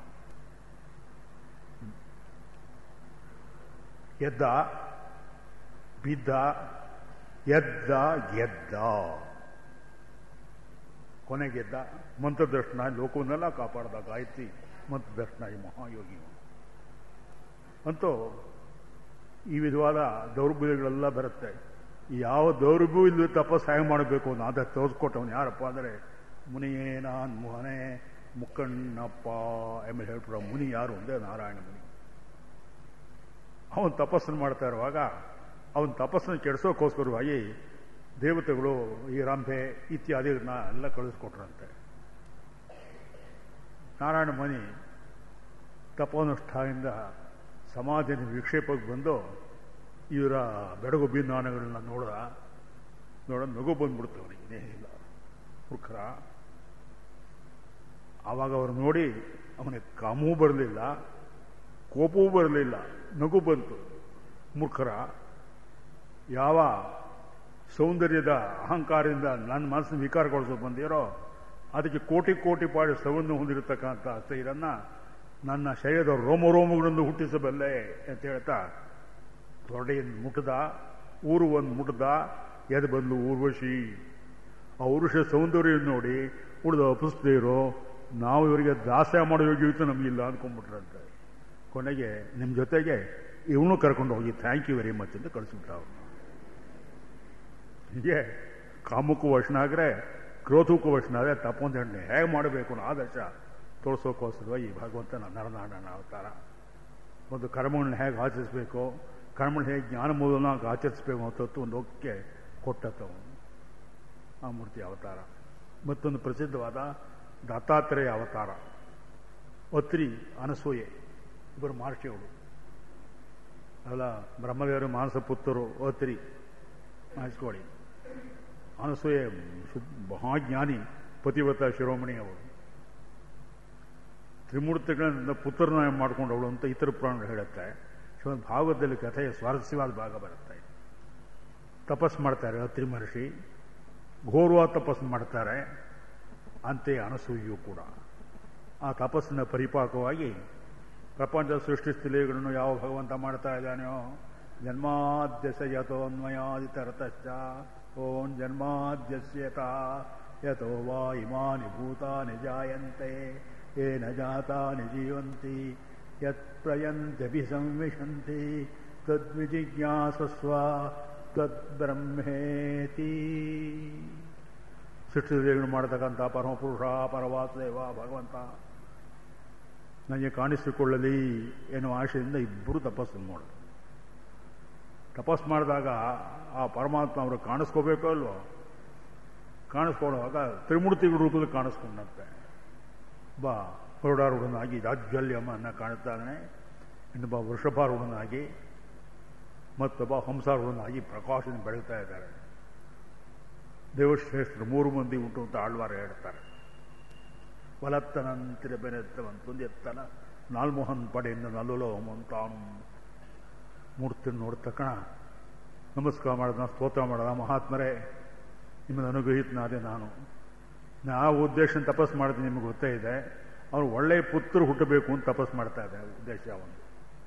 ಎದ್ದ ಬಿದ್ದ ಎದ್ದ ಗೆದ್ದ ಕೊನೆಗೆದ್ದ ಮಂತ್ರದರ್ಶನ ಲೋಕವನ್ನೆಲ್ಲ ಕಾಪಾಡ್ದ ಗಾಯತ್ರಿ ಮಂತ್ರದರ್ಶನ ಈ ಮಹಾಯೋಗಿ ಅಂತೂ ಈ ವಿಧವಾದ ದೌರ್ಬಲ್ಯಗಳೆಲ್ಲ ಬರುತ್ತೆ ಯಾವ ದೌರ್ಭ್ಯ ಇಲ್ಲದೆ ತಪಸ್ಸು ಹೇಗೆ ಮಾಡಬೇಕು ಅನ್ನೋ ಅದಕ್ಕೆ ತೋರಿಸ್ಕೊಟ್ಟವನು ಯಾರಪ್ಪ ಅಂದರೆ ಮುನಿಯೇ ನಾನ್ ಮುಹನೆ ಮುಕ್ಕಣ್ಣಪ್ಪ ಎಂಬ ಹೇಳ್ಬಿಟ್ರ ಮುನಿ ಯಾರು ಅಂದರೆ ನಾರಾಯಣ ಮುನಿ ಅವನು ತಪಸ್ಸನ್ನು ಮಾಡ್ತಾ ಇರುವಾಗ ಅವನ ತಪಸ್ಸನ್ನು ಕೆಡಿಸೋಕ್ಕೋಸ್ಕರವಾಗಿ ದೇವತೆಗಳು ಈ ರಂಭೆ ಇತ್ಯಾದಿಗಳನ್ನ ಎಲ್ಲ ಕಳಿಸ್ಕೊಟ್ರಂತೆ ನಾರಾಯಣ ಮುನಿ ತಪೋನುಷ್ಠಾನದಿಂದ ಸಮಾಧಿನ ವಿಕ್ಷೇಪಕ್ಕೆ ಬಂದು ಇವರ ಬೆಡಗು ಬಿನ್ನಾಣಗಳನ್ನ ನೋಡ ನೋಡ ನಗು ಬಂದ್ಬಿಡ್ತು ಅವನಿಗೆ ಇನ್ನೇನಿಲ್ಲ ಮುಖರ ಆವಾಗ ಅವರು ನೋಡಿ ಅವನಿಗೆ ಕಾಮೂ ಬರಲಿಲ್ಲ ಕೋಪವೂ ಬರಲಿಲ್ಲ ನಗು ಬಂತು ಮೂರ್ಖರ ಯಾವ ಸೌಂದರ್ಯದ ಅಹಂಕಾರದಿಂದ ನನ್ನ ಮನಸ್ಸನ್ನು ವಿಕಾರಗೊಳಿಸೋ ಬಂದಿರೋ ಅದಕ್ಕೆ ಕೋಟಿ ಕೋಟಿ ಪಾಡಿ ಸವನ್ನು ಹೊಂದಿರತಕ್ಕಂಥ ಸ್ಥೈರನ್ನ ನನ್ನ ಶರೀರದ ರೋಮ ರೋಮಗಳನ್ನು ಹುಟ್ಟಿಸಬಲ್ಲೆ ಅಂತ ಹೇಳ್ತಾ ತೊಡೆಯನ್ನು ಮುಟ್ಟದ ಊರು ಒಂದು ಮುಟ್ಟದ ಎದು ಬಂದು ಊರ್ವಶಿ ಆ ಉರುಷ ಸೌಂದರ್ಯ ನೋಡಿ ಉಳಿದ ಅಪಿಸ್ದೇ ಇರೋ ನಾವು ಇವರಿಗೆ ದಾಸ್ಯ ಮಾಡೋ ಯೋಗ್ಯತೆ ನಮಗಿಲ್ಲ ಅಂದ್ಕೊಂಡ್ಬಿಟ್ರಂತೆ ಕೊನೆಗೆ ನಿಮ್ಮ ಜೊತೆಗೆ ಇವನು ಕರ್ಕೊಂಡು ಹೋಗಿ ಥ್ಯಾಂಕ್ ಯು ವೆರಿ ಮಚ್ ಅಂತ ಕಳಿಸ್ಬಿಟ್ಟ ಅವ್ರು ಹೀಗೆ ಕಾಮಕ್ಕೂ ವಶನಾಗ್ರೆ ಕ್ರೋಧಕ್ಕೂ ವಶನಾದ್ರೆ ತಪ್ಪೊಂದಣ್ಣೆ ಹೇಗೆ ಮಾಡಬೇಕು ಅನ್ನೋ ಆದರ್ಶ ತೋರಿಸೋಕ್ಕೋಸ್ಕರವಾಗಿ ಈ ಭಗವಂತನ ನರನಾಡನ ಅವತಾರ ಒಂದು ಕರ್ಮಗಳನ್ನ ಹೇಗೆ ಆಚರಿಸಬೇಕು ಕರ್ಮಗಳನ್ನ ಹೇಗೆ ಜ್ಞಾನ ಮೂಲನಾಗ ಆಚರಿಸಬೇಕು ಅಂತ ಒಂದು ಒಕ್ಕೆ ಕೊಟ್ಟತ್ತವನು ಆ ಮೂರ್ತಿ ಅವತಾರ ಮತ್ತೊಂದು ಪ್ರಸಿದ್ಧವಾದ ದತ್ತಾತ್ರೇಯ ಅವತಾರ ಅತ್ರಿ ಅನಸೂಯೆ ಇಬ್ಬರು ಮಹರ್ಷಿಗಳು ಅಲ್ಲ ಬ್ರಹ್ಮದೇವರು ಮಾನಸ ಪುತ್ರರು ಅತ್ರಿ ಹಾಯಿಸ್ಕೊಳ್ಳಿ ಅನಸೂಯೆ ಮಹಾಜ್ಞಾನಿ ಪತಿವ್ರತ ಶಿರೋಮಣಿ ಅವರು ತ್ರಿಮೂರ್ತಿಗಳನ್ನ ಪುತ್ರನ ಮಾಡ್ಕೊಂಡವಳು ಅಂತ ಇತರ ಪುರಾಣಗಳು ಹೇಳುತ್ತೆ ಶ್ರೀಮದ್ ಭಾಗವತದಲ್ಲಿ ಕಥೆಯ ಸ್ವಾರಸ್ಯವಾದ ಭಾಗ ಬರುತ್ತೆ ತಪಸ್ ಮಾಡ್ತಾರೆ ಅತ್ರಿ ಮಹರ್ಷಿ ಘೋರವಾದ ತಪಸ್ಸು ಮಾಡ್ತಾರೆ ಅಂತೆಯೇ ಅನಸೂಯೆಯೂ ಕೂಡ ಆ ತಪಸ್ಸಿನ ಪರಿಪಾಕವಾಗಿ ಪ್ರಪಂಚ ಸೃಷ್ಟಿಸ್ಥಿತಿಗಳನ್ನು ಯಾವ ಭಗವಂತ ಮಾಡ್ತಾ ಇದ್ದಾನೆಯೋ ಜನ್ಮಾದ್ಯಸ ಯಥೋನ್ಮಯಾದಿತರತಶ್ಚ ಓಂ ಜನ್ಮಾದ್ಯಸ್ಯತ ಯಥೋ ವಾ ಇಮಾನಿ ಭೂತಾನಿ ಜಾಯಂತೆ ಏನ ಜಾತಾನಿ ಜೀವಂತಿ ಯತ್ ಪ್ರಯಂತ್ಯಭಿ ಸಂವಿಶಂತಿ ತದ್ವಿಜಿಜ್ಞಾಸಸ್ವ ತದ್ಬ್ರಹ್ಮೇತಿ ಸೃಷ್ಟಿಗಳನ್ನು ಮಾಡತಕ್ಕಂಥ ಪರಮಪುರುಷ ಪರವಾಸುದೇವ ಭಗವಂತ ನನಗೆ ಕಾಣಿಸಿಕೊಳ್ಳಲಿ ಎನ್ನುವ ಆಶೆಯಿಂದ ಇಬ್ಬರು ತಪಸ್ಸು ಮಾಡೋದು ತಪಸ್ ಮಾಡಿದಾಗ ಆ ಪರಮಾತ್ಮ ಅವರು ಕಾಣಿಸ್ಕೋಬೇಕೋ ಅಲ್ವೋ ಕಾಣಿಸ್ಕೊಳ್ಳುವಾಗ ತ್ರಿಮೂರ್ತಿಗಳ ರೂಪದಲ್ಲಿ ಕಾಣಿಸ್ಕೊಂಡಂತೆ ಬಾ ಹೊರಡಾರೂಢನಾಗಿ ರಾಜ್ಯಲ್ಯಮ್ಮನ್ನ ಕಾಣುತ್ತಾನೆ ಇನ್ನೊಬ್ಬ ವೃಷಭಾರೂಢನಾಗಿ ಮತ್ತೊಬ್ಬ ಹಂಸಾರೂಢನಾಗಿ ಪ್ರಕಾಶನ ಬೆಳೀತಾ ಇದ್ದಾರೆ ದೇವಶ್ರೇಷ್ಠರು ಮೂರು ಮಂದಿ ಉಂಟು ಅಂತ ಆಳ್ವಾರ ಹೇಳ್ತಾರೆ ವಲತ್ತನಂತಿರ ಬೆನೆತ್ತವನ್ ತುಂದೆತ್ತನ ನಾಲ್ಮೋಹನ್ ಪಡೆಯಿಂದ ನಲ್ಲುಲೋ ತಾನು ಮೂರ್ತಿ ನೋಡಿದ ತಕ್ಷಣ ನಮಸ್ಕಾರ ಮಾಡಿದ ಸ್ತೋತ್ರ ಮಾಡಿದ ಮಹಾತ್ಮರೇ ನಿಮ್ಮನ್ನು ಅನುಗ್ರಹಿತನಾದೆ ನಾನು ಯಾವ ಉದ್ದೇಶ ತಪಸ್ ಮಾಡಿದ್ರೆ ನಿಮಗೆ ಗೊತ್ತೇ ಇದೆ ಅವನು ಒಳ್ಳೆಯ ಪುತ್ರ ಹುಟ್ಟಬೇಕು ಅಂತ ತಪಸ್ ಮಾಡ್ತಾ ಇದೆ ಉದ್ದೇಶ ಒಂದು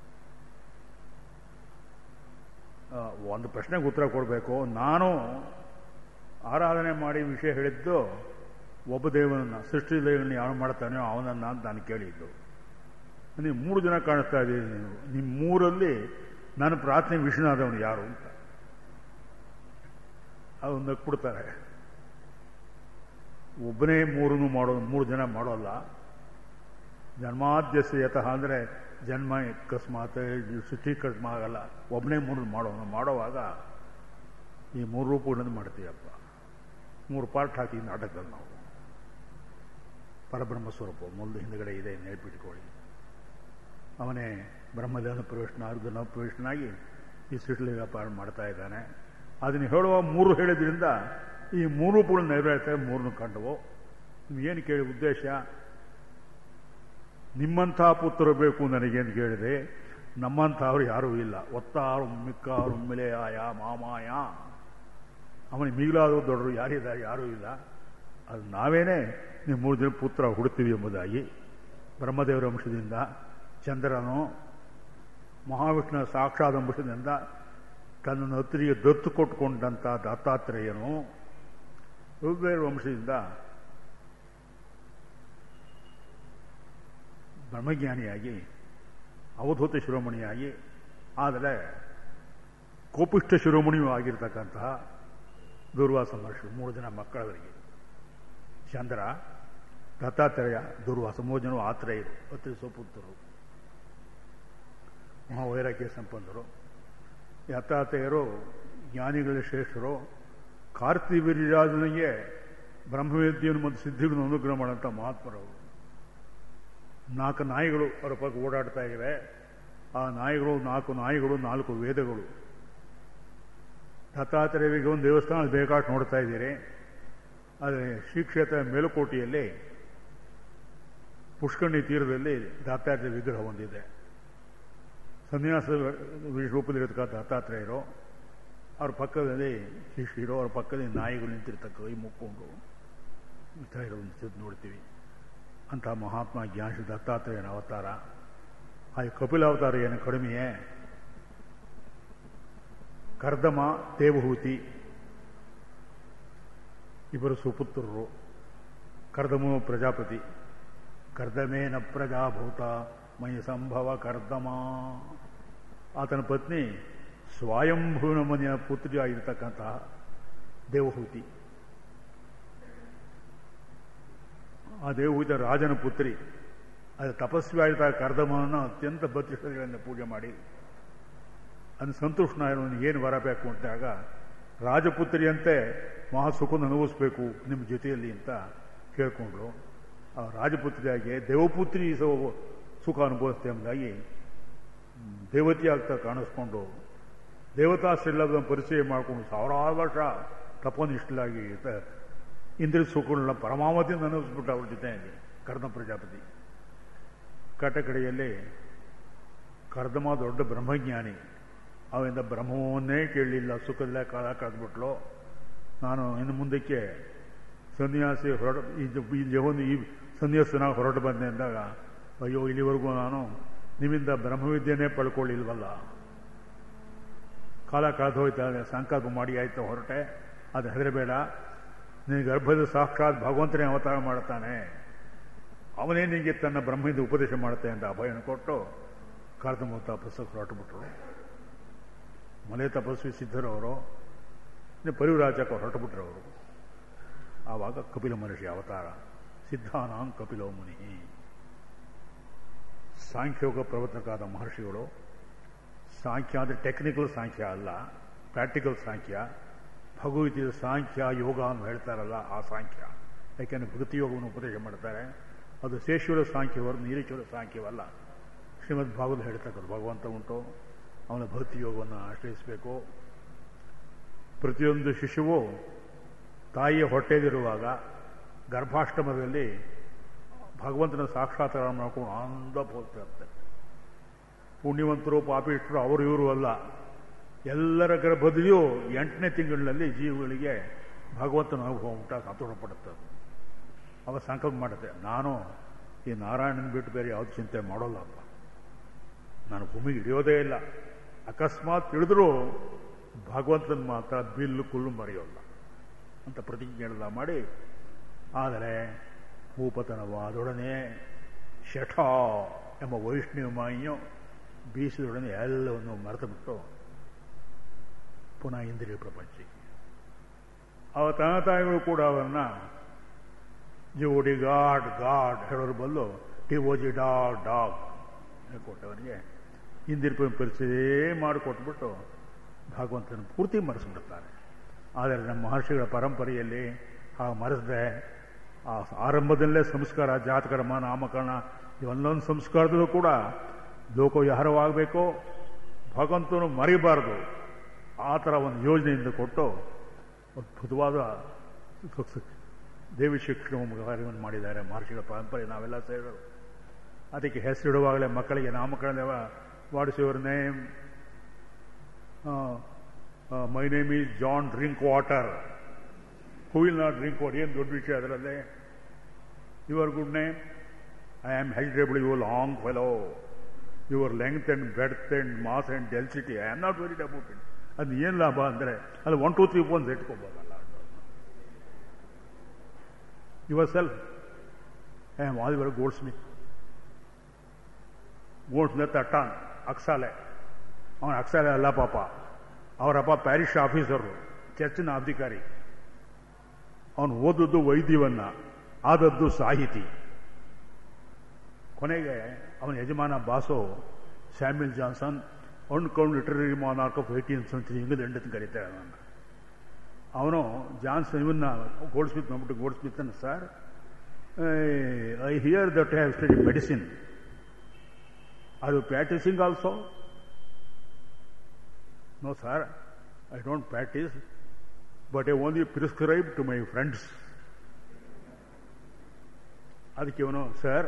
ಒಂದು ಪ್ರಶ್ನೆಗೆ ಉತ್ತರ ಕೊಡಬೇಕು ನಾನು ಆರಾಧನೆ ಮಾಡಿ ವಿಷಯ ಹೇಳಿದ್ದು ಒಬ್ಬ ದೇವನನ್ನ ಸೃಷ್ಟಿ ದೇವನ ಯಾರು ಮಾಡ್ತಾನೆಯೋ ಅವನನ್ನ ಅಂತ ನಾನು ಕೇಳಿದ್ದು ನೀವು ಮೂರು ಜನ ಕಾಣಿಸ್ತಾ ಇದ್ದೀರಿ ನೀವು ನಿಮ್ಮ ಮೂರಲ್ಲಿ ನಾನು ಪ್ರಾರ್ಥನೆ ವಿಷ್ಣುನಾದವನು ಯಾರು ಅಂತ ಅದು ನಕ್ಬಿಡ್ತಾರೆ ಒಬ್ಬನೇ ಮೂರನ್ನು ಮಾಡೋ ಮೂರು ಜನ ಮಾಡೋಲ್ಲ ಜನ್ಮಾದ್ಯಸ್ಯ ಯತಃ ಅಂದರೆ ಜನ್ಮ ಅಕಸ್ಮಾತ್ ಸೃಷ್ಟಿಕರ್ಮ ಆಗಲ್ಲ ಒಬ್ಬನೇ ಮೂರು ಮಾಡೋನು ಮಾಡೋವಾಗ ಈ ಮೂರು ರೂಪಗಳನ್ನು ಮಾಡ್ತೀವಪ್ಪ ಮೂರು ಪಾರ್ಟ್ ಹಾಕಿ ನಾಟಕದಲ್ಲಿ ನಾವು ಪರಬ್ರಹ್ಮ ಸ್ವರೂಪ ಮುಂದೆ ಹಿಂದುಗಡೆ ಇದೆ ನೆನಪಿಟ್ಕೊಳ್ಳಿ ಅವನೇ ಬ್ರಹ್ಮದೇವನ ಪ್ರವೇಶನ ಅರ್ಧನ ಪ್ರವೇಶನಾಗಿ ಈ ಸೃಷ್ಟಿ ವ್ಯಾಪಾರ ಮಾಡ್ತಾ ಇದ್ದಾನೆ ಅದನ್ನು ಹೇಳುವ ಮೂರು ಹೇಳಿದ್ರಿಂದ ಈ ಮೂರು ರೂಪಗಳು ನೆರವೇರ್ತಾರೆ ಮೂರನ್ನು ಕಂಡವು ಏನು ಕೇಳಿ ಉದ್ದೇಶ ನಿಮ್ಮಂಥ ಪುತ್ರರು ಬೇಕು ನನಗೇನು ಕೇಳಿದೆ ನಮ್ಮಂಥವ್ರು ಯಾರೂ ಇಲ್ಲ ಒತ್ತಾರು ಮಿಕ್ಕಾರು ಮಿಲೆಯಾಯ ಮಾಮಾಯ ಅವನಿಗೆ ಮಿಗಿಲಾದ ದೊಡ್ಡರು ಯಾರಿದ್ದಾರೆ ಯಾರೂ ಇಲ್ಲ ಅದು ನಾವೇನೇ ನೀವು ಮೂರು ದಿನ ಪುತ್ರ ಹುಡುಕ್ತೀವಿ ಎಂಬುದಾಗಿ ಬ್ರಹ್ಮದೇವರ ಅಂಶದಿಂದ ಚಂದ್ರನು ಮಹಾವಿಷ್ಣುವ ಸಾಕ್ಷಾತ್ ಅಂಶದಿಂದ ತನ್ನನ್ನು ಹತ್ತಿರಿಗೆ ದತ್ತು ಕೊಟ್ಟುಕೊಂಡಂಥ ದತ್ತಾತ್ರೇಯನು ಋಗ್ವೇದ ವಂಶದಿಂದ ಬ್ರಹ್ಮಜ್ಞಾನಿಯಾಗಿ ಅವಧೂತ ಶಿರೋಮಣಿಯಾಗಿ ಆದರೆ ಕೋಪಿಷ್ಠ ಶಿರೋಮಣಿಯೂ ಆಗಿರ್ತಕ್ಕಂತಹ ದುರ್ವಾಸ ಮಹರ್ಷಿ ಮೂರು ಜನ ಮಕ್ಕಳವರಿಗೆ ಚಂದ್ರ ದತ್ತಾತ್ರೇಯ ದುರ್ವಾಸ ಮೂರು ಜನ ಆತ್ರೇಯರು ಅತ್ರಿ ಸುಪುತ್ರರು ಮಹಾವೈರಾಗ್ಯ ಸಂಪನ್ನರು ದತ್ತಾತ್ರೇಯರು ಜ್ಞಾನಿಗಳ ಶ್ರೇಷ್ಠರು ಕಾರ್ತಿವೀರ್ಯರಾಜನಿಗೆ ಬ್ರಹ್ಮವೇದ್ಯನು ಮತ್ತು ಸಿದ್ಧಿಗಳನ್ನು ಅನುಗ್ರಹ ಮಾಡೋಂಥ ಮಹಾತ್ಮರವರು ನಾಲ್ಕು ನಾಯಿಗಳು ಅವರ ಪಕ್ಕ ಓಡಾಡ್ತಾ ಇವೆ ಆ ನಾಯಿಗಳು ನಾಲ್ಕು ನಾಯಿಗಳು ನಾಲ್ಕು ವೇದಗಳು ದತ್ತಾತ್ರೇಯರಿಗೆ ಒಂದು ದೇವಸ್ಥಾನ ಬೇಕಾಟ್ ನೋಡ್ತಾ ಇದ್ದೀರಿ ಆದರೆ ಶ್ರೀ ಕ್ಷೇತ್ರ ಮೇಲುಕೋಟೆಯಲ್ಲಿ ಪುಷ್ಕರಣಿ ತೀರದಲ್ಲಿ ದತ್ತಾತ್ರೇಯ ವಿಗ್ರಹ ಹೊಂದಿದೆ ಸನ್ಯಾಸ ರೂಪದಲ್ಲಿರತಕ್ಕ ದತ್ತಾತ್ರೇಯರು ಅವ್ರ ಪಕ್ಕದಲ್ಲಿ ಶಿಷ್ಯರು ಅವ್ರ ಪಕ್ಕದಲ್ಲಿ ನಾಯಿಗಳು ನಿಂತಿರ್ತಕ್ಕ ಕೈ ಮುಕ್ಕೊಂಡು ಇಂಥ ಇರೋದು ನೋಡ್ತೀವಿ ಅಂಥ ಮಹಾತ್ಮ ಜ್ಞಾನ ದತ್ತಾತ್ರೇಯನ ಅವತಾರ ಆ ಕಪಿಲ ಅವತಾರ ಏನು ಕಡಿಮೆಯೇ ಕರ್ದಮ ದೇವಹೂತಿ ಇಬ್ಬರು ಸುಪುತ್ರರು ಕರ್ದಮು ಪ್ರಜಾಪತಿ ಕರ್ದಮೇನ ಪ್ರಜಾಭೂತ ಮೈ ಸಂಭವ ಕರ್ದಮ ಆತನ ಪತ್ನಿ ಸ್ವಯಂಭೂನ ಮನೆಯ ಪುತ್ರಿಯಾಗಿರ್ತಕ್ಕಂತಹ ದೇವಹೂತಿ ಆ ದೇವಹೂತ ರಾಜನ ಪುತ್ರಿ ಅದು ತಪಸ್ವಿಯಾಗಿದ್ದ ಕರ್ದಮನನ್ನು ಅತ್ಯಂತ ಬತ್ತಿಗಳಿಂದ ಪೂಜೆ ಮಾಡಿ ಅದನ್ನು ಸಂತುಷ್ಟನಾಗಿರೋನು ಏನು ಬರಬೇಕು ಅಂತಾಗ ರಾಜಪುತ್ರಿಯಂತೆ ಮಹಾಸುಖನ ಅನುಭವಿಸ್ಬೇಕು ನಿಮ್ಮ ಜೊತೆಯಲ್ಲಿ ಅಂತ ಕೇಳ್ಕೊಂಡ್ರು ಆ ರಾಜಪುತ್ರಿಯಾಗಿ ದೇವಪುತ್ರಿ ಸುಖ ಅನುಭವಿಸ್ತೇ ಎಂಬುದಾಗಿ ದೇವತಿ ಆಗ್ತಾ ಕಾಣಿಸ್ಕೊಂಡು ದೇವತಾ ಶ್ರೀಲಭದ ಪರಿಚಯ ಮಾಡಿಕೊಂಡು ಸಾವಿರಾರು ವರ್ಷ ತಪೋನಿಷ್ಠಲಾಗಿ ಇಂದ್ರ ಸುಖಗಳನ್ನ ಪರಮಾವಧಿಯಿಂದ ಅನುಭವಿಸ್ಬಿಟ್ಟು ಅವ್ರ ಜೊತೆ ಕರ್ದ ಪ್ರಜಾಪತಿ ಕಟಕಡೆಯಲ್ಲಿ ಕರ್ದಮ ದೊಡ್ಡ ಬ್ರಹ್ಮಜ್ಞಾನಿ ಅವಿಂದ ಬ್ರಹ್ಮವನ್ನೇ ಕೇಳಲಿಲ್ಲ ಸುಖದಲ್ಲೇ ಕಾಲ ಕಳೆದ್ಬಿಟ್ಲು ನಾನು ಇನ್ನು ಮುಂದಕ್ಕೆ ಸನ್ಯಾಸಿ ಹೊರಟ ಈ ಜೀವನ ಈ ಸನ್ಯಾಸನಾಗಿ ಹೊರಟು ಬಂದೆ ಅಂದಾಗ ಅಯ್ಯೋ ಇಲ್ಲಿವರೆಗೂ ನಾನು ನಿಮ್ಮಿಂದ ಬ್ರಹ್ಮವಿದ್ಯೆನೇ ಪಡ್ಕೊಳ್ಳಿಲ್ವಲ್ಲ ಕಾಲ ಕಳೆದು ಹೋಯ್ತಾಗ ಸಂಕಲ್ಪ ಮಾಡಿ ಆಯ್ತು ಹೊರಟೆ ಅದು ಹೆದರಬೇಡ ನಿನ್ನ ಗರ್ಭದ ಸಾಕ್ಷಾತ್ ಭಗವಂತನೇ ಅವತಾರ ಮಾಡುತ್ತಾನೆ ಅವನೇ ನಿನಗೆ ತನ್ನ ಬ್ರಹ್ಮದಿಂದ ಉಪದೇಶ ಮಾಡುತ್ತೆ ಅಂತ ಅಭಯನ ಕೊಟ್ಟು ಕರ್ದಮ ತಪಸ್ಸಕ್ಕೆ ಹೊರಟುಬಿಟ್ರು ಮನೆ ತಪಸ್ವಿ ಸಿದ್ಧರವರು ಪರಿವರಾಜಕ್ಕೆ ಹೊರಟುಬಿಟ್ರು ಅವರು ಆವಾಗ ಕಪಿಲ ಮಹರ್ಷಿ ಅವತಾರ ಸಿದ್ಧಾನಾಂ ಕಪಿಲೋ ಮುನಿ ಸಾಂಖ್ಯೋಗ ಪ್ರವರ್ತಕಾದ ಮಹರ್ಷಿಗಳು ಸಾಂಖ್ಯ ಅಂದರೆ ಟೆಕ್ನಿಕಲ್ ಸಾಂಖ್ಯ ಅಲ್ಲ ಪ್ರಾಕ್ಟಿಕಲ್ ಸಾಂಖ್ಯ ಭಗವದ್ಗೀತೆ ಸಾಂಖ್ಯ ಯೋಗ ಅಂತ ಹೇಳ್ತಾರಲ್ಲ ಆ ಸಾಂಖ್ಯ ಯಾಕೆಂದರೆ ಭಕ್ತಿ ಯೋಗವನ್ನು ಉಪದೇಶ ಮಾಡ್ತಾರೆ ಅದು ಶೇಶ್ವರ ಸಾಂಖ್ಯವರ ನೀರೇಶ್ವರ ಸಾಂಖ್ಯವಲ್ಲ ಶ್ರೀಮದ್ ಭಾಗವತ ಹೇಳ್ತಕ್ಕದ್ದು ಭಗವಂತ ಉಂಟು ಅವನ ಭಕ್ತಿ ಯೋಗವನ್ನು ಆಶ್ರಯಿಸಬೇಕು ಪ್ರತಿಯೊಂದು ಶಿಶುವು ತಾಯಿಯ ಹೊಟ್ಟೆಯಲ್ಲಿರುವಾಗ ಗರ್ಭಾಷ್ಟಮದಲ್ಲಿ ಭಗವಂತನ ಸಾಕ್ಷಾತ್ಕಾರ ಮಾಡ್ಕೊಂಡು ಆನಂದ ಹೋಗ್ತಾ ಇರ್ತಾರೆ ಪುಣ್ಯವಂತರು ಪಾಪಿಷ್ಟರು ಅವರು ಇವರು ಅಲ್ಲ ಎಲ್ಲರ ಗರ್ಭದಲ್ಲಿಯೂ ಎಂಟನೇ ತಿಂಗಳಿನಲ್ಲಿ ಜೀವಗಳಿಗೆ ಭಗವಂತನ ಅನುಭವ ಉಂಟ ಸಂತೋಷ ಪಡುತ್ತೆ ಅವ ಸಂಕಲ್ಪ ಮಾಡುತ್ತೆ ನಾನು ಈ ನಾರಾಯಣನ ಬಿಟ್ಟು ಬೇರೆ ಯಾವ್ದು ಚಿಂತೆ ಮಾಡೋಲ್ಲಪ್ಪ ನಾನು ಭೂಮಿಗೆ ಇಳಿಯೋದೇ ಇಲ್ಲ ಅಕಸ್ಮಾತ್ ತಿಳಿದ್ರೂ ಭಗವಂತನ ಮಾತ್ರ ಬಿಲ್ಲು ಕುಳ್ಳು ಮರೆಯೋಲ್ಲ ಅಂತ ಪ್ರತಿಜ್ಞೆಲ್ಲ ಮಾಡಿ ಆದರೆ ಭೂಪತನವಾದೊಡನೆ ಶಠ ಎಂಬ ವೈಷ್ಣವ ಮಾಯಿಯು ಬೀಸಿದೊಡನೆ ಎಲ್ಲವನ್ನು ಮರೆತು ಬಿಟ್ಟು ಪುನಃ ಇಂದ್ರಿಯ ಪ್ರಪಂಚಕ್ಕೆ ಅವ ತನ್ನ ತಾಯಿಗಳು ಕೂಡ ಅವನ್ನ ಜೋಡಿ ಗಾಡ್ ಗಾಡ್ ಹೇಳೋರು ಬಲ್ಲು ಟಿವೋಜಿ ಡಾಗ್ ಡಾಗ್ ಕೊಟ್ಟವನಿಗೆ ಇಂದಿರ ಪರಿಚಯ ಮಾಡಿಕೊಟ್ಬಿಟ್ಟು ಭಗವಂತನ ಪೂರ್ತಿ ಮರೆಸಿಬಿಡುತ್ತಾರೆ ಆದರೆ ನಮ್ಮ ಮಹರ್ಷಿಗಳ ಪರಂಪರೆಯಲ್ಲಿ ಆ ಮರೆಸದೆ ಆ ಆರಂಭದಲ್ಲೇ ಸಂಸ್ಕಾರ ಜಾತಕರ್ಮ ನಾಮಕರಣ ಇವಲ್ಲೊಂದು ಸಂಸ್ಕಾರದಲ್ಲೂ ಕೂಡ ಲೋಕವ್ಯವಹಾರವಾಗಬೇಕು ಭಗವಂತನು ಮರಿಬಾರದು ಆ ಥರ ಒಂದು ಯೋಜನೆಯಿಂದ ಕೊಟ್ಟು ಅದ್ಭುತವಾದ ದೇವಿ ಶಿಕ್ಷಣ ಕಾರ್ಯವನ್ನು ಮಾಡಿದ್ದಾರೆ ಮಹರ್ಷಿಗಳ ಪರಂಪರೆ ನಾವೆಲ್ಲ ಸೇರೋರು ಅದಕ್ಕೆ ಹೆಸರಿಡುವಾಗಲೇ ಮಕ್ಕಳಿಗೆ ನಾಮಕರಣ what's your name my name is John drink water who will not drink water ಏನು ದೊಡ್ಡ ವಿಷಯ ಅದರಲ್ಲೇ your good name I am held able you long fellow your length and breadth and mass and density I am not worried about it ಅದು ಏನು ಲಾಭ ಅಂದರೆ ಅಲ್ಲಿ one two three phones ಇಟ್ಕೋಬೋದಲ್ಲ yourself I am all your goldsmith goldsmith ಅಟ್ಟಾನ್ ಅಕ್ಸಾಲೆ ಅವನ ಅಕ್ಸಾಲೆ ಅಲ್ಲ ಪಾಪ ಅವರಪ್ಪ ಪ್ಯಾರಿಶ್ ಆಫೀಸರು ಚರ್ಚಿನ ಅಧಿಕಾರಿ ಅವನು ಓದದ್ದು ವೈದ್ಯವನ್ನ ಆದದ್ದು ಸಾಹಿತಿ ಕೊನೆಗೆ ಅವನ ಯಜಮಾನ boss Samuel Johnson uncrowned literary monarch of eighteen century England ಅಂತ ಕರೀತಾರೆ ಅವನನ್ನು ಅವನು ಜಾನ್ಸನ್ ಇವನ್ನ ಗೋಲ್ಡ್ ಸ್ಮಿತ್ ನೋಡ್ಬಿಟ್ಟು ಗೋಲ್ಡ್ ಸ್ಮಿತ್ ಅನ್ನು sir I hear that have study medicine Are you practicing also? No, sir. I don't practice, but I only prescribe to my friends. ಅದಕ್ಕೆ ಇವನು sir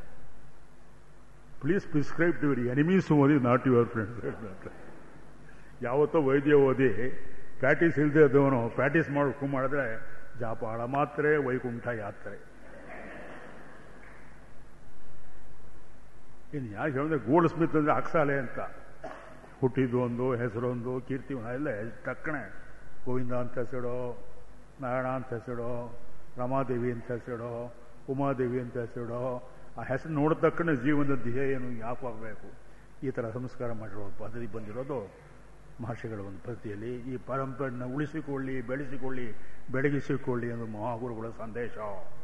please prescribe to your enemies only not your friends ಯಾವತ್ತೋ ವೈದ್ಯ ಓದಿ patties ಇಲ್ಲದೆ ಇದ್ದವನು patties ಮಾಡೋಕ್ಕೂ ಮಾಡಿದ್ರೆ ಜಾಪಾಳ ಮಾತ್ರೆ ವೈಕುಂಠ ಯಾತ್ರೆ ಇನ್ನು ಯಾಕೆ ಹೇಳಿದ್ರೆ ಗೋಲ್ಡ್ ಸ್ಮಿತ್ ಅಂದರೆ ಅಕ್ಸಾಲೆ ಅಂತ ಹುಟ್ಟಿದ್ದು ಒಂದು ಹೆಸರೊಂದು ಕೀರ್ತಿ ಎಲ್ಲ ತಕ್ಕಣೆ ಗೋವಿಂದ ಅಂತ ಹೆಸರು ನಾರಾಯಣ ಅಂತ ಹೆಸರು ರಮಾದೇವಿ ಅಂತ ಹೆಸರು ಉಮಾದೇವಿ ಅಂತ ಹೆಸರು ಆ ಹೆಸರು ನೋಡಿದ ತಕ್ಷಣ ಜೀವನದ ಧ್ಯೇಯ ಏನು ಯಾಕೆ ಆಗಬೇಕು ಈ ಥರ ಸಂಸ್ಕಾರ ಮಾಡಿರೋ ಪದ್ಧತಿ ಬಂದಿರೋದು ಮಹರ್ಷಿಗಳ ಒಂದು ಪದ್ಧತಿಯಲ್ಲಿ ಈ ಪರಂಪರೆಯನ್ನು ಉಳಿಸಿಕೊಳ್ಳಿ ಬೆಳೆಸಿಕೊಳ್ಳಿ ಬೆಳಗಿಸಿಕೊಳ್ಳಿ ಅನ್ನೋ ಮಹಾಗುರುಗಳ ಸಂದೇಶ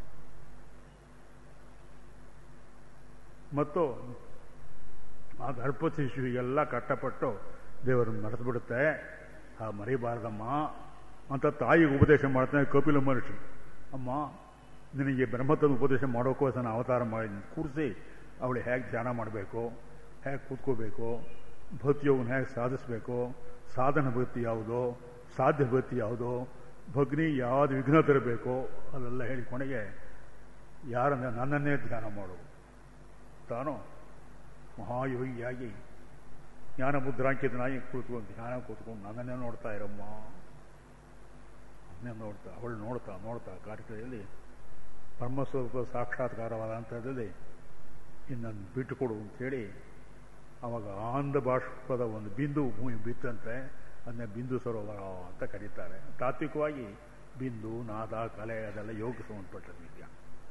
ಮತ್ತು ಆ ಗರ್ಭ ಶಿಶುವಿಗೆಲ್ಲ ಕಷ್ಟಪಟ್ಟು ದೇವರನ್ನು ನಡೆಸ್ಬಿಡುತ್ತೆ ಆ ಮರಿಬಾರ್ದಮ್ಮ ಅಂತ ತಾಯಿಗೆ ಉಪದೇಶ ಮಾಡ್ತಾನೆ ಕಪಿಲ ಮಹರ್ಷಿ ಅಮ್ಮ ನಿನಗೆ ಬ್ರಹ್ಮತ್ವದ ಉಪದೇಶ ಮಾಡೋಕ್ಕೋಸ್ಕರ ಅವತಾರ ಮಾಡಿ ಕೂರಿಸಿ ಅವಳು ಹೇಗೆ ಧ್ಯಾನ ಮಾಡಬೇಕು ಹೇಗೆ ಕೂತ್ಕೋಬೇಕು ಭಕ್ತಿಯೋಗನ ಹೇಗೆ ಸಾಧಿಸಬೇಕು ಸಾಧನ ಭಕ್ತಿ ಯಾವುದು ಸಾಧ್ಯ ಭಕ್ತಿ ಯಾವುದು ಭಗ್ನಿ ಯಾವುದು ವಿಘ್ನ ತರಬೇಕು ಅದೆಲ್ಲ ಹೇಳಿ ಕೊನೆಗೆ ಯಾರನ್ನ ನನ್ನನ್ನೇ ಧ್ಯಾನ ಮಾಡು ತಾನು ಮಹಾಯೋಗಿಯಾಗಿ ಜ್ಞಾನ ಮುದ್ರಾಂಕಿತನಾಗಿ ಕೂತ್ಕೊಂಡು ಧ್ಯಾನ ಕೂತ್ಕೊಂಡು ನನ್ನನ್ನೇ ನೋಡ್ತಾ ಇರಮ್ಮ ನನ್ನೇ ನೋಡ್ತಾ ಅವಳು ನೋಡ್ತಾ ನೋಡ್ತಾ ಕಾರ್ಯಕ್ರಮದಲ್ಲಿ ಬ್ರಹ್ಮಸ್ವರೂಪ ಸಾಕ್ಷಾತ್ಕಾರವಾದ ಹಂತದಲ್ಲಿ ಇನ್ನೊಂದು ಬಿಟ್ಟು ಕೊಡು ಅಂತೇಳಿ ಅವಾಗ ಆಂಧ ಬಾಷ್ಪದ ಒಂದು ಬಿಂದು ಭೂಮಿ ಬಿತ್ತಂತೆ ಅದನ್ನ ಬಿಂದು ಸರೋವರ ಅಂತ ಕರೀತಾರೆ ತಾತ್ವಿಕವಾಗಿ ಬಿಂದು ನಾದ ಕಲೆ ಅದೆಲ್ಲ ಯೋಗ ಸಂಬಂಧಪಟ್ಟದ್ದು ವಿದ್ಯಾ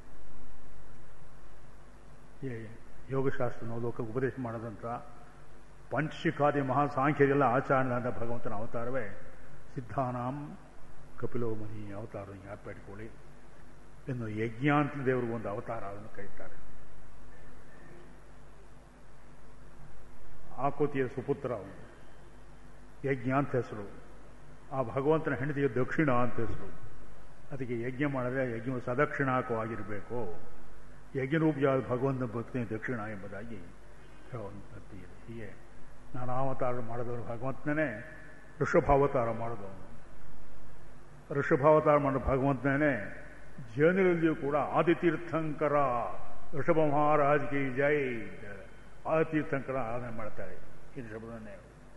ಈ ಯೋಗಶಾಸ್ತ್ರ ನೋದೋಕೆ ಉಪದೇಶ ಮಾಡದಂಥ ಪಂಚಶಿಖಾದಿ ಮಹಾಸಾಂಖ್ಯರೆಲ್ಲ ಆಚರಣೆ ಅಂತ ಭಗವಂತನ ಅವತಾರವೇ ಸಿದ್ಧಾನಾಂ ಕಪಿಲೋಮನಿ ಅವತಾರ ಜ್ಞಾಪಿಟ್ಕೊಳ್ಳಿ ಇನ್ನು ಯಜ್ಞಾಂತ ದೇವರಿಗೆ ಒಂದು ಅವತಾರ ಅದನ್ನು ಕರೀತಾರೆ ಆಕೋತಿಯ ಸುಪುತ್ರ ಅವನು ಯಜ್ಞ ಅಂತ ಹೆಸರು ಆ ಭಗವಂತನ ಹೆಂಡತಿಗೆ ದಕ್ಷಿಣ ಅಂತ ಹೆಸರು ಅದಕ್ಕೆ ಯಜ್ಞ ಮಾಡಿದ್ರೆ ಯಜ್ಞ ಸದಕ್ಷಿಣಾಕವಾಗಿರಬೇಕು ಯಜ್ಞರೂಪಿಯಾದ ಭಗವಂತನ ಭಕ್ತಿ ದಕ್ಷಿಣ ಎಂಬುದಾಗಿ ಹೇಳುವಂಥದ್ದು ಇದೆ ಹೀಗೆ ನಾನಾವತಾರ ಮಾಡಿದವರು ಭಗವಂತನೇ ಋಷಭಾವತಾರ ಮಾಡಿದವನು ಋಷಭಾವತಾರ ಮಾಡಿದ ಭಗವಂತನೇ ಜೈನರಲ್ಲಿಯೂ ಕೂಡ ಆದಿತೀರ್ಥಂಕರ ಋಷಭ ಮಹಾರಾಜ್ ಕಿ ಜೈ ಆದಿತೀರ್ಥಂಕರ ಆರಾಧನೆ ಮಾಡ್ತಾರೆ ಈ ಋಷಭದನ್ನೇ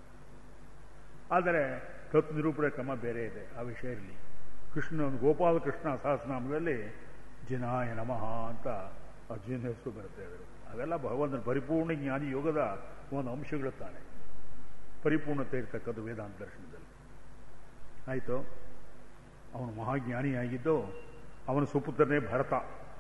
ಆದರೆ ತತ್ವ ನಿರೂಪಣೆ ಕ್ರಮ ಬೇರೆ ಇದೆ ಆ ವಿಷಯ ಇರಲಿ ಕೃಷ್ಣ ಗೋಪಾಲಕೃಷ್ಣ ಸಹಸ್ರನಾಮದಲ್ಲಿ ಜಿನಾಯ ನಮಃ ಅಂತ ಅರ್ಜುನ ಹೆಸರು ಬರುತ್ತೆ ಅವರು ಅವೆಲ್ಲ ಭಗವಂತನ ಪರಿಪೂರ್ಣ ಜ್ಞಾನಿ ಯೋಗದ ಒಂದು ಅಂಶಗಳು ತಾನೆ ಪರಿಪೂರ್ಣತೆ ಇರ್ತಕ್ಕದ್ದು ವೇದಾಂತ ದರ್ಶನದಲ್ಲಿ ಆಯಿತು ಅವನು ಮಹಾಜ್ಞಾನಿಯಾಗಿದ್ದು ಅವನ ಸುಪುತ್ರನೇ ಭರತ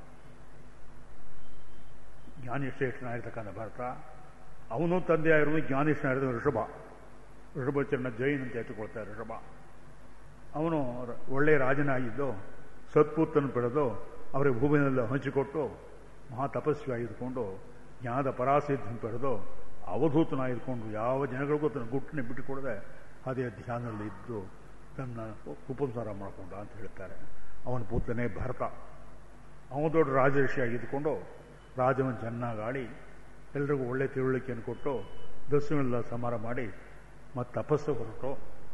ಜ್ಞಾನಿಶ್ರೇಷ್ಠನಾಗಿರ್ತಕ್ಕಂಥ ಭರತ ಅವನು ತಂದೆಯಾಗಿರೋದು ಜ್ಞಾನಿಷ್ಠನಾಗಿರೋದು ಋಷಭ ಋಷಭಚರಣ ಜೈನ್ ಅಂತ ಎತ್ತುಕೊಳ್ತಾರೆ ಋಷಭ ಅವನು ಒಳ್ಳೆಯ ರಾಜನಾಗಿದ್ದು ಸತ್ಪುತ್ರನ ಪಡೆದು ಅವರಿಗೆ ಭೂಮಿನೆಲ್ಲ ಹಂಚಿಕೊಟ್ಟು ಮಹಾ ತಪಸ್ವಿಯಾಗಿದ್ದುಕೊಂಡು ಜ್ಞಾನದ ಪರಾಸಿದ್ಧನ ಪಡೆದು ಅವಧೂತನಾಗಿದ್ದುಕೊಂಡು ಯಾವ ಜನಗಳಿಗೂ ತನ್ನ ಗುಟ್ಟನೆ ಬಿಟ್ಟುಕೊಡದೆ ಅದೇ ಧ್ಯಾನದಲ್ಲಿ ಇದ್ದು ತನ್ನ ಉಪಸಾರ ಮಾಡಿಕೊಂಡ ಅಂತ ಹೇಳ್ತಾರೆ ಅವನ ಪುತ್ರನೇ ಭರತ ಅವನು ದೊಡ್ಡ ರಾಜರ್ಷಿಯಾಗಿದ್ದುಕೊಂಡು ರಾಜವನ್ನು ಚೆನ್ನಾಗಿ ಆಡಿ ಎಲ್ರಿಗೂ ಒಳ್ಳೆ ತಿಳುವಳಿಕೆಯನ್ನು ಕೊಟ್ಟು ದಸ್ಸುನೆಲ್ಲ ಸಮಾರ ಮಾಡಿ ಮತ್ತು ತಪಸ್ಸು ಹೊರಟು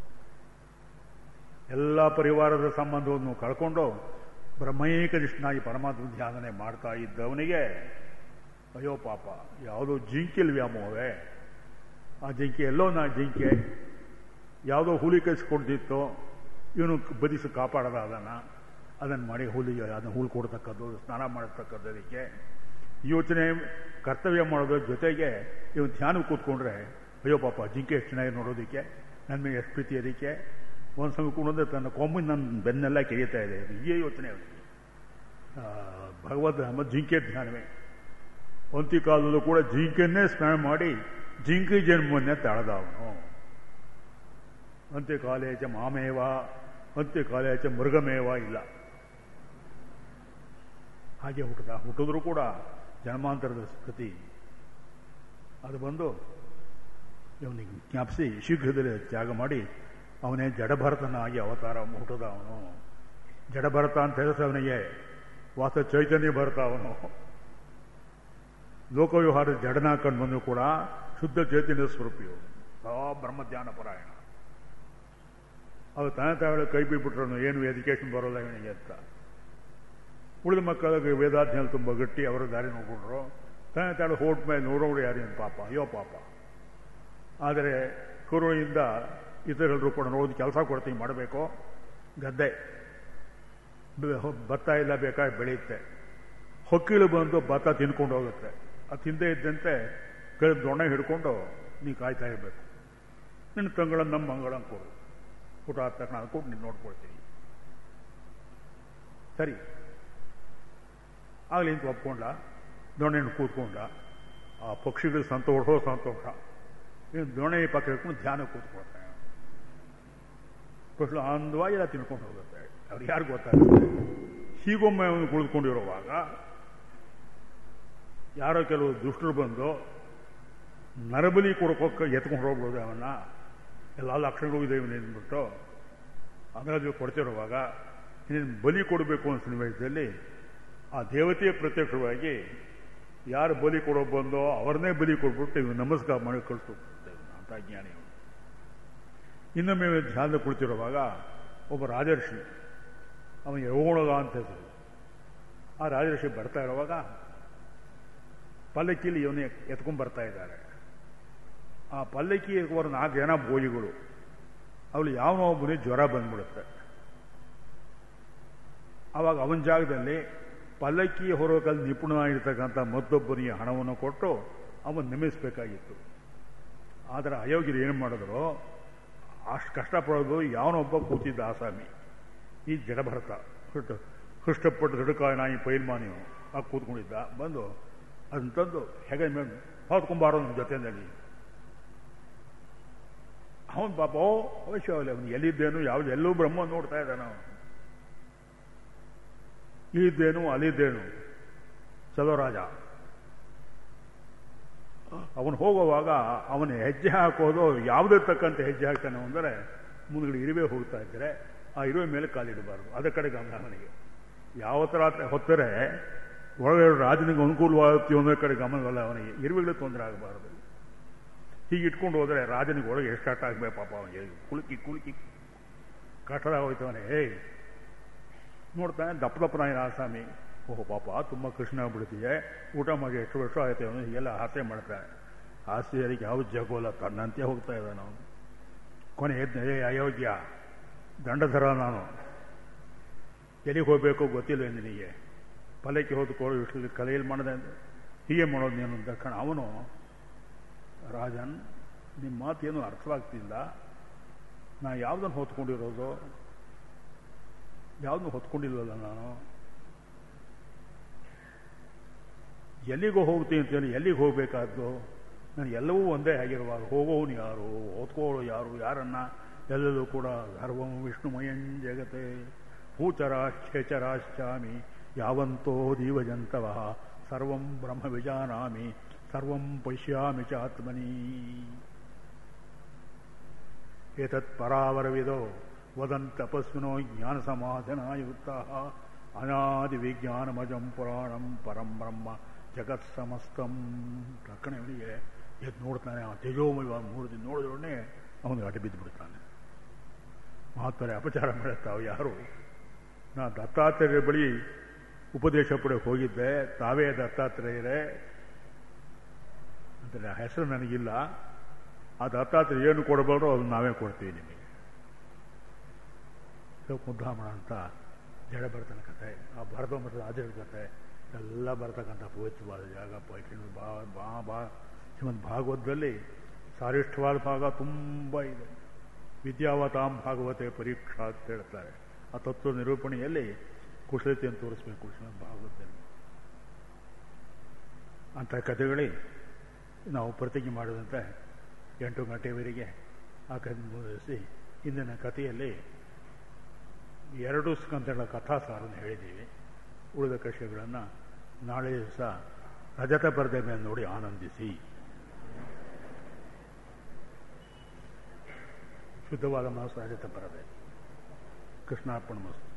ಎಲ್ಲ ಪರಿವಾರದ ಸಂಬಂಧವನ್ನು ಕಳ್ಕೊಂಡು ಬ್ರಹ್ಮೈಕನಿಷ್ಠನಾಗಿ ಪರಮಾತ್ಮ ಧ್ಯಾನನೆ ಮಾಡ್ತಾ ಇದ್ದವನಿಗೆ ಅಯ್ಯೋ ಪಾಪ ಯಾವುದೋ ಜಿಂಕೆಲ್ ವ್ಯಾಮೋಹವೇ ಆ ಜಿಂಕೆ ಎಲ್ಲೋ ನಾ ಜಿಂಕೆ ಯಾವುದೋ ಹುಲಿ ಕಳಿಸ್ಕೊಡ್ತಿತ್ತು ಇವನು ಬದಿಸಿ ಕಾಪಾಡದ ಅದನ್ನು ಅದನ್ನು ಮಾಡಿ ಹುಲಿಗೆ ಅದನ್ನು ಹುಲ್ ಕೊಡ್ತಕ್ಕದ್ದು ಸ್ನಾನ ಮಾಡತಕ್ಕದ್ದು ಅದಕ್ಕೆ ಯೋಚನೆ ಕರ್ತವ್ಯ ಮಾಡೋದ್ರ ಜೊತೆಗೆ ಇವನು ಧ್ಯಾನ ಕೂತ್ಕೊಂಡ್ರೆ ಅಯ್ಯೋ ಪಾಪ ಜಿಂಕೆ ಎಷ್ಟು ಚೆನ್ನಾಗಿ ನೋಡೋದಕ್ಕೆ ನನ್ನ ಮೇಲೆ ಎಷ್ಟು ಪ್ರೀತಿ ಅದಕ್ಕೆ ಒಂದು ಸಮಯ ಕೂಡಂದ್ರೆ ತನ್ನ ಕೊಂಬಿನ ನನ್ನ ಬೆನ್ನೆಲ್ಲ ಕೆರೀತಾ ಇದೆ ಹೀಗೆ ಯೋಚನೆ ಅವನಿಗೆ ಭಗವದ್ ಮತ್ತು ಜಿಂಕೆ ಧ್ಯಾನವೇ ಕಾಲದಲ್ಲೂ ಕೂಡ ಜಿಂಕೆಯನ್ನೇ ಸ್ಮರಣ ಮಾಡಿ ಜಿಂಕೆ ಜನ್ಮವನ್ನೇ ತಳೆದ ಅವನು ಅಂತ್ಯಕಾಲೇಚ ಮಾಮೇವ ಅಂತ್ಯಕಾಲೇಚ ಮೃಗಮೇವ ಇಲ್ಲ ಹಾಗೆ ಹುಟ್ಟದ ಹುಟ್ಟಿದ್ರು ಕೂಡ ಜನ್ಮಾಂತರದ ಸ್ಥಿತಿ ಅದು ಬಂದು ಇವನಿಗೆ ಜ್ಞಾಪಿಸಿ ಶೀಘ್ರದಲ್ಲಿ ತ್ಯಾಗ ಮಾಡಿ ಅವನೇ ಜಡಭರತನಾಗಿ ಅವತಾರ ಹುಟ್ಟದ ಅವನು ಜಡಭರತ ಅಂತ ಹೇಳಿದ್ರೆ ಅವನಿಗೆ ವಾಸ ಚೈತನ್ಯ ಭರತ ಅವನು ಲೋಕವ್ಯವಹಾರದ ಜಡನ ಕಂಡು ಬಂದು ಕೂಡ ಶುದ್ಧ ಚೈತನ್ಯ ಸ್ವರೂಪಿಯು ಆ ಬ್ರಹ್ಮಧ್ಯಾನ ಪರಾಯಣ ಅದು ತನ್ನ ತಾವಳೆ ಕೈ ಬಿಟ್ಬಿಟ್ರು ಏನು ಎಜುಕೇಶನ್ ಬರೋಲ್ಲ ಇವನಿಗೆ ಅಂತ ಉಳಿದ ಮಕ್ಕಳಿಗೆ ವೇದಾಧ್ಯಯನ ತುಂಬ ಗಟ್ಟಿ ಅವರ ದಾರಿ ನೋಡ್ಕೊಂಡ್ರು ತನ್ನ ತಾಳು ಹೋಟ್ ಮೇಲೆ ನೋಡೋರು ಯಾರೇನು ಪಾಪ ಅಯ್ಯೋ ಪಾಪ ಆದರೆ ಕರುಣೆಯಿಂದ ಇತರರು ಕೂಡ ನೋಡಿ ಕೆಲಸ ಕೊಡ್ತೀನಿ ಮಾಡಬೇಕು ಗದ್ದೆ ಬೆ- ಭತ್ತ ಎಲ್ಲ ಬೇಕಾಗಿ ಬೆಳೆಯುತ್ತೆ ಹೊಕ್ಕಿಳು ಬಂದು ಭತ್ತ ತಿನ್ಕೊಂಡು ಹೋಗುತ್ತೆ ಅದು ತಿಂದೇ ಇದ್ದಂತೆ ಕೈ ದೊಣ್ಣೆ ಹಿಡ್ಕೊಂಡು ನೀ ಕಾಯ್ತಾ ಇರಬೇಕು ನಿನ್ನ ತಂಗಳನ್ನ ನಮ್ಮ ಮಂಗಳನ್ನ ಕೊಡು ಊಟ ಆದ ತಕ್ಷಣ ಅದು ಕೊಟ್ಟು ನೀನು ನೋಡ್ಕೊಳ್ತೀನಿ ಸರಿ ಆಗಲಿ ಅಂತ ಒಪ್ಕೊಂಡ ದೊಣ್ಣೆಯನ್ನು ಕೂತ್ಕೊಂಡ ಆ ಪಕ್ಷಿಗಳು ಸಂತೋಷ ಸಂತೋಷ ಇನ್ನು ದೊಣ್ಣೆ ಪಕ್ಕ ಹಿಡ್ಕೊಂಡು ಧ್ಯಾನ ಕೂತ್ಕೊಳ್ತಾನೆ ಫಸ್ಲು ಅಂದವಾಗಿ ಎಲ್ಲ ತಿನ್ಕೊಂಡು ಹೋಗುತ್ತೆ ಅವ್ರು ಯಾರು ಗೊತ್ತಾಗುತ್ತೆ ಹೀಗೊಮ್ಮೆ ಅವನು ಕುಳಿತುಕೊಂಡಿರುವಾಗ ಯಾರೋ ಕೆಲವು ದುಷ್ಟರು ಬಂದು ನರಬಲಿ ಕೊಡೋಕೆ ಎತ್ಕೊಂಡು ಹೋಗ್ಬೋದು ಅವನ್ನ ಎಲ್ಲ ಲಕ್ಷಣಗಳು ಇದೆ ಇವನು ಅಂದ್ಬಿಟ್ಟು ಅಂದಾಜು ಕೊಡ್ತಿರುವಾಗ ಇನ್ನೇನು ಬಲಿ ಕೊಡಬೇಕು ಅನ್ನೋ ಸನ್ನಿವೇಶದಲ್ಲಿ ಆ ದೇವತೆಯ ಪ್ರತ್ಯಕ್ಷವಾಗಿ ಯಾರು ಬಲಿ ಕೊಡೋ ಬಂದೋ ಅವ್ರನ್ನೇ ಬಲಿ ಕೊಟ್ಬಿಟ್ಟು ಇವ್ನು ನಮಸ್ಕಾರ ಮಾಡಿ ಕಳಿಸ್ಬಿಡ್ತಾರೆ ಅಂತ ಜ್ಞಾನಿ ಅವನು ಇನ್ನೊಮ್ಮೆ ಧ್ಯಾನ ಕುಳಿತಿರುವಾಗ ಒಬ್ಬ ರಾಜರ್ಷಿ ಅವನು ಯೌವಣಗ ಅಂತ ಹೆಸರು ಆ ರಾಜರ್ಷಿ ಬರ್ತಾ ಇರುವಾಗ ಪಲ್ಲಕ್ಕಿಲಿ ಇವನೇ ಎತ್ಕೊಂಡ್ ಬರ್ತಾ ಇದ್ದಾರೆ ಆ ಪಲ್ಲಕ್ಕಿ ಎತ್ಕೊಂಡು ನಾಲ್ಕು ಜನ ಬೋಯಿಗಳು ಅವಳು ಯಾವನೋ ಒಬ್ಬನಿಗೆ ಜ್ವರ ಬಂದ್ಬಿಡುತ್ತೆ ಅವಾಗ ಅವನ ಜಾಗದಲ್ಲಿ ಪಲ್ಲಕ್ಕಿ ಹೊರೋಕಲ್ಲಿ ನಿಪುಣನಾಗಿರ್ತಕ್ಕಂಥ ಮತ್ತೊಬ್ಬನಿಗೆ ಹಣವನ್ನು ಕೊಟ್ಟು ಅವನು ನೆಮಿಸಬೇಕಾಗಿತ್ತು ಆದರೆ ಅಯೋಗ್ಯರು ಏನು ಮಾಡಿದ್ರು ಅಷ್ಟು ಕಷ್ಟಪಡೋದು ಯಾವನೊಬ್ಬ ಕೂತಿದ್ದ ಆಸಾಮಿ ಈ ಜಡಭರತ ಹೃಷ್ಟ ಹೃಷ್ಟಪಟ್ಟು ದೃಢಕಾಯ ನಾಯಿ ಪೈಲ್ಮಾನಿ ಆ ಕೂತ್ಕೊಂಡಿದ್ದ ಬಂದು ಅದನ್ನ ತಂದು ಹೆಗೆ ಮೇಲೆ ಹೊತ್ಕೊಂಬಾರೋ ನಮ್ಮ ಜೊತೆಯಲ್ಲಿ ಅವನು ಪಾಪ ಓ ಅವಶ್ಯವಲ್ಲ ಅವನು ಎಲ್ಲಿದ್ದೇನು ಯಾವ್ದು ಎಲ್ಲೂ ಬ್ರಹ್ಮ ನೋಡ್ತಾ ಇದ್ದಾನ ಅವನು ಇಲ್ಲಿದ್ದೇನು ಅಲ್ಲಿದ್ದೇನು ಚಲೋರಾಜ ಅವನು ಹೋಗುವಾಗ ಅವನ ಹೆಜ್ಜೆ ಹಾಕೋದು ಯಾವುದೇ ತಕ್ಕಂತೆ ಹೆಜ್ಜೆ ಹಾಕ್ತಾನೆ ಅಂದರೆ ಮುಂದ್ಗಡೆ ಇರುವೆ ಹೋಗ್ತಾ ಇದ್ದರೆ ಆ ಇರುವೆ ಮೇಲೆ ಕಾಲಿಡಬಾರ್ದು ಅದರ ಕಡೆ ಗಮನ ಅವನಿಗೆ ಯಾವ ಥರ ಹೊತ್ತರೆ ಒಳಗಡೆ ರಾಜನಿಗೆ ಅನುಕೂಲವಾಗುತ್ತೆ ಒಂದೇ ಕಡೆ ಗಮನವಲ್ಲ ಅವನಿಗೆ ಇರುವೆಗಳಿಗೆ ತೊಂದರೆ ಆಗಬಾರದು ಹೀಗೆ ಇಟ್ಕೊಂಡು ಹೋದರೆ ರಾಜನಿಗೆ ಒಳಗೆ ಎಷ್ಟು ಕಷ್ಟ ಆಗಬೇಕು ಪಾಪ ಅವನಿಗೆ ಕುಳುಕಿ ಕುಳುಕಿ ಕಟ್ಟಡ ಹೋಯ್ತವನೇ ಏಯ್ ನೋಡ್ತಾನೆ ದಪ್ಪ ದಪ್ಪನಾಯಿನ ಆಸಾಮಿ ಓಹೋ ಪಾಪ ತುಂಬ ಕೃಷ್ಣ ಆಗ್ಬಿಡ್ತಿದೆ ಊಟ ಮಾಡಿ ಎಷ್ಟು ವರ್ಷ ಆಯ್ತು ಅವನು ಹೀಗೆಲ್ಲ ಹಾಸ್ಯ ಮಾಡ್ತಾನೆ ಹಾಸ್ಯ ಅದಕ್ಕೆ ಯಾವ ಜಗೋಲ್ಲ ತನ್ನಂತೆ ಹೋಗ್ತಾ ಇದ್ದಾನೆ ಅವನು ಕೊನೆ ಎದ್ದ ಏ ಅಯೋಗ್ಯ ದಂಡಧರ ನಾನು ಎಲ್ಲಿಗೆ ಹೋಗಬೇಕು ಗೊತ್ತಿಲ್ಲ ನಿನಗೆ ಪಲ್ಲಕ್ಕಿ ಹೋದ್ಕೊಳ್ಳೋ ಇಷ್ಟು ಕಲೆಯಲ್ಲಿ ಮಾಡಿದೆ ಅಂತ ಹೀಗೆ ಮಾಡೋದು ನೀನು ಅಂತ ಕಣ ಅವನು ರಾಜನ್ ನಿಮ್ಮ ಮಾತೇನು ಅರ್ಥವಾಗ್ತಿಲ್ಲ ನಾ ಯಾವುದನ್ನು ಹೊತ್ಕೊಂಡಿರೋದು ಯಾವುದನ್ನು ಹೊತ್ಕೊಂಡಿಲ್ವಲ್ಲ ನಾನು ಎಲ್ಲಿಗೋ ಹೋಗ್ತೀನಿ ಅಂತೇಳಿ ಎಲ್ಲಿಗೆ ಹೋಗಬೇಕಾದ್ದು ನಾನು ಎಲ್ಲವೂ ಒಂದೇ ಆಗಿರುವಾಗ ಹೋಗೋನು ಯಾರು ಓದ್ಕೊಳ್ಳೋ ಯಾರು ಯಾರನ್ನ ಎಲ್ಲದೂ ಕೂಡ ಸರ್ವಂ ವಿಷ್ಣುಮಯಂ ಜಗತೆ ಭೂಚರಾಶ್ಚರಾಶ್ಚಾಮಿ ಯಾವಂತೋ ದೀವಜಂತವ ಸರ್ವಂ ಬ್ರಹ್ಮ ವಿಜಾನಾಮಿ ಸರ್ವಂ ಪಶ್ಯಾಮಿ ಚ ಆತ್ಮನಿ ಏತತ್ ಪರಾವರವಿದೋ ವದನ್ ತಪಸ್ವಿನೋ ಜ್ಞಾನ ಸಮಾಧನಾಯುಕ್ತ ಅನಾದಿ ವಿಜ್ಞಾನಮಜಂ ಪುರಾಣಂ ಪರಂ ಬ್ರಹ್ಮ ಜಗತ್ ಸಮಸ್ತಂ ಟಕ್ಕನೆ ಅವನಿಗೆ ಎದ್ದು ನೋಡ್ತಾನೆ ಆ ತೇಜೋಮಯ ಮೂರ್ತಿ ನೋಡಿದೊಡನೆ ಅವನಿಗೆ ಅಡ್ಡ ಬಿದ್ದು ಬಿಡ್ತಾನೆ ಮಹಾತ್ಮರೇ ಅಪಚಾರ ಮಾಡುತ್ತಾವೆ ಯಾರು ನಾ ದತ್ತಾತ್ರೇಯ ಬಳಿ ಉಪದೇಶ ಪಡೆ ಹೋಗಿದ್ದೆ ತಾವೇ ದತ್ತಾತ್ರೇಯರೇ ಅಂತ ಆ ಹೆಸರು ನನಗಿಲ್ಲ ಆ ದತ್ತಾತ್ರೇಯ ಏನು ಕೊಡಬಾರ್ದು ಅದನ್ನು ನಾವೇ ಕೊಡ್ತೀವಿ ನಿಮಗೆ ಮುದ್ದಾಮಣ ಅಂತ ಜಡ ಬರ್ತನ ಕಥೆ ಆ ಭರತ ಮಠದ ಆಚರಣೆ ಕಥೆ ಎಲ್ಲ ಬರ್ತಕ್ಕಂಥ ಪವಿತ್ರವಾದ ಜಾಗ ಶ್ರೀಮದ್ ಬಾ ಬಾ ಬಾ ಶ್ರೀಮದ್ ಭಾಗವತದಲ್ಲಿ ಸಾರಿಷ್ಠವಾದ ಭಾಗ ತುಂಬ ಇದೆ ವಿದ್ಯಾವತಾಂ ಭಾಗವತೆ ಪರೀಕ್ಷಾ ಅಂತ ಹೇಳ್ತಾರೆ ಆ ತತ್ವ ನಿರೂಪಣೆಯಲ್ಲಿ ಕುಶಲತೆಯನ್ನು ತೋರಿಸ್ಬೇಕು ಶ್ರೀಮದ್ ಭಾಗವತದಲ್ಲಿ ಅಂಥ ಕಥೆಗಳೇ ನಾವು ಪ್ರತಿಜ್ಞೆ ಮಾಡಿದಂತೆ ಎಂಟು ಗಂಟೆವರೆಗೆ ಆ ಕಥೆ ಮುಂದುವರಿಸಿ ಇಂದಿನ ಕಥೆಯಲ್ಲಿ ಎರಡು ಸ್ಕಂದಗಳ ಕಥಾಸಾರನ್ನು ಹೇಳಿದ್ದೀವಿ ಉಳಿದ ಕಷೆಗಳನ್ನು ನಾಳೆ ದಿವಸ ರಜತ ಪರದೆ ಮೇಲೆ ನೋಡಿ ಆನಂದಿಸಿ ಶುದ್ಧವಾದ ಮನಸ್ಸು ರಜತ ಪರದೆ ಕೃಷ್ಣಾರ್ಪಣ ಮಸ್ತು